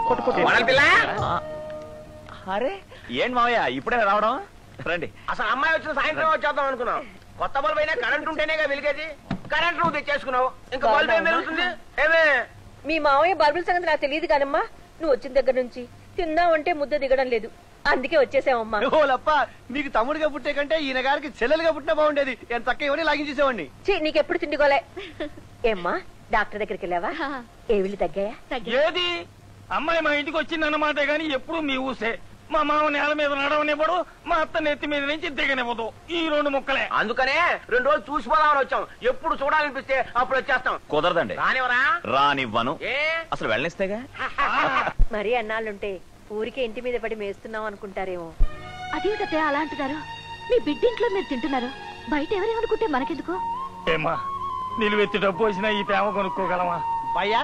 అరే ఏం మావయ్య ఇప్పుడే రావడం రండి అసలు అమ్మాయి వచ్చిన సాయంత్రం వచ్చేద్దాం అనుకున్నాం కొత్త బల్బ్ అయినా కరెంట్ ఉంటేనేగా వెలిగేది కరెంట్ నువ్వు తెచ్చేసుకున్నావు ఇంకా బల్బ్ ఏం పెరుగుతుంది ఏమే మీ మావయ్య బల్బుల సంగతి నాకు తెలియదు కానమ్మా నువ్వు వచ్చిన దగ్గర నుంచి తిందామంటే ముద్ద దిగడం లేదు అందుకే వచ్చేసావమ్మా ఓలప్ప మీకు తమ్ముడిగా పుట్టే కంటే ఈయన గారికి చెల్లెలుగా పుట్టినా బాగుండేది ఎంత చక్క ఇవన్నీ లాగించేసేవాడిని చీ నీకెప్పుడు తిండిగోలే ఏమ్మా డాక్టర్ దగ్గరికి వెళ్ళావా ఏవిళ్ళు తగ్గాయా ఏది అమ్మాయి మా ఇంటికి వచ్చిందన్నమాట గాని ఎప్పుడు మీ ఊసే మా మామ నేల మీద నడవనివ్వడు మా అత్త నెత్తి మీద నుంచి దిగనివ్వదు ఈ రెండు ముక్కలే అందుకనే రెండు రోజులు చూసిపోదామని వచ్చాం ఎప్పుడు చూడాలనిపిస్తే అప్పుడు వచ్చేస్తాం కుదరదండి రానివరా రానివ్వను ఏ అసలు వెళ్ళనిస్తేగా మరీ అన్నాళ్ళుంటే ఊరికే ఇంటి మీద పడి మేస్తున్నాం అనుకుంటారేమో అదేమిటతే అలా అంటున్నారు మీ బిడ్డింట్లో మీరు తింటున్నారు బయట ఎవరేమనుకుంటే మనకెందుకు ఏమా నిలువెత్తి డబ్బు వచ్చినా ఈ ప్రేమ కొనుక్కోగలమా భయ్యా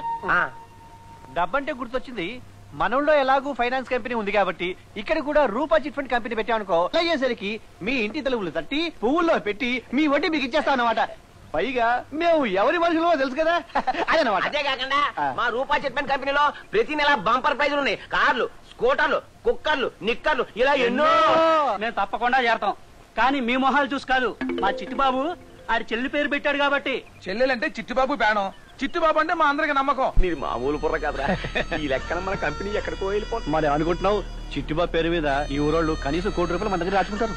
డబ్బంటే గుర్తొచ్చింది మనలో ఎలాగూ ఫైనాన్స్ కంపెనీ ఉంది కాబట్టి ఇక్కడ కూడా రూపా చిట్ ఫండ్ కంపెనీ పెట్టామనుకో అయ్యేసరికి మీ ఇంటి తలుపులు తట్టి పువ్వుల్లో పెట్టి మీ వడ్డీ మీకు ఇచ్చేస్తాం అన్నమాట పైగా మేము ఎవరి మనుషులో తెలుసు కదా అదనమాట అదే కాకుండా మా రూపా చెట్మెంట్ కంపెనీలో ప్రతి నెల బంపర్ ప్రైజులు ఉన్నాయి కార్లు స్కూటర్లు కుక్కర్లు నిక్కర్లు ఇలా ఎన్నో మేము తప్పకుండా చేరతాం కానీ మీ మొహాలు చూసి కాదు మా చిట్టుబాబు ఆడి చెల్లి పేరు పెట్టాడు కాబట్టి చెల్లెలంటే చిట్టుబాబు పేణం చిట్టుబాబు అంటే మా అందరికి నమ్మకం నీది మామూలు బుర్ర కదరా ఈ లెక్కన మన కంపెనీ ఎక్కడికో వెళ్ళిపోతుంది మరి అనుకుంటున్నావు చిట్టుబాబు పేరు మీద ఈ ఊరోళ్ళు కనీసం కోటి రూపాయలు మన దగ్గర రాసుకుంటారు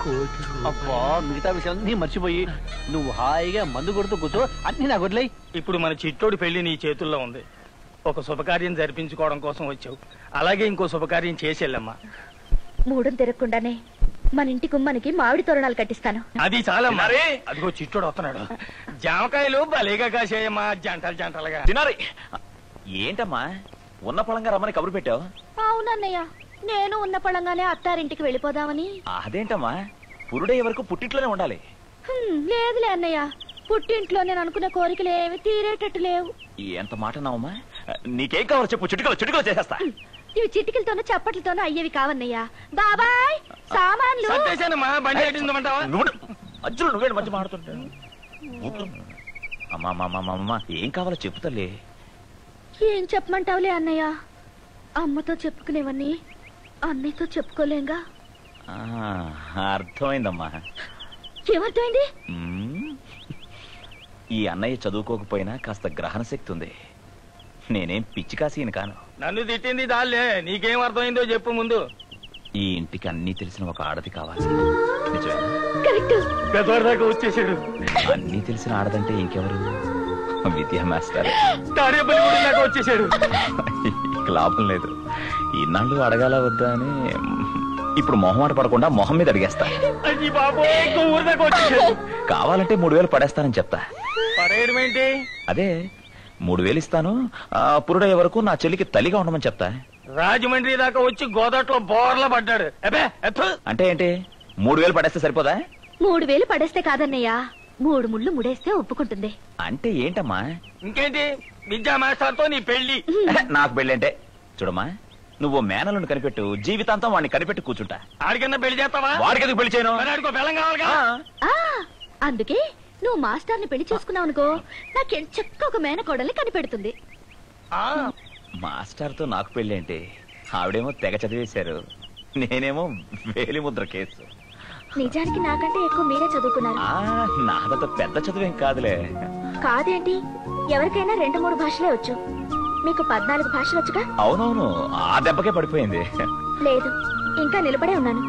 అబ్బా మిగతా విషయాన్ని మర్చిపోయి నువ్వు హాయిగా మందు కొడుతూ కూర్చో అన్ని నాకు వదిలేయి ఇప్పుడు మన చిట్టోడి పెళ్లి నీ చేతుల్లో ఉంది ఒక శుభకార్యం జరిపించుకోవడం కోసం వచ్చావు అలాగే ఇంకో శుభకార్యం చేసేళ్ళమ్మా మూడం తిరగకుండానే మన ఇంటి గుమ్మనికి మామిడి తోరణాలు కట్టిస్తాను అది చాలా మరి అదిగో చిట్టోడు వస్తున్నాడు జామకాయలు భలేగా కాసేయమ్మా జంటలు జంటలుగా తినారి ఏంటమ్మా ఉన్న పళంగా రమ్మని కబురు పెట్టావు అవునన్నయ్య నేను ఉన్న పళంగానే అత్తారింటికి వెళ్ళిపోదామని అదేంటమ్మా పురుడయ్యే వరకు పుట్టింట్లోనే ఉండాలి హ్మ్, లేదులే అన్నయ్య పుట్టింట్లో నేను అనుకున్న కోరికలు ఏమి తీరేటట్టు లేవు ఎంత మాట నావమ్మా నీకేం కావాలో చెప్పు చుట్టుకలు చుట్టుకలు చేసేస్తా ఇవి చిటికలతోనూ చప్పట్లతోనూ అయ్యేవి కావన్నయ్య బాబాయ్ సామాన్లు సర్దేశానమ్మా బండి ఎట్టిందమంటావా మధ్యలో నువ్వేంటి మధ్య మాడుతుంటా అమ్మా అమ్మా అమ్మా అమ్మా ఏం కావాలో చెప్తలే ఏం చెప్పమంటావులే అన్నయ్య అమ్మతో చెప్పుకునేవన్నీ అన్నయ్యతో చెప్పుకోలేంగా ఆ, అర్థమైందమ్మా ఏమర్థమైంది మ్మ్. ఈ అన్నయ్య చదువుకోకపోయినా కాస్త గ్రహణ శక్తి ఉంది నేనేం పిచ్చి కాసీని కాను నన్ను తిట్టింది దాల్లే నీకేం అర్థమైందో చెప్పు ముందు ఈ ఇంటికి అన్నీ తెలిసిన ఒక ఆడది కావాలి నిజమేనా పెద్దవాడి దాకా వచ్చేసాడు అన్నీ తెలిసిన ఆడదంటే ఇంకెవరు విద్యా మాస్టర్ తాడేపల్లి గుడి దాకా వచ్చేసాడు ఇక లాభం లేదు ఇన్నాళ్ళు అడగాల వద్దా అని ఇప్పుడు మొహమాట పడకుండా మొహం మీద అడిగేస్తా అయ్యి బాబు ఇంకో ఊరి దాకా వచ్చేసాడు కావాలంటే మూడు వేలు పడేస్తానని చెప్తా పడేయడం ఏంటి అదే మూడు వేలు ఇస్తాను ఆ, పురుడయ్యే వరకు నా చెల్లికి తల్లిగా ఉండమని చెప్తా రాజమండ్రి దాకా వచ్చి గోదాట్లో బోర్ల పడ్డాడు అబ్బే ఎత్తు అంటే ఏంటి మూడు వేలు పడేస్తే సరిపోదా మూడు వేలు పడేస్తే కాదన్నయ్య మూడు ముళ్ళు ముడేస్తే ఒప్పుకుంటుంది అంటే ఏంటమ్మా ఇంకేంటి విద్యా మాస్టర్ తో నీ పెళ్లి నాకు పెళ్ళంటే చూడమ్మా నువ్వు మేనలను కనిపెట్టు జీవితాంతం వాడిని కనిపెట్టి కూర్చుంటా ఆడికన్నా పెళ్లి చేస్తావా వాడికి ఎందుకు పెళ్లి చేయను మరి ఆడికో బెల్లం కావాలిగా ఆ అందుకే నువ్వు మాస్టర్ని పెళ్లి చేసుకున్నావు అనుకో నాకెం చక్క ఒక మేనకోడల్ని కనిపెడుతుంది మాస్టర్ తో నాకు పెళ్లి ఏంటి ఆవిడేమో తెగ చదివేశారు నేనేమో వేలి ముద్ర కేసు నిజానికి నాకంటే ఎక్కువ మీరే చదువుకున్నారు ఆ, నాదంత పెద్ద చదువేం కాదులే కాదేంటి ఎవరికైనా రెండు మూడు భాషలే వచ్చు మీకు పద్నాలుగు భాషలు వచ్చుగా అవునవును ఆ దెబ్బకే పడిపోయింది లేదు ఇంకా నిలబడే ఉన్నాను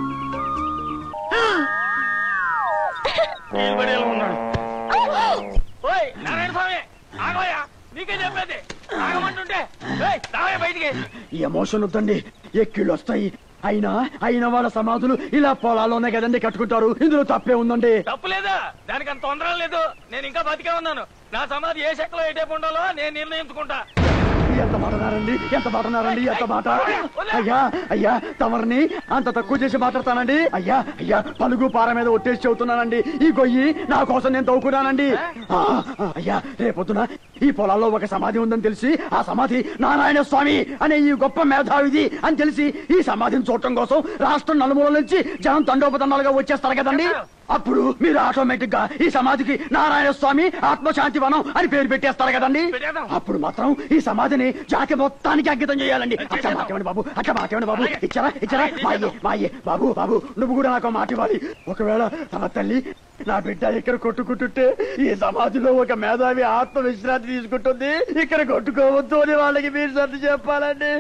నిలబడేలా ఉన్నాడు ఓయ్ నారాయణ స్వామి ఆగోయా నీకే చెప్పేది ఆగమంటుంటే ఏయ్, రావయ్య బయటికి ఎమోషన్ వద్దండి ఎక్కిళ్ళు వస్తాయి అయినా అయిన వాళ్ళ సమాధులు ఇలా పొలాల్లోనే కదండి కట్టుకుంటారు ఇందులో తప్పే ఉందండి తప్పు లేదా దానికి అంత తొందర లేదు నేను ఇంకా బతికే ఉన్నాను నా సమాధి ఏ శక్తిలో ఏ టైపు ఉండాలో నేను నిర్ణయించుకుంటా ఎంత మాట అన్నారండి ఎంత మాట అన్నారండి ఎంత మాట అయ్యా అయ్యా తమరిని అంత తక్కువ చేసి మాట్లాడతానండి అయ్యా అయ్యా పలుగు పార మీద ఒట్టేసి చెబుతున్నానండి ఈ గొయ్యి నా కోసం నేను తవ్వుకున్నానండి ఆ, ఆ, అయ్యా రేపొద్దున ఈ పొలాల్లో ఒక సమాధి ఉందని తెలిసి ఆ సమాధి నారాయణ స్వామి అనే ఈ గొప్ప మేధావిది అని తెలిసి ఈ సమాధిని చూడటం కోసం రాష్ట్రం నలుమూల నుంచి జనం తండోపతండాలుగా వచ్చేస్తారు కదండి అప్పుడు మీరు ఆటోమేటిక్ గా ఈ సమాధికి నారాయణ స్వామి ఆత్మశాంతి వనం అని పేరు పెట్టేస్తారు కదండి అప్పుడు మాత్రం ఈ సమాధిని జాతి మొత్తానికి అంకితం చేయాలండి అట్లా మాకేమండి బాబు అట్లా మాకేమండి బాబు ఇచ్చారా ఇచ్చారా మా అయ్యే మా అయ్యే బాబు బాబు నువ్వు కూడా నాకు మాట ఇవ్వాలి ఒకవేళ తమ తల్లి నా బిడ్డ ఇక్కడ కొట్టుకుంటుంటే ఈ సమాధిలో ఒక మేధావి ఆత్మ విశ్రాంతి తీసుకుంటుంది ఇక్కడ కొట్టుకోవద్దు అని వాళ్ళకి మీరు సర్ది చెప్పాలండి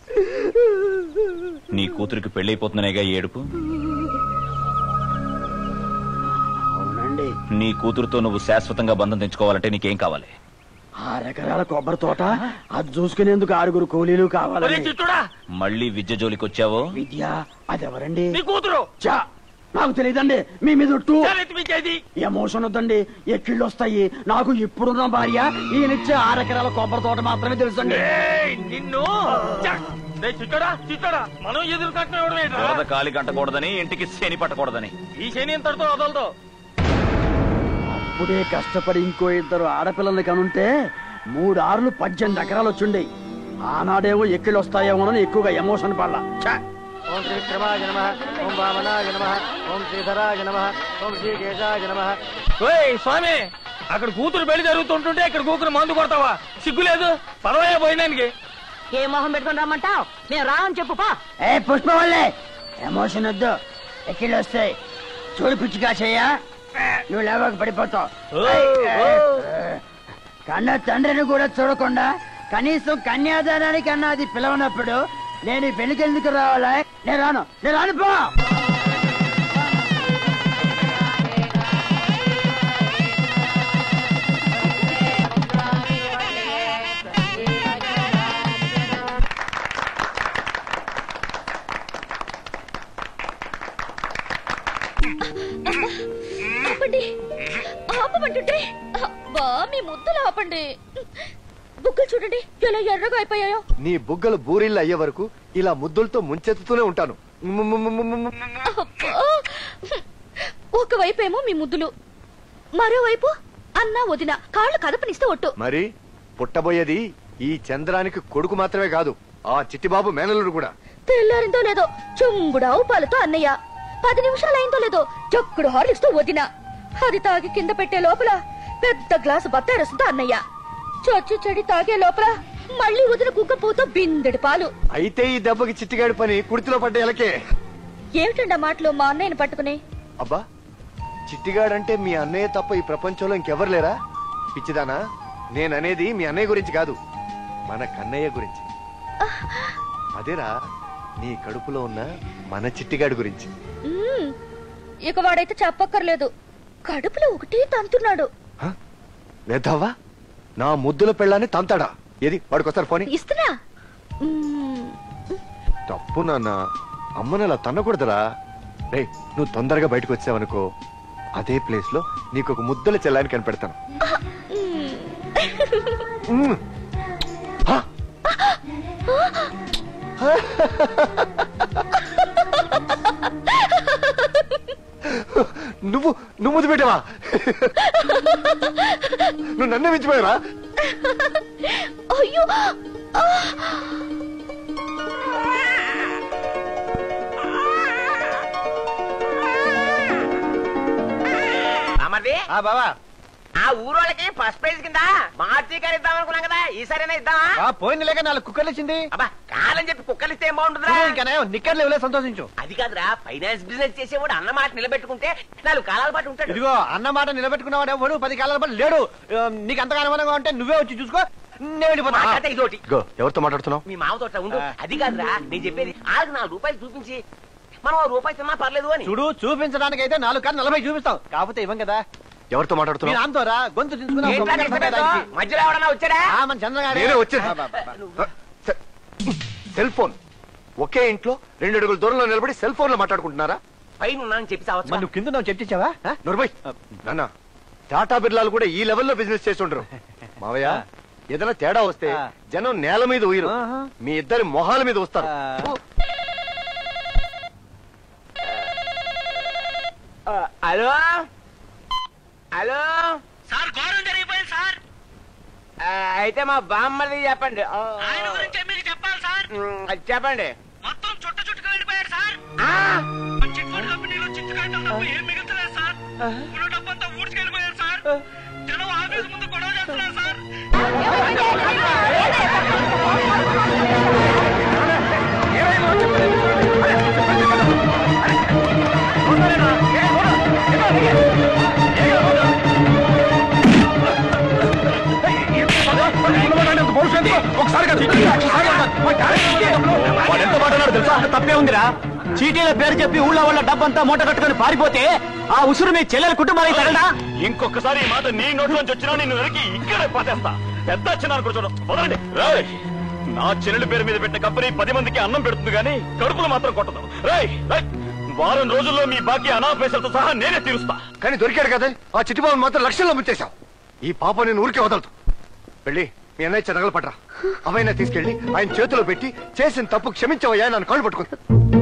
నీ కూతురికి పెళ్ళైపోతుందనేగా ఈ ఏడుపు అవునండి నీ కూతురుతో నువ్వు శాశ్వతంగా బంధం తెంచుకోవాలంటే నీకేం కావాలి ఆరెకరాల కొబ్బరి తోట అది చూసుకునేందుకు ఆరుగురు కూలీలు కావాలండి మళ్ళీ విద్య జోలికి వచ్చావో విద్య అదెవరండి నీ కూతురు చా నాకు తెలియదండి మీ మీద ఒట్టు చాలెత్తిపించేది ఎమోషన్ వద్దండి ఎక్కిళ్ళు వస్తాయి నాకు ఇప్పుడున్న భార్య ఈయనిచ్చే ఆరెకరాల కొబ్బరి తోట మాత్రమే తెలుసండి ఏయ్, నిన్ను చ! రేయ్, చిట్టోడా చిట్టోడా మనం ఎదురు కట్టిన ఎవడమేట్రా? బురద కాలి గంటకూడదని ఇంటికి శని పట్టకూడదని ఈ శని ఇంతటితో వదలదు అప్పుడే కష్టపడి ఇంకో ఇద్దరు ఆడపిల్లల్ని కనుంటే మూడు ఆరులు పద్దెనిమిది ఎకరాలు వచ్చిండే ఆనాడేమో ఎక్కిళ్ళు వస్తాయేమోనని ఎక్కువగా ఎమోషన్ పడలా ఛ! ఓం శ్రీ విక్రమాయ నమ ఓం వామనాయ నమ ఓం శ్రీధరాయ నమ ఓం శ్రీకేశాయ నమ ఓయ్ స్వామి అక్కడ కూతురు పెళ్లి జరుగుతుంటుంటే ఇక్కడ కూతురు మందు కొడతావా సిగ్గు లేదు పదవయ్యా పోయినానికి ఏ మొహం పెట్టుకొని రమ్మంటావు మేము రావని చెప్పు పా ఏ పుష్ప వల్లే ఎమోషన్ వద్దు ఎక్కిళ్ళు వస్తాయి చూడు పిచ్చిగా చెయ్యా నువ్వు లేవక పడిపోతావు కన్న తండ్రిని కూడా చూడకుండా కనీసం కన్యాదానానికి అన్న అది పిలవనప్పుడు నేను ఈ పెళ్లికి ఎందుకు రావాలా నేను రాను నేను రాను పో ఆపండి ఆపమంటుంటే బా మీ ముద్దులు ఆపండి బుక్కులు చూడండి ఎలా ఎర్రగా అయిపోయాయో నీ బుగ్గలు బూరిళ్ళు అయ్యే వరకు ఇలా ముద్దులతో ముంచెత్తుతూనే ఉంటాను ము- ము- ము- ము- ము- అబ్బా! ఒకవైపేమో మీ ముద్దులు మరోవైపు అన్న వదిన కాళ్ళు కదపనిస్తే ఒట్టు మరి పుట్టబోయేది ఈ చంద్రానికి కొడుకు మాత్రమే కాదు ఆ చిట్టిబాబు మేనలుడు కూడా తెల్లారిందో లేదో చెంబుడావు పాలతో అన్నయ్య పది నిమిషాలు అయిందో లేదో చక్కుడు హార్లిక్స్ తో వదిన అది తాగి కింద పెట్టే లోపల పెద్ద గ్లాసు బత్తారసంతో అన్నయ్య చొచ్చి చెడి తాగే లోపల మళ్ళీ వదిన కుక్క పూతో బిందెడి పాలు అయితే ఈ దెబ్బకి చిట్టిగాడి పని కుడితిలో పడ్డ ఎలకే ఏమిటండి ఆ మాటలు మా అన్నయ్యని పట్టుకుని అబ్బా చిట్టిగాడంటే మీ అన్నయ్య తప్ప ఈ ప్రపంచంలో ఇంకెవరు లేరా పిచ్చిదానా నేననేది మీ అన్నయ్య గురించి కాదు మన కన్నయ్య గురించి అదేరా నీ కడుపులో ఉన్న మన చిట్టిగాడి గురించి మ్మ్. ఇక వాడైతే చెప్పక్కర్లేదు కడుపులో ఒకటే తంతున్నాడు వేద్దావా నా ముద్దుల పెళ్ళాన్ని తంతాడా ఏది వాడికొస్తారు ఫోన్ ఇస్తున్నా మ్మ్. తప్పు నాన్న అమ్మని అలా తన్నకూడదురా రే నువ్వు తొందరగా బయటకు వచ్చావనుకో అదే ప్లేస్ లో నీకు ఒక ముద్దల చెల్లాన్ని కనిపెడతాను మ్మ్. హా? నువ్వు నువ్వు ముద్దు పెట్టావా నువ్వు నన్నే మించిపోయావా అయ్యో ఆ! అమర్ది ఆ బావా ఆ ఊరోళ్ళకి ఫస్ట్ ప్రైజ్ కింద మారుతి గారు ఇద్దాం అనుకున్నాం కదా ఈసారైనా ఇద్దామా ఆ పోయిన లేక నాలుగు కుక్కర్లు ఇచ్చింది అబ్బా కాదని చెప్పి కుక్కలు ఇస్తే ఏం బాగుంటుందిరా నువ్వు ఇంకా నయం, నిక్కర్లు ఇవ్వలే సంతోషించు అది కాదురా ఫైనాన్స్ బిజినెస్ చేసేవాడు అన్న మాట నిలబెట్టుకుంటే నాలుగు కాలాల పాటు ఉంటాడు ఇదిగో అన్న మాట నిలబెట్టుకున్నావాడు ఎవడు పది కాలాల పాటు లేడు ఆ, నీకు అంతగా అనుమానంగా ఉంటే నువ్వే వచ్చి చూసుకో నేను వెళ్ళిపోతా మా కథ ఇదోటి గో ఎవరితో మాట్లాడుతున్నావు మీ మామతో అట్లా ఉండు అది కాదురా నేను చెప్పేది ఆరు నాలుగు రూపాయలు చూపించి మనం ఓ రూపాయి తిన్నా పర్లేదు అని చూడు చూపించడానికి అయితే నాలుగు కాదు నలభై చూపిస్తాం కాకపోతే ఇవ్వం కదా ఎవరితో మీ మాట్లాడుతున్నావు నాన్నతోరా గొంతు దించుకున్నాం ఏంట్రా కలిసి పెట్టావు? మధ్యలో ఎవడన్నా వచ్చాడా ఆ, మన చంద్రగారు నేనే వచ్చాను సెల్ ఫోన్ ఒకే ఇంట్లో రెండు అడుగుల దూరంలో నిలబడి సెల్ ఫోన్ లో మాట్లాడుకుంటున్నారా పైన ఉన్నానని చెప్పి మరి నువ్వు కింద నువ్వు చెప్పిచ్చావా నొరబై నాన్న టాటా బిర్లాలు కూడా ఈ లెవెల్లో బిజినెస్ చేస్తుండ్రు మావయ్య ఏదైనా తేడా వస్తే జనం నేల మీద ఉయ్యరు మీ ఇద్దరి మొహాల మీద వస్తారు హలో హలో సార్ ఘోరం జరిగిపోయింది సార్ అయితే మా బామ్మది చెప్పండి ఆయన గురించి మీకు చెప్పాలి సార్ చెప్పండి మొత్తం చుట్ట చుట్టుకు వెళ్ళిపోయాడు సార్ చిట్ ఫండ్ కంపెనీలో చిట్టు కట్టడం తప్ప ఏం మిగులుతలేదు సార్ ఉన్న డబ్బంతా ఊడ్చుకెళ్ళిపోయారు సార్ జనం ఆఫీస్ ముందు గొడవ చేస్తున్నారు సార్ ఏమైందో చెప్పండి. వాడు ఎంత మాట్లాడాడు తెలుసా తప్పే ఉందిరా చీటీల పేరు చెప్పి ఊళ్ళో వాళ్ళ డబ్బంతా మూట కట్టుకొని పారిపోతే ఆ ఉసురు మీ చెల్లెల కుటుంబానికి తగలడా ఇంకొకసారి ఈ మాట నీ నోట్లోంచి వచ్చినా నిన్ను నరికి ఇక్కడే పాతేస్తా పెద్ద చిన్నారు కూర్చోడు వదలండి రాయ్ నా చెల్లెల పేరు మీద పెట్టిన కంపెనీ పది మందికి అన్నం పెడుతుంది కానీ కడుపులు మాత్రం కొట్టదు రాయ్ రాయ్ వారం రోజుల్లో మీ బాకీ అనాపేసలతో సహా నేనే తీరుస్తా కానీ దొరికాడు కదా ఆ చిట్టిబాబు మాత్రం లక్షల్లో ముచ్చేశావు ఈ పాప నేను ఊరికే వదలదు వెళ్ళి మీ అన్నయ్య చెరగలు పడ్రా అవైనా తీసుకెళ్ళి ఆయన చేతిలో పెట్టి చేసిన తప్పు క్షమించవయ్యా నన్ను కాళ్ళు పట్టుకుంది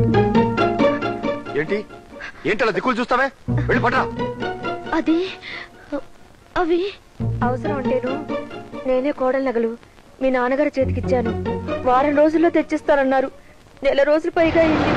ఏంటి ఏంటి అలా దిక్కులు చూస్తావే వెళ్ళి పడ్రా అది అవి అవసరం అంటేను నేనే కోడలు నగలు మీ నాన్నగారి చేతికిచ్చాను వారం రోజుల్లో తెచ్చిస్తానన్నారు నెల రోజులు పైగా అయింది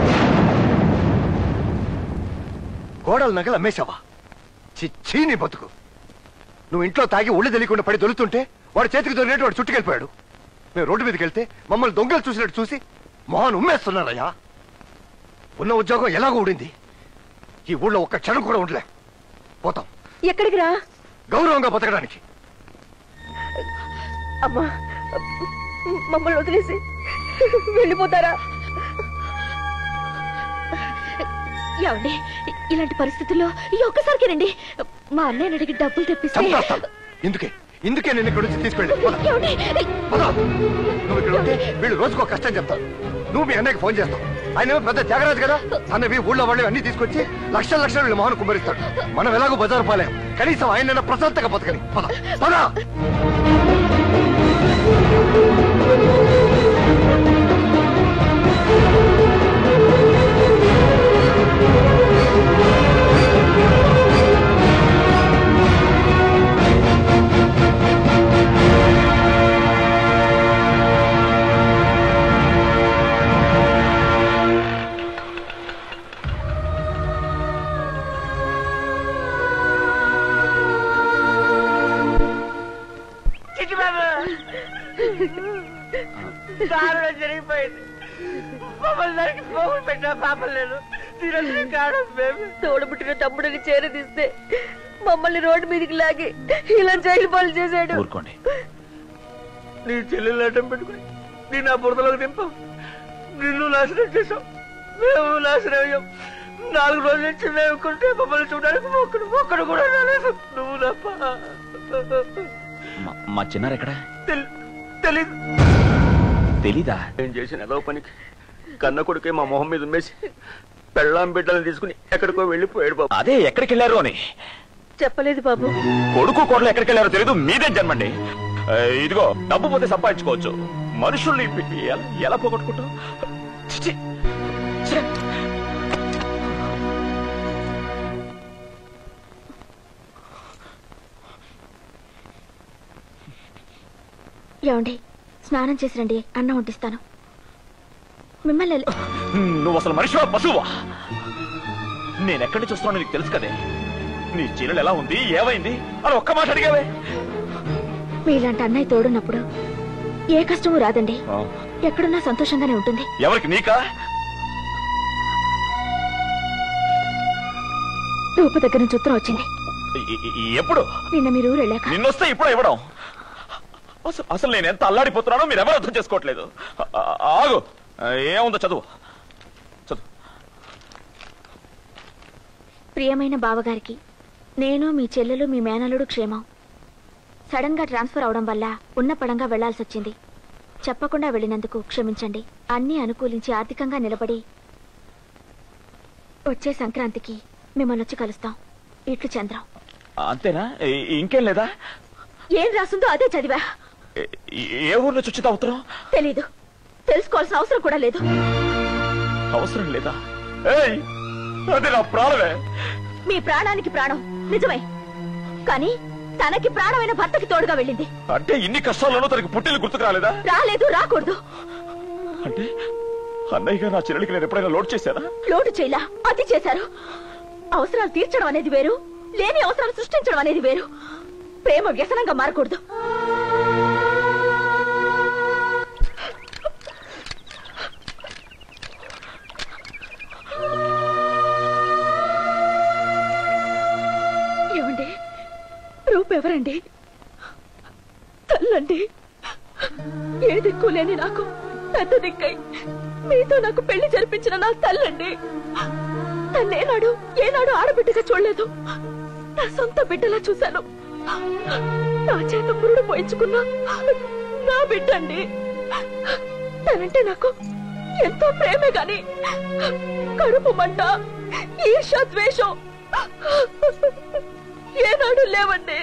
కోడలు నగలు అమ్మేశావా చిచ్చి నీ బతుకు నువ్వు ఇంట్లో తాగి ఒళ్ళు తెలియకుండా పడి దొలుతుంటే వాడు చేతికి దొరికినట్టు వాడు చుట్టుకెళ్ళిపోయాడు మేము రోడ్డు మీదకి వెళ్తే మమ్మల్ని దొంగలు చూసినట్టు చూసి మొహాన్ ఉమ్మేస్తున్నాడయ్యా ఉన్న ఉద్యోగం ఎలాగో ఊడింది ఈ ఊళ్ళో ఒక్క క్షణం కూడా ఉండలే పోతాం ఎక్కడికి రా గౌరవంగా బతకడానికి అమ్మా మమ్మల్ని వదిలేసి వెళ్ళిపోతారా ఏమండి ఇలాంటి పరిస్థితుల్లో ఈ ఒక్కసారికి రండి మా అన్నయ్య అడిగి డబ్బులు తెప్పిస్తే చంపేస్తాను ఇందుకే ఇందుకే నేను ఇక్కడ నుంచి తీసుకెళ్ళి పద. ఏమండి? పద. నువ్వు ఇక్కడ ఉంటే వీళ్ళు రోజుకో కష్టం చెప్తారు నువ్వు మీ అన్నయ్యకి ఫోన్ చేస్తావు ఆయన ఏమో పెద్ద త్యాగరాజు కదా అన్నవి ఊళ్ళో వాళ్ళు అన్ని తీసుకొచ్చి లక్షల లక్షలు వీళ్ళు మోహన్ కుమ్మరిస్తాడు మనం ఎలాగో బజారు పాలేం కనీసం ఆయన ప్రశాంతంగా బతకని పద పద చిట్టి బాబు దారుణం జరిగిపోయింది మమ్మల్ని దానికి పోగులు పెట్టిన పాపం లేదు తిరగని కాడం మేము తోడుబుట్టిన తమ్ముడిని చేరదీస్తే మమ్మల్ని రోడ్డు మీదకి లాగి ఇలా జైలు పాలు చేశాడు ఊరుకోండి నీ చెల్లెలు అడ్డం పెట్టుకుని నీ నా బురదలోకి దింపాం నిన్ను నాశనం చేసాం మేము నాశనం అయ్యాం నాలుగు రోజుల నుంచి మేము కొంటే మమ్మల్ని చూడడానికి ఒక్కడు ఒక్కడు కూడా రాలేదు నువ్వు తప్ప మా- మా చిన్నారు ఎక్కడ తెలీదు తెలీదా ఏం చేసిన ఏదో పనికి కన్న కొడుకే మా మొహం మీద ఉమ్మేసి పెళ్ళాం బిడ్డలను తీసుకుని ఎక్కడికో వెళ్ళిపోయాడు బాబు అదే ఎక్కడికి వెళ్ళారు అని చెప్పలేదు బాబు కొడుకు కోడలు ఎక్కడికి వెళ్ళారో తెలీదు మీదే జన్మండి ఆ, ఇదిగో డబ్బు పోతే సంపాదించుకోవచ్చు మనుషుల్ని పి- పి- ఎలా ఎలా పోగొట్టుకుంటావు చిచి. ఛే. ఏమండి స్నానం చేసి రండి అన్నం వడ్డిస్తాను మిమ్మల్ని ఎలా- నువ్వు అసలు మనిషివా పశువా నేను ఎక్కడి నుంచి వస్తున్నానో నీకు తెలుసు కదే నీ చీరలు ఎలా ఉంది ఏమైంది అని ఒక్క మాట అడిగావే మీలాంటి అన్నయ్య తోడున్నప్పుడు ఏ కష్టము రాదండి ఎక్కడున్నా సంతోషంగానే ఉంటుంది ఎవరికి నీకా రూప దగ్గర నుంచి ఉత్తరం వచ్చింది ఎ- ఎ- ఎప్పుడు నిన్న మీరు ఊరు వెళ్ళాక నిన్నొస్తే ఇప్పుడు ఇవ్వడం అసలు అసలు నేను ఎంత అల్లాడిపోతున్నానో మీరు ఎవరు అర్థం చేసుకోవట్లేదు ఆ- ఆ- ఆగు ఏముందో చదువు ప్రియమైన బావగారికి నేను మీ చెల్లెలు మీ మేనలుడు క్షేమం సడన్ గా ట్రాన్స్ఫర్ అవడం వల్ల ఉన్న పడంగా వెళ్లాల్సి వచ్చింది చెప్పకుండా వెళ్ళినందుకు క్షమించండి అన్నీ అనుకూలించి ఆర్థికంగా నిలబడి వచ్చే సంక్రాంతికి మిమ్మల్ని వచ్చి కలుస్తాం ఇట్లు చంద్రం అంతేనా ఇ- ఇంకేం లేదా ఏం రాసిందో అదే చదివా ఏ- ఏ ఊర్లో చుచ్చితా ఉత్తరం తెలీదు తెలుసుకోవాల్సిన అవసరం కూడా లేదు అవసరం లేదా ఏయ్ అది నా ప్రాణమే మీ ప్రాణానికి ప్రాణం నిజమే కానీ తనకి ప్రాణమైన భర్తకి తోడుగా వెళ్ళింది అంటే ఇన్ని కష్టాల్లోనూ తనకి పుట్టిల్లు గుర్తుకు రాలేదా రాలేదు రాకూడదు అంటే అన్నయ్యగా నా చెల్లెలికి నేను ఎప్పుడైనా లోడ్ చేశానా లోటు చేయలా అతి చేశారు అవసరాలు తీర్చడం అనేది వేరు లేని అవసరాలు సృష్టించడం అనేది వేరు ప్రేమ వ్యసనంగా మారకూడదు ఏమండి రూపు ఎవరండి తల్లండి ఏ దిక్కు లేని నాకు పెద్ద దిక్కై మీతో నాకు పెళ్లి జరిపించిన నా తల్లండి తన్నేనాడు ఏనాడు ఆడబిడ్డగా చూడలేదు నా సొంత బిడ్డలా చూశాను నా చేత పురుడు పోయించుకున్నా నా బిడ్డండి తనంటే నాకు ఎంతో ప్రేమే గాని కడుపు మంట ఈర్ష ద్వేషం ఏనాడు లేవండి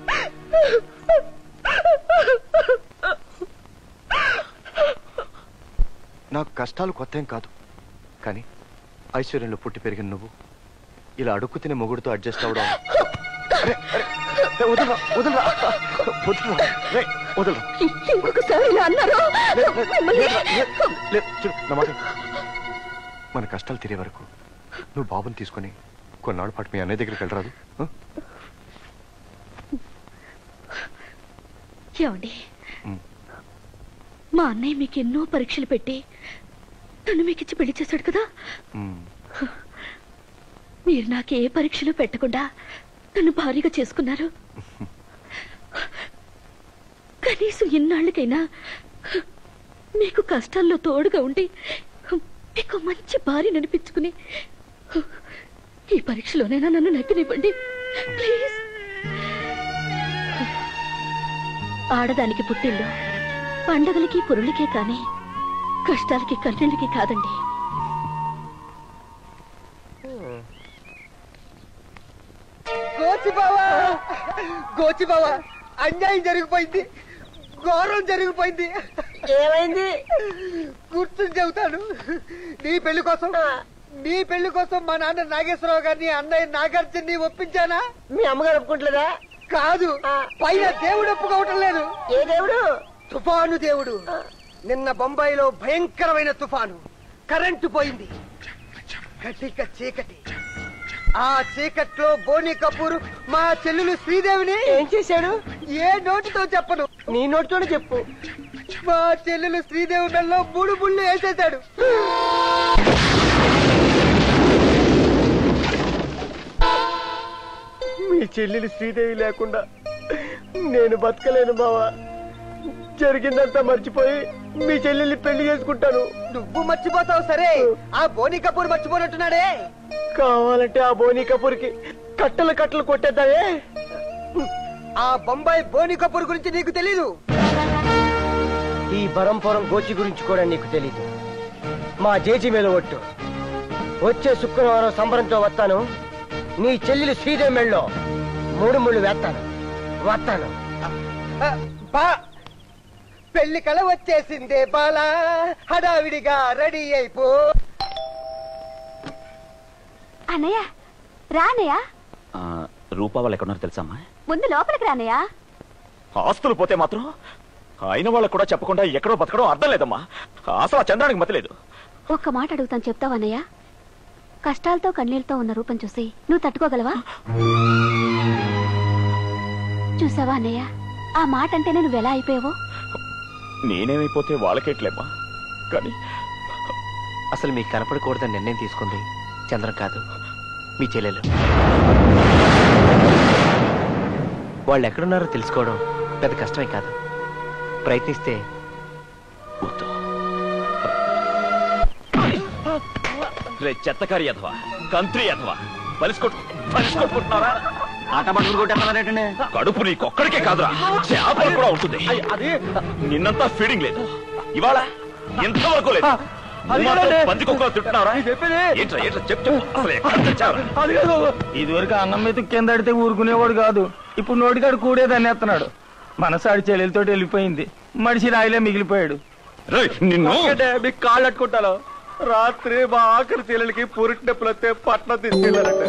నాకు కష్టాలు కొత్త ఏం కాదు కానీ ఐశ్వర్యంలో పుట్టి పెరిగిన నువ్వు ఇలా అడుక్కు తినే మొగుడుతో అడ్జస్ట్ అవడం అరే, అరే, ఏ, వదలరా, వదలరా, వదలరా, రే, వదలరా. ఇంకొకసారి ఇలా అన్నారు మిమ్మల్ని లే, చూడు, నా మాట విను. మన కష్టాలు తీరే వరకు నువ్వు బాబుని తీసుకొని కొన్నాళ్ళ పాటు మీ అన్నయ్య దగ్గరికి వెళ్ళరాదు ఆ? ఏమండి మా అన్నయ్య మీకు ఎన్నో పరీక్షలు పెట్టి తను మీకు ఇచ్చి పెళ్లి చేశాడు కదా ఉమ్. మీరు నాకు ఏ పరీక్షలు పెట్టకుండా నన్ను భారీగా చేసుకున్నారు కనీసం ఇన్నాళ్ళకైనా మీకు కష్టాల్లో తోడుగా ఉండి మీకు మంచి భార్య నడిపించుకుని ఈ పరీక్షలోనైనా నన్ను నెగ్గనివ్వండి ప్లీజ్ ఆడదానికి పుట్టిల్లు పండగలకి పురుళ్ళకే కానీ కష్టాలకి కన్నీళ్ళకి కాదండి గోచి బావా గోచి బావా అన్యాయం జరిగిపోయింది ఘోరం జరిగిపోయింది ఏమైంది కూర్చుని చెబుతాను నీ పెళ్లి కోసం నీ పెళ్లి కోసం మా నాన్న నాగేశ్వరరావు గారిని అన్నయ్య నాగార్జున్ని ఒప్పించానా మీ అమ్మగారు ఒప్పుకుంటలేదా కాదు పైన దేవుడు ఒప్పుకోవటం లేదు ఏ దేవుడు తుఫాను దేవుడు నిన్న బొంబాయిలో భయంకరమైన తుఫాను కరెంటు పోయింది కటిక చీకటి ఆ చీకట్లో బోని కపూర్ మా చెల్లెలు శ్రీదేవిని ఏం చేశాడు ఏ నోటితో చెప్పను నీ నోటితోనే చెప్పు మా చెల్లెలు శ్రీదేవి మెల్లో మూడు ముళ్ళు వేసేశాడు మీ చెల్లెలు శ్రీదేవి లేకుండా నేను బతకలేను బావా జరిగిందంతా మర్చిపోయి మీ చెల్లెల్ని పెళ్లి చేసుకుంటాను నువ్వు మర్చిపోతావు సరే ఆ బోని కపూర్ మర్చిపోనట్టున్నాడే కావాలంటే ఆ బోని కపూర్కి కట్టలు కట్టలు కొట్టేద్దామే ఆ బొంబాయి బోని కపూర్ గురించి నీకు తెలీదు ఈ బరంపురం గోచి గురించి కూడా నీకు తెలీదు మా జేజీ మీద ఒట్టు వచ్చే శుక్రవారం సంబరంతో వస్తాను నీ చెల్లెలు శ్రీదేవి మెళ్ళో మూడు ముళ్ళు వేస్తాను వస్తాను ఆ, బా పెళ్లి కళ వచ్చేసిందే బాలా హడావిడిగా రెడీ అయిపో అన్నయ్య రానయ్య ఆ, రూపా వాళ్ళు ఎక్కడున్నారు తెలుసమ్మా ముందు లోపలికి రానయ్య ఆస్తులు పోతే మాత్రం అయిన వాళ్ళకు కూడా చెప్పకుండా ఎక్కడో బతకడం అర్థం లేదమ్మా అసలు ఆ చంద్రానికి మతలేదు ఒక్క మాట అడుగుతాను చెప్తావన్నయ్య కష్టాలతో కన్నీళ్లతో ఉన్న రూపం చూసి నువ్వు తట్టుకోగలవా చూసావా అన్నయ్య ఆ మాట అంటేనే నువ్వు ఎలా అయిపోయావో నేనేమైపోతే వాళ్ళకేట్లేమ్మా కానీ అసలు మీకు కనపడకూడదని నిర్ణయం తీసుకుంది చంద్రం కాదు మీ చెల్లెలు వాళ్ళు ఎక్కడున్నారో తెలుసుకోవడం పెద్ద కష్టమే కాదు ప్రయత్నిస్తే రే చెత్తకారి అథవా కంత్రి అథవా పలిసికొట్టు పలిసికొట్టుకుంటున్నారా ఆట పట్టుకుని కొట్టేస్తున్నారేటండి కడుపు నీకొక్కడికే కాదురా చేపలు కూడా ఉంటుంది అది నిన్నంతా ఫీడింగ్ లేదు ఇవాళ ఎంతవరకు లేదు అది నువ్వు మాత్రం కాదండి. పందికొక్కలో తింటున్నావురా చెప్పేది ఏంట్రా ఏంట్రా చెప్పు చెప్పు అసలు ఎక్కడ తెచ్చావురా? ఇదివరకు అన్నం మీద కింద అడితే ఊరుకునేవాడు కాదు ఇప్పుడు నోటికాడు కూడేదని ఎత్తన్నాడు మనసాడి చెల్లెలతో వెళ్ళిపోయింది మనిషి రాయిలే మిగిలిపోయాడు నిన్ను మీకు కాళ్ళు అట్టుకుంటాను రాత్రి మా ఆఖరి చెల్లెలకి పురిటి నొప్పులు వస్తే పట్నం తీసుకెళ్ళారంటే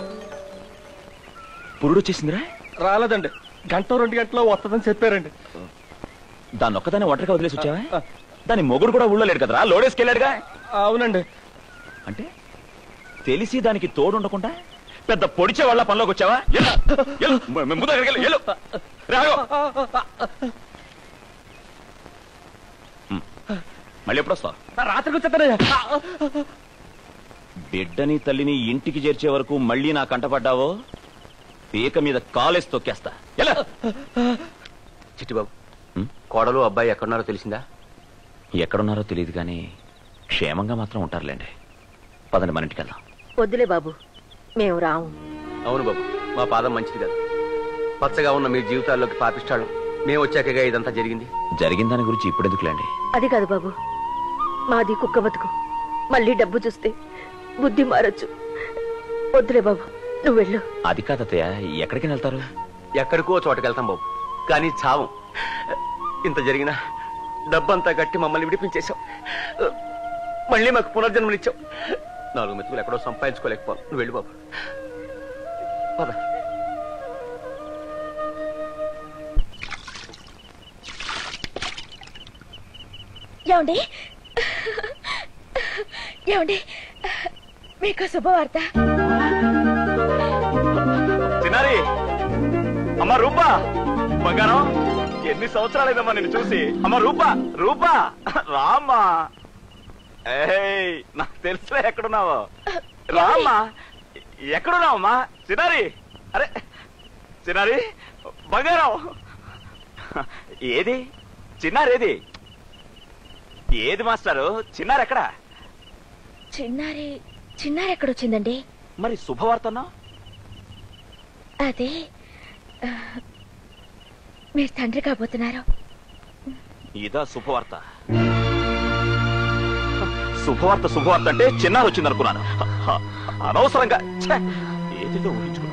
పురుడు వచ్చేసిందిరా రాలేదండి గంట రెండు గంటలో వస్తుందని చెప్పారండి దాన్ని ఒక్కదాన్ని ఒంటరిగా వదిలేసి వచ్చావా దాని మొగుడు కూడా ఊళ్ళో లేడు కదరా లోడేసుకెళ్ళాడుగా అవునండి అంటే తెలిసి దానికి తోడు ఉండకుండా పెద్ద పొడిచే వాళ్ళ పనిలోకి వచ్చావా ఎల్లు, ఎల్లు, ము- ముందు దగ్గరికి వెళ్ళు, ఎల్లు. రా, ఆగు. ఉమ్. మళ్ళీ ఎప్పుడు వస్తావు రాత్రికి వచ్చేస్తానయ్యా బిడ్డని తల్లిని ఇంటికి చేర్చే వరకు మళ్ళీ నా కంటపడ్డావో పీక మీద కాలేసి తొక్కేస్తా ఎలా చిట్టిబాబు కోడలు అబ్బాయి ఎక్కడున్నారో తెలిసిందా ఎక్కడున్నారో తెలియదు కానీ క్షేమంగా మాత్రం ఉంటారులేండి పదండి మన ఇంటికి వెళ్దాం వద్దులే బాబు మేము రాము అవును బాబు మా పాదం మంచిది కాదు పచ్చగా ఉన్న మీ జీవితాల్లోకి పాపిష్టాళం మేము వచ్చాకగా ఇదంతా జరిగింది జరిగిన దాని గురించి ఇప్పుడు ఎందుకులేండి అది కాదు బాబు మాది కుక్క బతుకు మళ్ళీ డబ్బు చూస్తే బుద్ధి మారొచ్చు వద్దులే బాబు నువ్వు వెళ్ళు అది కాదతయ్య ఎక్కడికి వెళ్తారు ఎక్కడికో చోటకి వెళ్తాం బాబు కానీ చావం ఇంత జరిగినా డబ్బంతా కట్టి మమ్మల్ని విడిపించేశావు మళ్ళీ మాకు పునర్జన్మనిచ్చావు నాలుగు మెతుకులు ఎక్కడో సంపాదించుకోలేకపోను నువ్వు వెళ్ళు బాబు పద ఏమండి ఏమండి మీకు శుభవార్త చిన్నారి అమ్మ రూపా బంగారం ఎన్ని సంవత్సరాలైందమ్మా నిన్ను చూసి అమ్మ రూపా రూపా రామ్మా ఏయ్ నాకు తెలుసులే ఎక్కడున్నావో రామ్మా ఎక్కడున్నావమ్మా చిన్నారి అరే చిన్నారి బంగారం ఏది చిన్నారేది ఏది మాస్టారు చిన్నారెక్కడా ఎక్కడా చిన్నారి చిన్నారి ఎక్కడొచ్చిందండి మరి శుభవార్తన్నా అదే ఆ, మీరు తండ్రి కాబోతున్నారు ఇదా శుభవార్త శుభవార్త శుభవార్త అంటే చిన్నారు వచ్చింది అనుకున్నాను హ, అనవసరంగా ఛే, ఏదేదో ఊహించుకున్నాను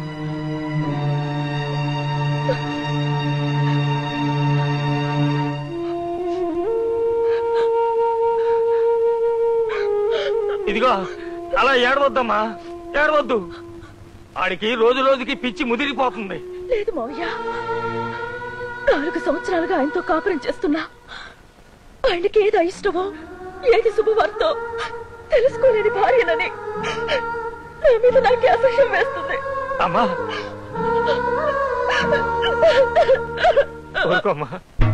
ఇదిగో అలా ఏడవద్దమ్మా ఏడవద్దు ఆడికి రోజు రోజుకి పిచ్చి ముదిరిపోతుంది లేదు మౌయ్య నాలుగు సంవత్సరాలుగా ఆయనతో కాపురం చేస్తున్నా ఆయనకి ఏది అయిష్టమో ఏది శుభవార్తో తెలుసుకోలేని భార్యనని నా మీద నాకే అసహ్యం వేస్తుంది అమ్మా ఊరుకోమ్మా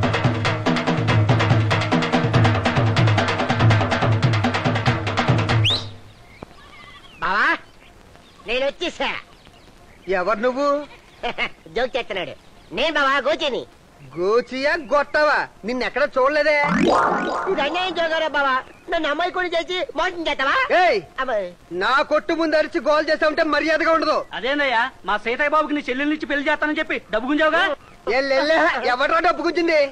బావా నేను వచ్చేసా ఎవరు నువ్వు జోక్ చేస్తున్నాడు నేను బావా గోచిని గోచియా గొట్టవా నిన్నెక్కడ చూడలేదే ఇది అన్యాయం జోగారా బావా నన్ను అమ్మాయి కూడా చేసి మోసం చేస్తావా ఏయ్ నా కొట్టు ముందు అరిచి గోల్ చేసావుంటే మర్యాదగా ఉండదు అదేనయ్యా మా సీతయ్య బాబుకి నీ చెల్లెల నుంచి పెళ్లి చేస్తానని చెప్పి డబ్బు గుంజావుగా ఎల్లెల్లే ఎవడ్రా డబ్బు గుంజింది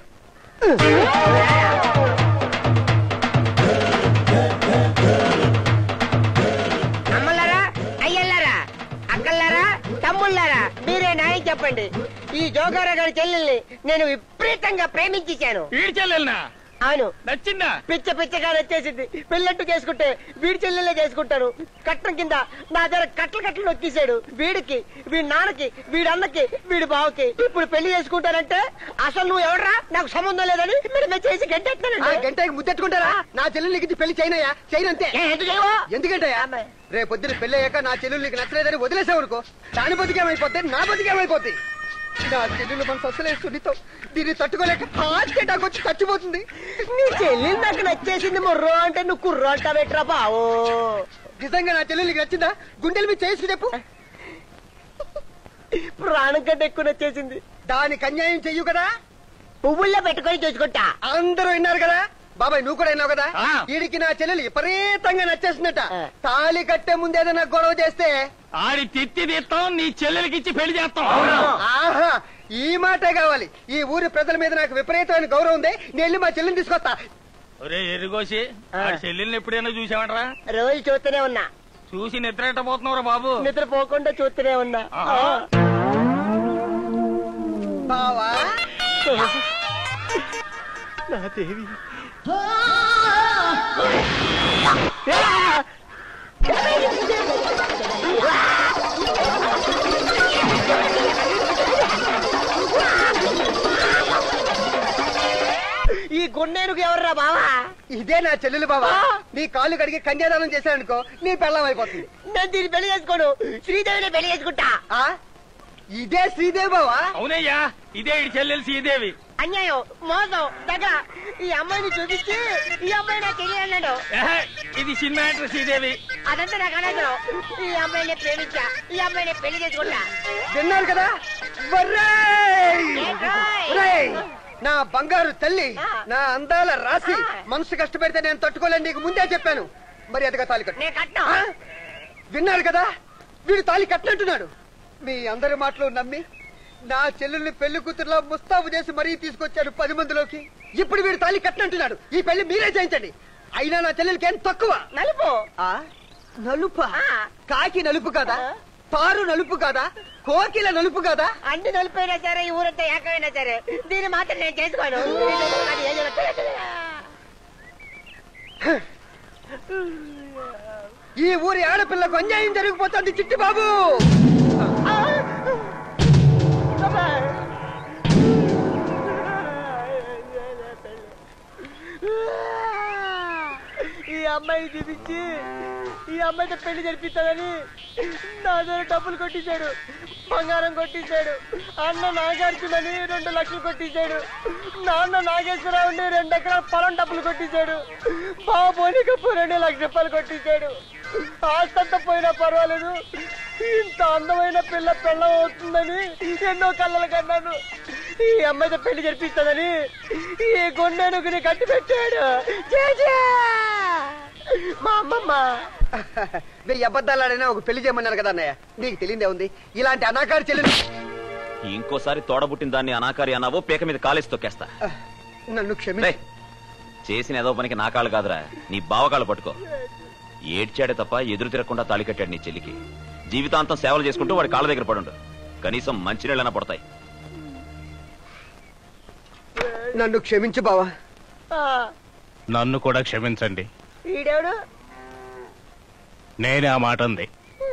అమ్మలారా అయ్యల్లారా అక్కల్లారా తమ్ముళ్ళారా మీరే న్యాయం చెప్పండి ఈ జోగారా గారి చెల్లెల్ని నేను విపరీతంగా ప్రేమించేశాను వీడి చెల్లెల్నా అవును నచ్చిందా పిచ్చ పిచ్చగా వచ్చేసింది పెళ్ళట్టు చేసుకుంటే వీడి చెల్లెలే చేసుకుంటారు కట్నం కింద నా దగ్గర కట్టలు కట్టలు నొక్కేశాడు వీడికి వీడి నాన్నకి వీడి అన్నకి వీడి బావకి ఇప్పుడు పెళ్లి చేసుకుంటారంటే అసలు నువ్వు ఎవడరా నాకు సంబంధం లేదని మీరు మెచ్చేసి ఆ గంటెత్తానండి గంటకి ముద్దెట్టుకుంటారా నా చెల్లెలు నీకు ఇచ్చి పెళ్లి చేయనయ్యా చేయనంతే ఏ, ఎందుకు చేయవు? ఎందుకంటయ్యా రేపు పొద్దున పెళ్లి అయ్యాక నా చెల్లెలు నీకు నచ్చలేదని వదిలేసావు అనుకో దాని బతికేమైపోతే నా బతికేమైపోతే నా చెల్లెలు మన సొసలే సున్నితో దీన్ని తట్టుకోలేక హార్ట్ అటాక్ వచ్చి చచ్చిపోతుంది నీ చెల్లి నాకు నచ్చేసింది మొర్రో అంటే నువ్వు కుర్రో అంటావేట్రా బావో నిజంగా నా చెల్లెలు నీకు నచ్చిందా గుండెలు మీద చేసుకు చెప్పు ప్రాణం కంటే ఎక్కువ నచ్చేసింది దానికి అన్యాయం చెయ్యు కదా పువ్వుల్లో పెట్టుకొని చూసుకుంటా అందరూ విన్నారు కదా బాబాయ్ నువ్వు కూడా విన్నావు కదా వీడికి నా చెల్లెలు విపరీతంగా నచ్చేసిందట తాళి కట్టే ముందు ఏదైనా గొడవ చేస్తే ఆడి తిత్తి తీస్తాం నీ చెల్లెలకి ఇచ్చి పెళ్లి చేస్తాం ఆహా ఈ మాటే కావాలి ఈ ఊరి ప్రజల మీద నాకు విపరీతమైన గౌరవం ఉంది నేను వెళ్ళి మా చెల్లిని తీసుకొస్తా ఒరే ఎరుగోసి ఆడి చెల్లెల్ని ఎప్పుడైనా చూసామంటరా రోజు చూస్తూనే ఉన్నా చూసి నిద్ర పోతున్నావురా బాబు నిద్రపోకుండా చూస్తూనే ఉన్నా ఆహా. బావా నా దేవి ఈ గుండెనుకు ఎవర్రా బావా ఇదే నా చెల్లెలు బావా నీ కాళ్ళు కడిగి కన్యాదానం చేశాడనుకో నీ పెళ్ళం అయిపోతుంది నేను దీన్ని పెళ్లి చేసుకోను శ్రీదేవిని పెళ్లి చేసుకుంటా ఆ? ఇదే శ్రీదేవి బావా అవునయ్యా ఇదే ఇడి చెల్లెలు శ్రీదేవి అన్యాయం మోసం దగ్గర ఈ అమ్మాయిని చూపించి ఈ అమ్మాయి నాకు తెలియన్నాడు ఏహే, ఇది సినిమా యాక్టర్ శ్రీదేవి అదంతా నాకు అనవసరం ఈ అమ్మాయిని ప్రేమించా ఈ అమ్మాయిని పెళ్లి చేసుకుంటా విన్నారు కదా ఒర్రేయ్! ఒర్రేయ్! నా బంగారు తల్లి నా అందాల రాసి మనసు కష్టపెడితే నేను తట్టుకోలేను నీకు ముందే చెప్పాను మరి అదిగా తాలి కట్టు ఆ? విన్నారు కదా వీడు తాలి కట్టినట్టున్నాడు మీ అందరి మాటలు నమ్మి నా చెల్లెల్ని పెళ్లి కూతురులో ముస్తాబు చేసి మరీ తీసుకొచ్చాడు పది మందిలోకి ఇప్పుడు వీడు తాలి కట్టినట్టున్నాడు ఈ పెళ్లి మీరే చేయించండి అయినా నా చెల్లెలకి ఏం తక్కువ నలుపు నలుప కాకి నలుపు కదా తారు నలుపు కదా కోకిల నలుపు కదా అన్ని నలిపోయినా సరే ఈ ఊరంతా ఏకమైనా సరే దీన్ని మాత్రం నేను చేసుకోను అది ఏం జరుగుతుందో ఈ ఊరి ఆడపిల్లకు అన్యాయం జరిగిపోతుంది చిట్టి బాబు ఈ అమ్మాయిని చూపించి ఈ అమ్మాయితో పెళ్లి జరిపిస్తానని నా దగ్గర డబ్బులు కొట్టించాడు బంగారం కొట్టించాడు అన్న నాగార్జునని రెండు లక్షలు కొట్టించాడు నాన్న నాగేశ్వరరావుని రెండు ఎకరాల పొలం డబ్బులు కొట్టించాడు బావ బోని కప్పు రెండు లక్షల రూపాయలు కొట్టించాడు ఆస్తంతా పోయినా పర్వాలేదు ఇంత అందమైన పిల్ల పెళ్ళం అవుతుందని ఎన్నో కళ్ళలు కన్నాను ఈ అమ్మాయితో పెళ్లి జరిపిస్తానని ఈ గుండెనుగుని కట్టి పెట్టాడు జేజే! మా అమ్మమ్మ వెయ్యి అబద్ధాలు ఆడినా ఒక పెళ్లి చేయమన్నారు కదా అన్నయ్య నీకు తెలియదే ఉంది ఇలాంటి అనాకారి చెల్లెలు ఇంకోసారి తోడబుట్టిన దాన్ని అనాకారి అన్నావో పీక మీద కాలేసి తొక్కేస్తా నన్ను క్షమి రేయ్, చేసిన ఏదో పనికి నా కాళ్ళు కాదురా నీ బావకాళ్ళు పట్టుకో ఏడ్చాడే తప్ప ఎదురు తిరగకుండా తాళి కట్టాడు నీ చెల్లికి జీవితాంతం సేవలు చేసుకుంటూ వాడి కాళ్ళ దగ్గర పడుండు కనీసం మంచినీళ్ళన పడతాయి నన్ను క్షమించు బావా ఆ, నన్ను కూడా క్షమించండి ఈడెవడు నేనే ఆ మాట అంది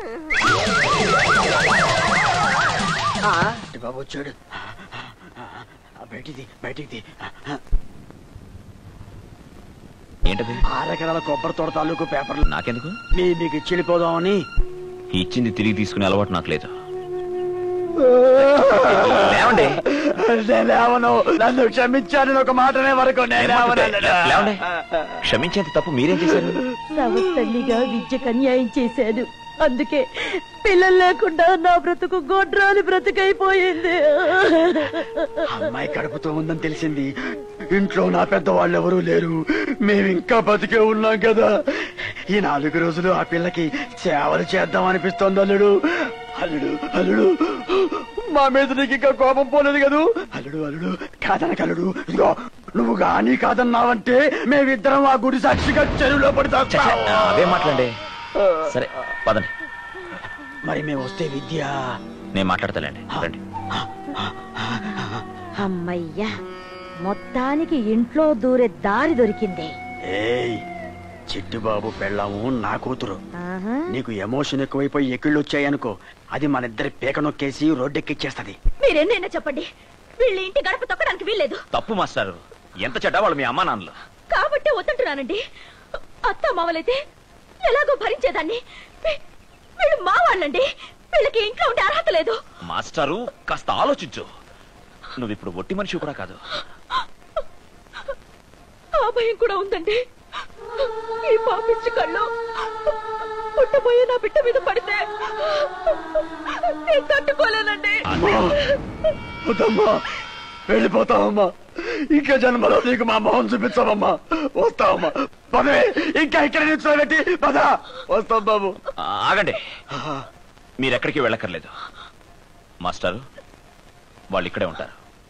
బాబు వచ్చాడు బయటిది బయటిది ఏంటది ఆరెకరాల కొబ్బరి తోట తాలూకు పేపర్లు నాకెందుకు మీ మీకు ఇచ్చి వెళ్ళిపోదామని ఇచ్చింది తిరిగి తీసుకునే అలవాటు నాకు లేదు లేవండి నేను లేవను నన్ను క్షమించాను ఒక మాటనే వరకు నేను లేవను. లేవండి క్షమించేంత తప్పు మీరేం చేశారు తల్లిగా విద్యకు అన్యాయం చేశాను అందుకే పిల్లలు లేకుండా నా బ్రతుకు గొడ్రాలు బ్రతుకైపోయింది అమ్మాయి కడుపుతో ఉందని తెలిసింది ఇంట్లో నా పెద్దవాళ్ళు ఎవరూ లేరు మేము ఇంకా బతికే ఉన్నాం కదా ఈ నాలుగు రోజులు ఆ పిల్లకి సేవలు చేద్దాం అనిపిస్తోంది అల్లుడు అల్లుడు అల్లుడు మా మీద నీకు ఇంకా కోపం పోలేదు కదూ అల్లుడు అల్లుడు కాదనక అల్లుడు ఇదిగో నువ్వు గాని కాదన్నావంటే మేమిద్దరం ఆ గుడి సాక్షిగా చెరువులో పడతా అవే మాట్లాడండి సరే పదండి మరి మేము వస్తే విద్య నేను మాట్లాడతానండి రండి అమ్మయ్యా మొత్తానికి ఇంట్లో దూరే దారి దొరికింది ఏయ్ చిట్టుబాబు పెళ్ళాము నా కూతురు ఆహా. నీకు ఎమోషన్ ఎక్కువైపోయి ఎక్కిళ్ళు వచ్చాయనుకో అది మన ఇద్దరి పీక నొక్కేసి రోడ్డెక్కిచ్చేస్తది మీరెన్నైనా చెప్పండి వీళ్ళ ఇంటి గడప తొక్కడానికి వీల్లేదు తప్పు మాస్టారు ఎంత చెడ్డ వాళ్ళు మీ అమ్మా నాన్నలు కాబట్టే వద్దంటున్నానండి అత్త మావలైతే ఎలాగో భరించేదాన్ని వీ- వీళ్ళు మా వాళ్ళండి వీళ్ళకి ఇంట్లో ఉండే అర్హత లేదు మాస్టారు కాస్త ఆలోచించు నువ్వు ఇప్పుడు ఒట్టి మనిషి కూడా కాదు ఆ భయం కూడా ఉందండి ఈ పాపిచ్చి కళ్ళు పుట్టబోయే నా బిడ్డ మీద పడితే నేను తట్టుకోలేనండి వద్దమ్మా వెళ్ళిపోతావమ్మా ఇంకా జన్మలో నీకు మా మొహం చూపించావమ్మా వస్తావమ్మా పదే ఇంకా ఇక్కడ నిల్చోబెట్టి పద వస్తాం బాబు ఆ, ఆగండి మీరెక్కడికి వెళ్ళక్కర్లేదు మాస్టారు వాళ్ళు ఇక్కడే ఉంటారు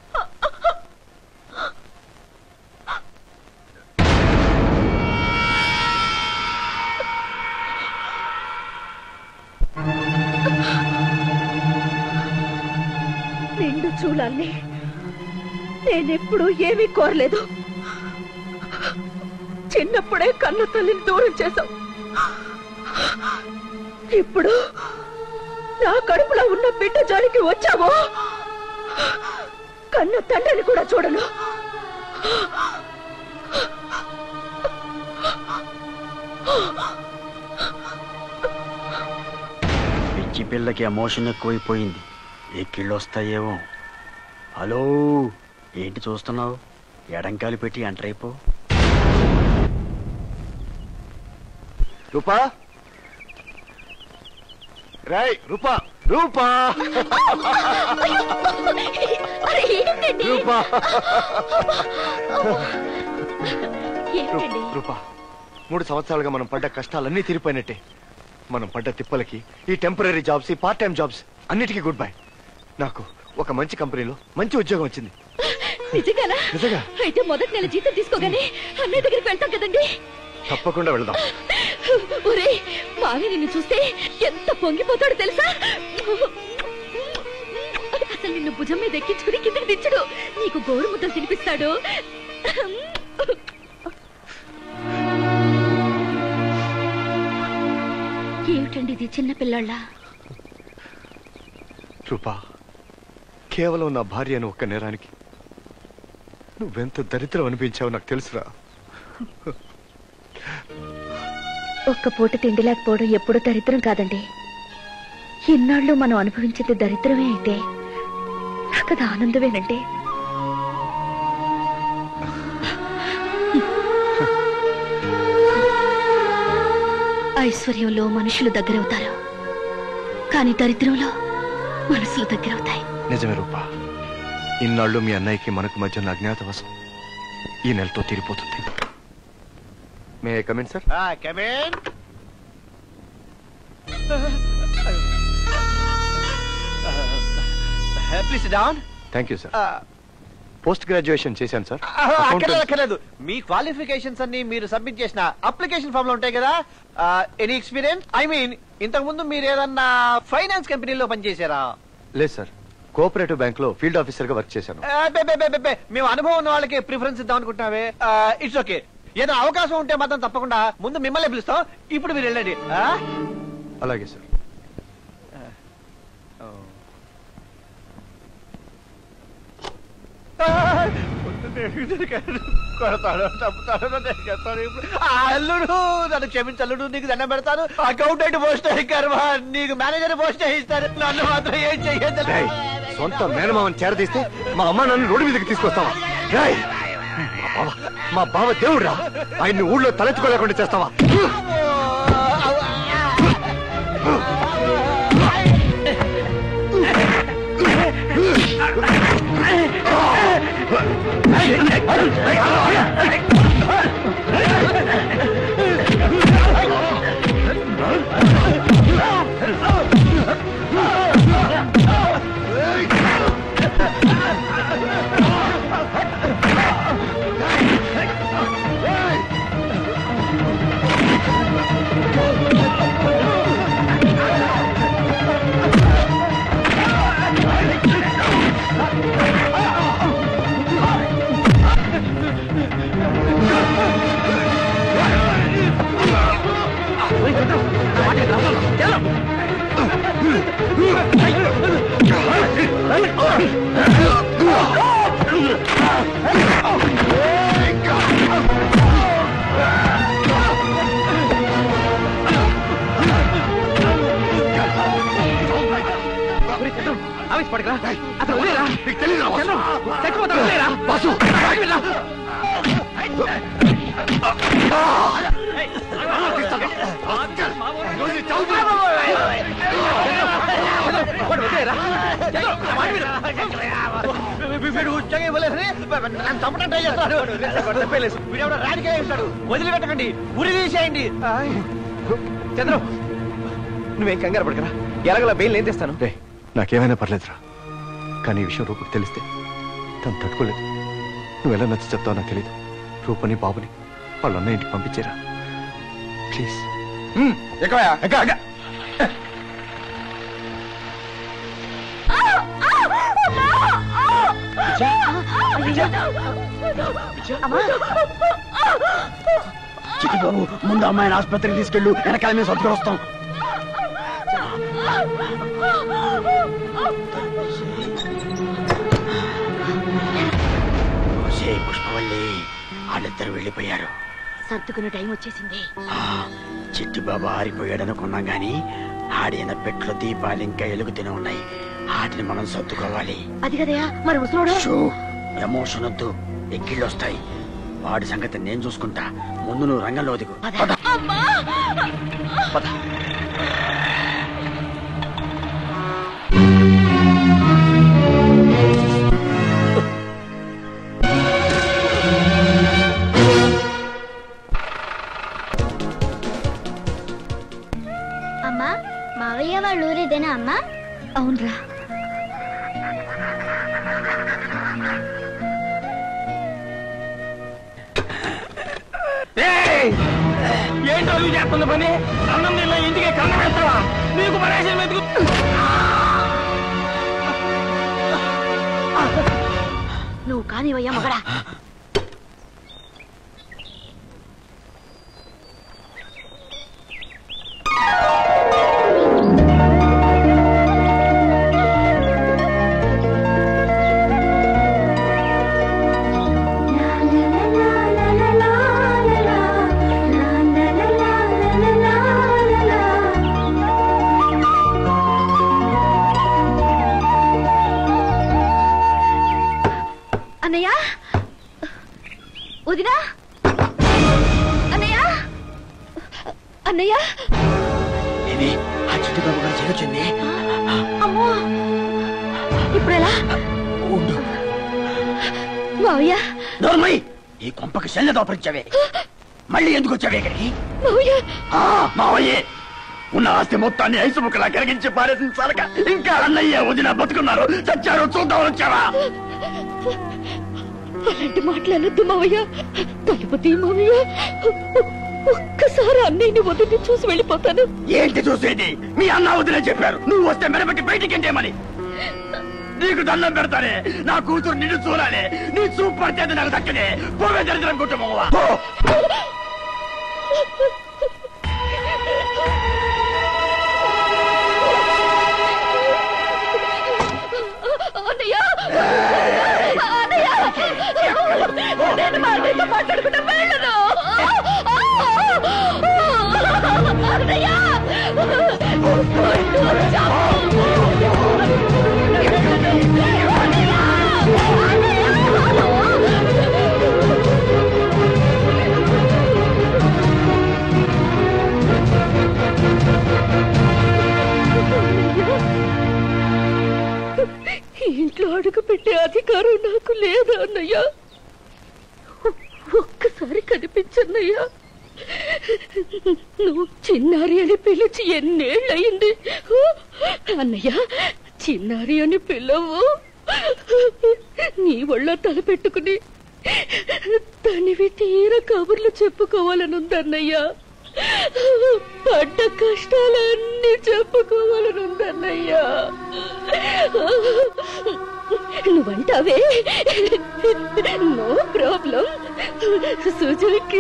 నిండు చూడాలని నేనెప్పుడు ఏమీ కోరలేదు చిన్నప్పుడే కన్న తల్లిని దూరం చేశావు ఇప్పుడు నా కడుపులో ఉన్న బిడ్డ జోలికి వచ్చావో కన్న తండ్రిని కూడా చూడను పిచ్చి పిల్లకి ఎమోషన్ ఎక్కువైపోయింది ఎక్కిళ్ళు వస్తాయేమో హలో ఏంటి చూస్తున్నావు ఎడంకాలు పెట్టి ఎంటర్ అయిపో రూపా రాయ్ రూపా రూపా అరే ఏంటండి రూపా ఏంటండి రూపా మూడు సంవత్సరాలుగా మనం పడ్డ కష్టాలన్నీ తీరిపోయినట్టే మనం పడ్డ తిప్పలకి ఈ టెంపరీ జాబ్స్ ఈ పార్ట్ టైం జాబ్స్ అన్నిటికీ గుడ్ బై నాకు ఒక మంచి కంపెనీలో మంచి ఉద్యోగం వచ్చింది నిజంగానా నిజంగా అయితే మొదటి నెల జీతం తీసుకోగానే అన్నయ్య దగ్గరికి వెళ్తాం కదండి తప్పకుండా వెళదాం ఒరే మావి నిన్ను చూస్తే ఎంత పొంగిపోతాడో తెలుసా అసలు నిన్ను భుజం మీద ఎక్కించుకుని కిందకి దించుడు నీకు గోరు ముద్దలు తినిపిస్తాడు ఏమిటండి ఇది చిన్న పిల్లోళ్ళ రూపా కేవలం నా భార్య అని ఒక్క నేరానికి నువ్వెంత దరిద్రం అనిపించావు నాకు తెలుసురా ఒక్క పూట తిండి లేకపోవడం ఎప్పుడూ దరిద్రం కాదండి ఇన్నాళ్ళు మనం అనుభవించేది దరిద్రమే అయితే నాకు అది ఆనందమేనండి ఐశ్వర్యంలో మనుషులు దగ్గరవుతారు కానీ దరిద్రంలో మనసులు దగ్గరవుతాయి నిజమే రూపా ఇన్నాళ్ళు మీ అన్నయ్యకి మనకు మధ్య ఉన్న అజ్ఞాతవాసం ఈ నెలతో తీరిపోతుంది may come in sir come in please down thank you sir post graduation చేశాను సార్ అక్కర్లేదు అక్కర్లేదు మీ క్వాలిఫికేషన్స్ అన్ని మీరు సబ్మిట్ చేసిన అప్లికేషన్ ఫామ్ లో ఉంటాయి కదా ఎనీ ఎక్స్పీరియన్స్ ఐ మీన్ ఇంతకు ముందు మీరు ఏదన్నా ఫైనాన్స్ కంపెనీలో పనిచేశారా లేదు సార్ కోఆపరేటివ్ బ్యాంక్ లో ఫీల్డ్ ఆఫీసర్ గా వర్క్ చేశాను ఆ, బే, బే, బే, బే, బే. మేము అనుభవం ఉన్న వాళ్ళకి ప్రిఫరెన్స్ ఇద్దాం అనుకుంటున్నావే ఇట్స్ ఓకే ఏదో అవకాశం ఉంటే మాత్రం తప్పకుండా ముందు మిమ్మల్ని పిలుస్తాం ఇప్పుడు మీరు వెళ్ళండి ఆ? అలాగే సార్ ఆ, కొడతాడు చంపుతాడు నన్ను చేస్తాడు ఇప్పుడు. ఆ, అల్లుడు నన్ను క్షమించు అల్లుడు నీకు దండం పెడతాను అకౌంటెంట్ పోస్ట్ కర్మ నీకు మేనేజర్ పోస్ట్ ఇస్తారు నన్ను మాత్రం ఏం చెయ్యదు రేయ్, సొంత మేనమామని చేరదీస్తే మా అమ్మ నన్ను రోడ్డు మీదకి తీసుకొస్తావా రేయ్, మా బావ మా బావ దేవుడురా ఆయన్ని ఊళ్ళో తలెత్తుకోలేకుండా చేస్తావా ఆవేశపడకరా అసలు వదిలేరా చంద్రం, చచ్చిపోతావు వదిలేరా ఆగిరా. వాడు వదిలేరా చంద్రం, నా మాట విను. వీడు ఉద్యోగం ఇవ్వలేదని నన్ను చంపడం ట్రై చేస్తాడు వీడెవడో రాజకీయ ఇస్తాడు వదిలిపెట్టకండి ఉరి తీసేయండి చంద్రం నువ్వేం కంగారు పడకరా ఎలాగలా బెయిల్ నేను తెస్తాను రే నాకేమైనా పర్లేదురా కానీ ఈ విషయం రూపకి తెలిస్తే తను తట్టుకోలేదు నువ్వు ఎలా నచ్చి చెప్తావో నాకు తెలియదు రూపని బాబుని వాళ్ళ అన్న ఇంటికి పంపించేరా ప్లీజ్ ఎక్కవయా ఎక్క ఎక్క చిట్టి బాబు ముందు అమ్మాయిని ఆసుపత్రికి తీసుకెళ్ళు వెనకాల మేము సర్దుకొని వస్తాం ఒసే పుష్పవల్లి వాళ్ళిద్దరు వెళ్ళిపోయారు సర్దుకునే టైం వచ్చేసింది ఆ, చిట్టి బాబు ఆరిపోయాడనుకున్నాం గాని ఆడిన పెట్ల దీపాలు ఇంకా ఎలుగుతూనే ఉన్నాయి వాటిని మనం సర్దుకోవాలి అది కదయా మరి ముసలోడు షూ, ఎమోషన్ వద్దు ఎక్కిళ్ళు వస్తాయి వాడి సంగతి నేను చూసుకుంటా ముందు నువ్వు రంగంలో దిగు పద. పద. మావయ్య వాళ్ళ ఊరిదేనా అమ్మా అవునరా ఏంటో నువ్వు చేస్తున్న పని అన్నం నీళ్ళ ఇంటికి కన్నం వేస్తావా నీకు పరేషన్ మెతుకు నువ్వు కానివయ్యా మగడా అన్నయ్య వదినా అన్నయ్య అన్నయ్య ఏమి ఆ చిట్టుబాబు గారు చెల్లొచ్చింది అమ్మో ఇప్పుడు ఎలా ఉండు మావయ్య నోర్మయ్ ఈ కొంపకి శల్య దోపరించావే మళ్ళీ ఎందుకు వచ్చావే ఇక్కడికి మావయ్య ఆ, మావయ్యే ఉన్న ఆస్తి మొత్తాన్ని ఐసు ముక్కలా కరిగించి పారేసిన సరక ఇంకా అన్నయ్య వదిన బతుకున్నారు చచ్చారు చూద్దామని వచ్చావా అలాంటి మాట్లాడద్దు మావయ్య తలుపు తీ మావయ్య ఒక్కసారి అన్నయ్యని వదిలి చూసి వెళ్ళిపోతాను ఏంటి చూసేది మీ అన్న వదిలే చెప్పారు నువ్వు వస్తే మెరబెట్టి బయటికి ఎంటేమని నీకు దండం పెడతానే నా కూతురు నిన్ను చూడాలి నీ చూపు పడితే నాకు దక్కనే పోవే దరిద్రం కుటుంబం అన్నయ్య అన్నయ్య నేను మా అన్నయ్యతో మాట్లాడుకుంటా వెళ్ళను అన్నయ్య ఈ ఇంట్లో అడుగు పెట్టే అధికారం నాకు లేదు అన్నయ్య ఒక్కసారి కనిపించన్నయ్యా నువ్వు చిన్నారి అని పిలిచి ఎన్నేళ్ళయింది అన్నయ్య చిన్నారి అని పిల్లవు నీ ఒళ్ళో తల పెట్టుకుని తనివి తీర కబుర్లు చెప్పుకోవాలనుందన్నయ్యా పడ్డ కష్టాలన్నీ చెప్పుకోవాలనుందన్నయ్యా నువ్వంటావే నో ప్రాబ్లం సుజుకి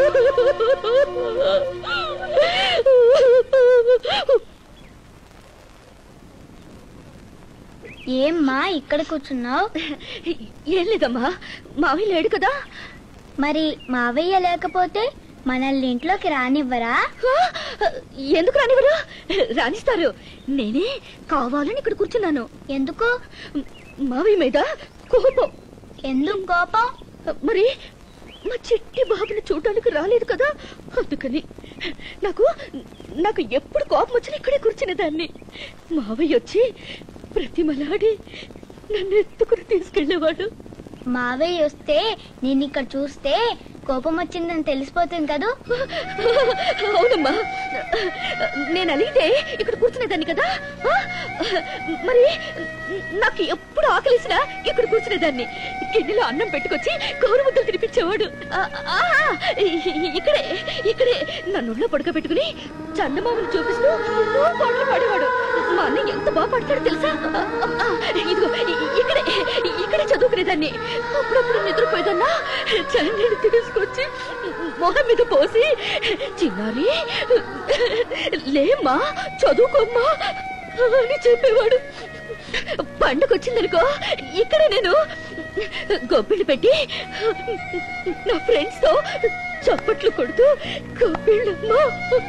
ఏమ్మా ఇక్కడ కూర్చున్నావు ఏం లేదమ్మా మావి లేడు కదా మరి మావయ్య లేకపోతే మనల్ని ఇంట్లోకి రానివ్వరా ఎందుకు రానివ్వరు రాణిస్తారు నేనే కావాలని ఇక్కడ కూర్చున్నాను ఎందుకు మావి మీద కోపం ఎందుకు కోపం మరి మా చిట్టి బాబుని చూడడానికి రాలేదు కదా అందుకని నాకు నాకు ఎప్పుడు కోపం వచ్చినా ఇక్కడే కూర్చునేదాన్ని మావయ్య వచ్చి ప్రతిమలాడి నన్ను ఎత్తుకుని తీసుకెళ్లేవాడు మావయ్య వస్తే నేను ఇక్కడ చూస్తే కోపం వచ్చిందని తెలిసిపోతుంది కదూ అవునమ్మా నేను అలిగితే ఇక్కడ కూర్చునేదాన్ని కదా ఆ? మరి నాకు ఎప్పుడు ఆకలిసినా ఇక్కడ కూర్చునేదాన్ని గిన్నెలో అన్నం పెట్టుకొచ్చి కౌరు ముద్దలు తినిపించేవాడు ఆ, ఆ, ఇ- ఇక్కడే ఇక్కడే నన్నుల్లో పడుకోబెట్టుకుని చందమామను చూపిస్తూ ఎన్నో పాటలు పాడేవాడు మా అన్నయ్య ఎంత బాగా పాడతాడో తెలుసా ఆ, ఆ, ఇదిగో ఇ- ఇక్కడే ఇక్కడే చదువుకునేదాన్ని అప్పుడప్పుడు నిద్రపోయేదన్నా చన్నీళ్ళు తీసుకొచ్చి మొహం మీద పోసి చిన్నారి లేమ్మా చదువుకోమ్మా అని చెప్పేవాడు పండుగ వచ్చిందనుకో ఇక్కడ నేను గొబ్బిళ్ళు పెట్టి నా ఫ్రెండ్స్ తో చప్పట్లు కొడుతూ గొబ్బిళ్ళమ్మా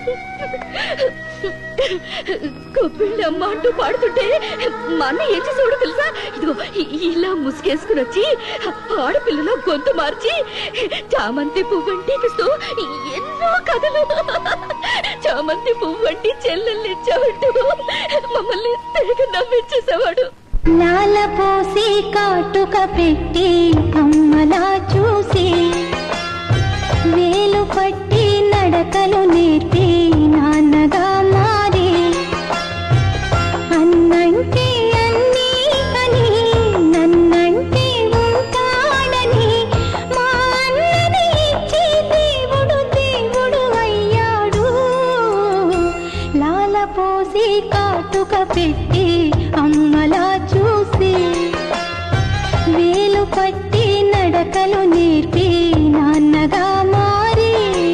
గొబ్బిళ్ళమ్మ అంటూ పాడుతుంటే మా అన్న ఏం చేసేవాడు తెలుసా ఇదిగో ఇ- ఇలా ముసుగేసుకుని వచ్చి ఆడపిల్లలో గొంతు మార్చి చామంతి పువ్వు అంటే ఇస్తూ ఎన్నో కథలు చామంతి పువ్వు అంటే చెల్లెల్ని ఇచ్చావంటూ మమ్మల్ని తెగ నవ్వించేసేవాడు నాల పోసి కాటుక పెట్టి అమ్మలా చూసి వేలు పట్టి నడకలు నేర్పి నాన్నగా మారి పెట్టి అమ్మలా చూసి వేలు పట్టి నడకలు నేర్పి నాన్నగా మారి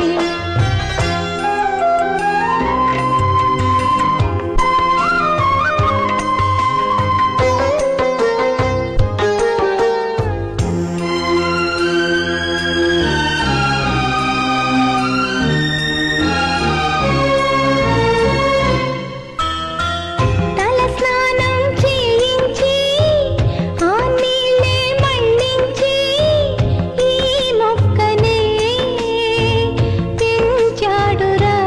తల స్నానం చేయించి ఆ నీళ్ళే మళ్ళించి ఈ మొక్కనే పెంచాడురా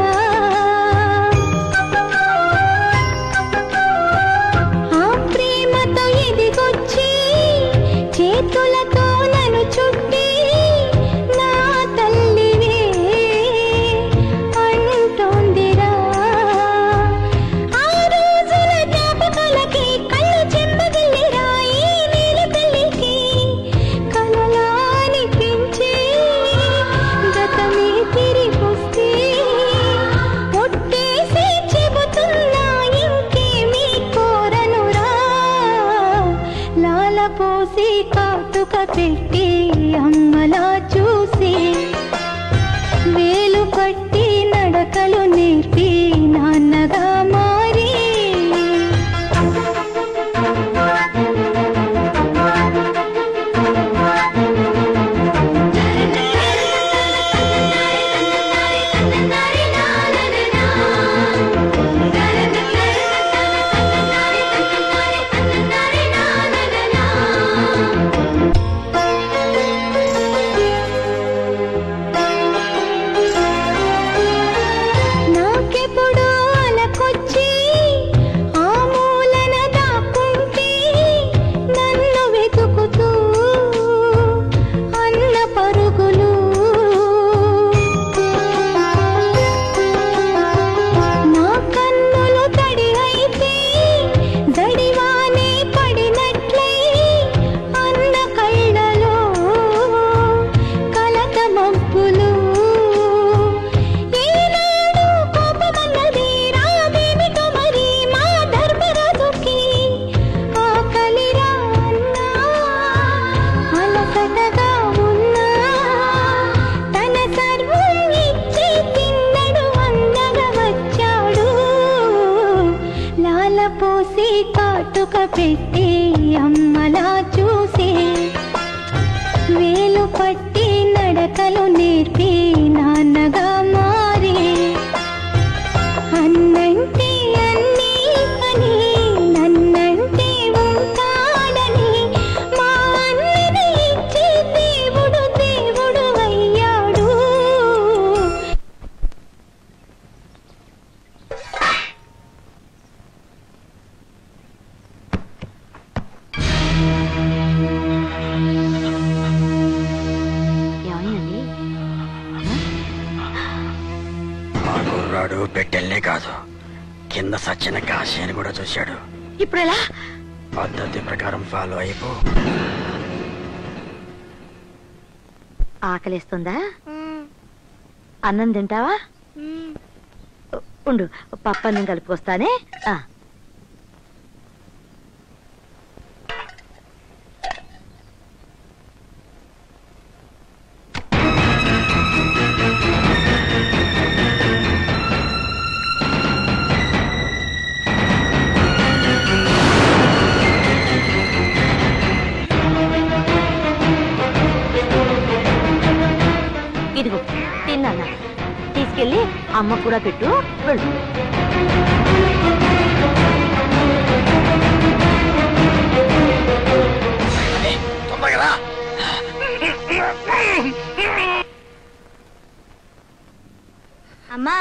ఆ ప్రేమతో ఎదిగొచ్చి చేతులతో నన్ను చుట్టి నా తల్లివే అంటోందిరా ఆ రోజుల జ్ఞాపకాలకి కళ్ళు చెంపగిల్లిరా ఈ నీలి పెళ్ళికి కలలా అనిపించే గతమే తిరిగొస్తే ఒట్టేసి చెబుతున్నా ఇంకేమీ కోరనురా లాల పోసి కాటుక పెట్టి అమ్మలా చూసి వేలు పట్టి నడకలు నేర్పి నాన్నగా మారి నాకెప్పుడు అలకొచ్చి ఆ మూలన దాక్కుంటే నన్ను వెతుకుతూ అన్న పరుగులు నా కన్నులు తడి అయితే దడివానే పడినట్లై అన్న కళ్ళలో కలత మబ్బులు ఈనాడు కోపమన్నది రాదేమిటో మరి మా ధర్మరాజుకి ఆకలిరా అన్నా అలసటగా ఉన్నా తన సర్వం ఇచ్చి తిన్నడు అందగా వచ్చాడు లాల పోసి కాటుక పెట్టి అమ్మలా చూసి వేలు పట్టి నడకలు నేర్పి నాన్నగా మారి అన్నంటే అన్నీ అని నన్నంటే ఉంటాడని మా అన్నని ఇచ్చి దేవుడు దేవుడు అయ్యాడు ఏమైందండి ఆ కుర్రాడు పెట్టెల్నే కాదు కింద సచ్చిన కాశీ అని కూడా చూశాడు ఇప్పుడు ఎలా పద్ధతి ప్రకారం ఫాలో అయిపో ఆకలిస్తుందా అన్నం తింటావా ఉ- ఉండు పప్పన్నం కలుపుకొస్తానే ఆ. ఇదిగో తిన్నా తీసుకెళ్ళి అమ్మ కూడా పెట్టు వెళ్ళు తొందరగా అమ్మా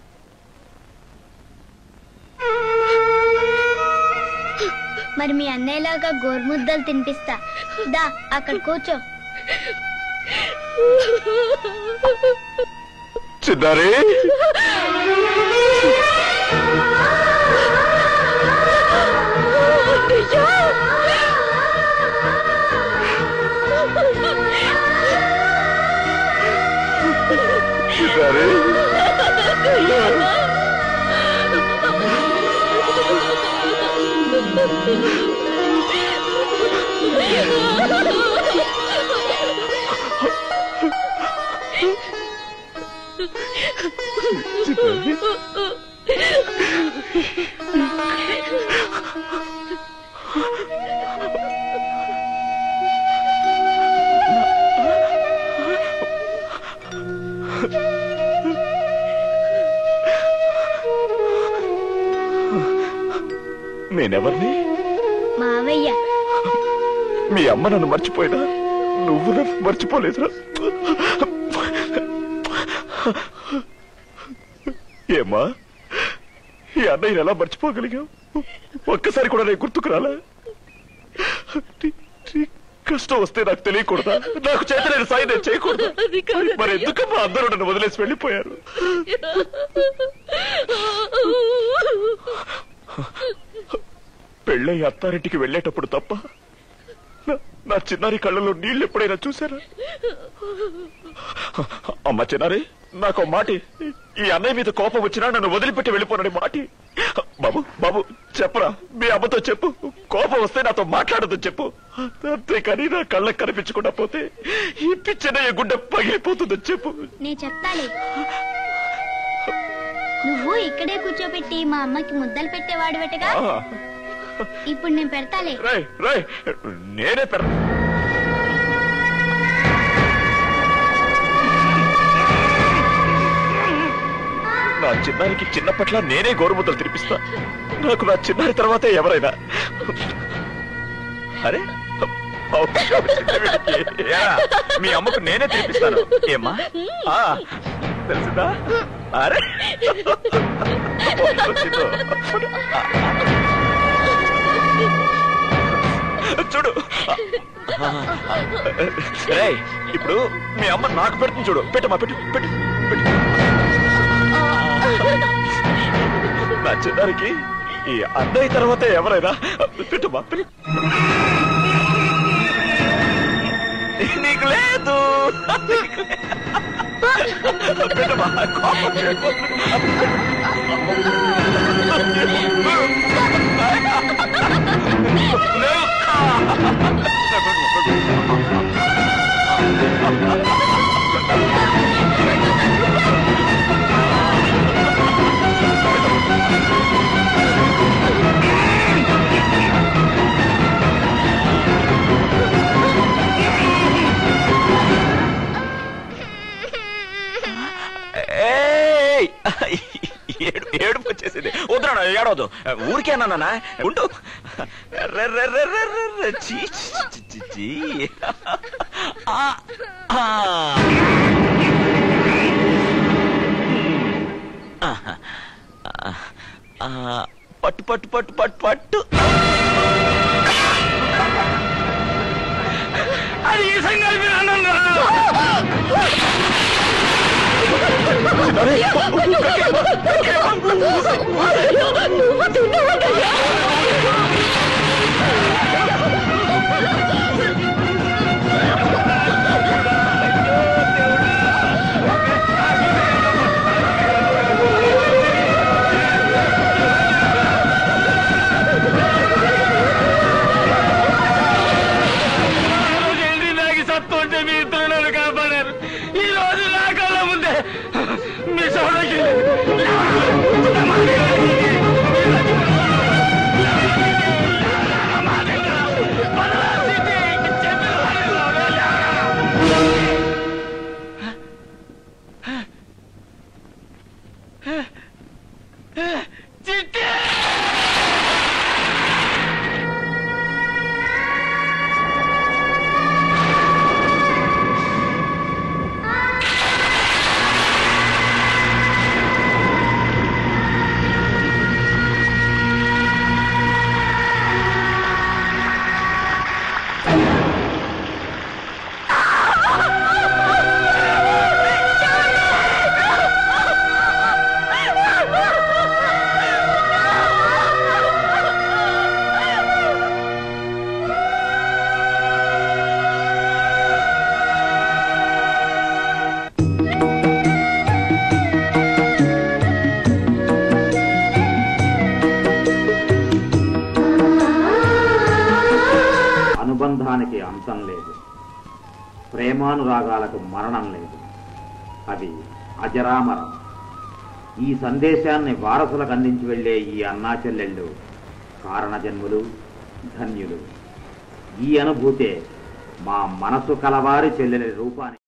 మరి మీ అన్నయ్యలాగా గోరుముద్దలు తినిపిస్తా దా అక్కడ కూర్చో చిన్నారి చిన్నారి నేనెవరిని మావయ్య మీ అమ్మ నన్ను మర్చిపోయినా నువ్వు నన్ను మర్చిపోలేదురా ఏమ్మా ఈ అన్నయ్యని ఎలా మర్చిపోగలిగావు ఒక్కసారి కూడా నేను గుర్తుకు రాలా నీ- నీ కష్టం వస్తే నాకు తెలియకూడదా నాకు చేత నేను సాయం నేను చేయకూడదా మరి ఎందుకమ్మా అందరూ నన్ను వదిలేసి వెళ్ళిపోయారు పెళ్ళై అత్తారింటికి వెళ్ళేటప్పుడు తప్ప నా- నా చిన్నారి కళ్ళలో నీళ్ళు ఎప్పుడైనా చూసారా అమ్మ చిన్నారి నాకు మాటి ఈ అన్నయ్య మీద కోపం వచ్చినా నన్ను వదిలిపెట్టి వెళ్ళిపోనని మాటి బాబు బాబు చెప్పరా మీ అమ్మతో చెప్పు కోపం వస్తే నాతో మాట్లాడదు చెప్పు అంతేకాని నా కళ్ళకు కనిపించకుండా పోతే ఈ పిచ్చనయ్య గుండె పగిలిపోతుందని చెప్పు నేను చెప్తాలే నువ్వు ఇక్కడే కూర్చోబెట్టి మా అమ్మకి ముద్దలు పెట్టేవాడు బెటగా ఆ, ఇప్పుడు నేను పెడతాలే రేయ్ రేయ్ నేనే పెడ నా చిన్నారికి చిన్నప్పట్ల నేనే గోరుముద్దలు తినిపిస్తా నాకు నా చిన్నారి తర్వాతే ఎవరైనా అరే ఓ, ఏరా, మీ అమ్మకు నేనే తినిపిస్తాను ఏమ్మా ఆ, తెలిసిందా అరే వచ్చిందో. చూడు రేయ్ ఇప్పుడు మీ అమ్మ నాకు పెడుతుంది చూడు పెట్టమ్మా పెట్టు పెట్టు పెట్టు నా చిన్నారికి ఈ అన్నయ్య తర్వాత ఎవరైనా పెట్టమ్మా పెట్టు నీకు లేదు నీకు లేదు. పెట్టమ్మా కోపం ఏయ్! ఏడు ఏడుపు వచ్చేసింది వద్దురా ఏడవద్దు ఊరికే అన్నానా ఉండు రె, రె, రె, రె, రె, రె, చీ, చీ, చీ, చీ, చీ. ఆ, ఆ. ఆహా. ఆ, పట్టు పట్టు పట్టు పట్టు పట్టు అది ఈ సంగతి అన్నం ఎండి నాకి సత్తుంటే మీ ఇద్దరు నన్ను కాపాడారు ఈ రోజు నా కళ్ళ ముందే మీ సోదకి చిట్టి ఆ అంతం లేదు ప్రేమానురాగాలకు మరణం లేదు అవి అజరామరం ఈ సందేశాన్ని వారసులకు అందించి వెళ్లే ఈ అన్నా చెల్లెళ్ళు కారణజన్ములు ధన్యులు ఈ అనుభూతే మా మనసు కలవారి చెల్లెలి రూపాన్ని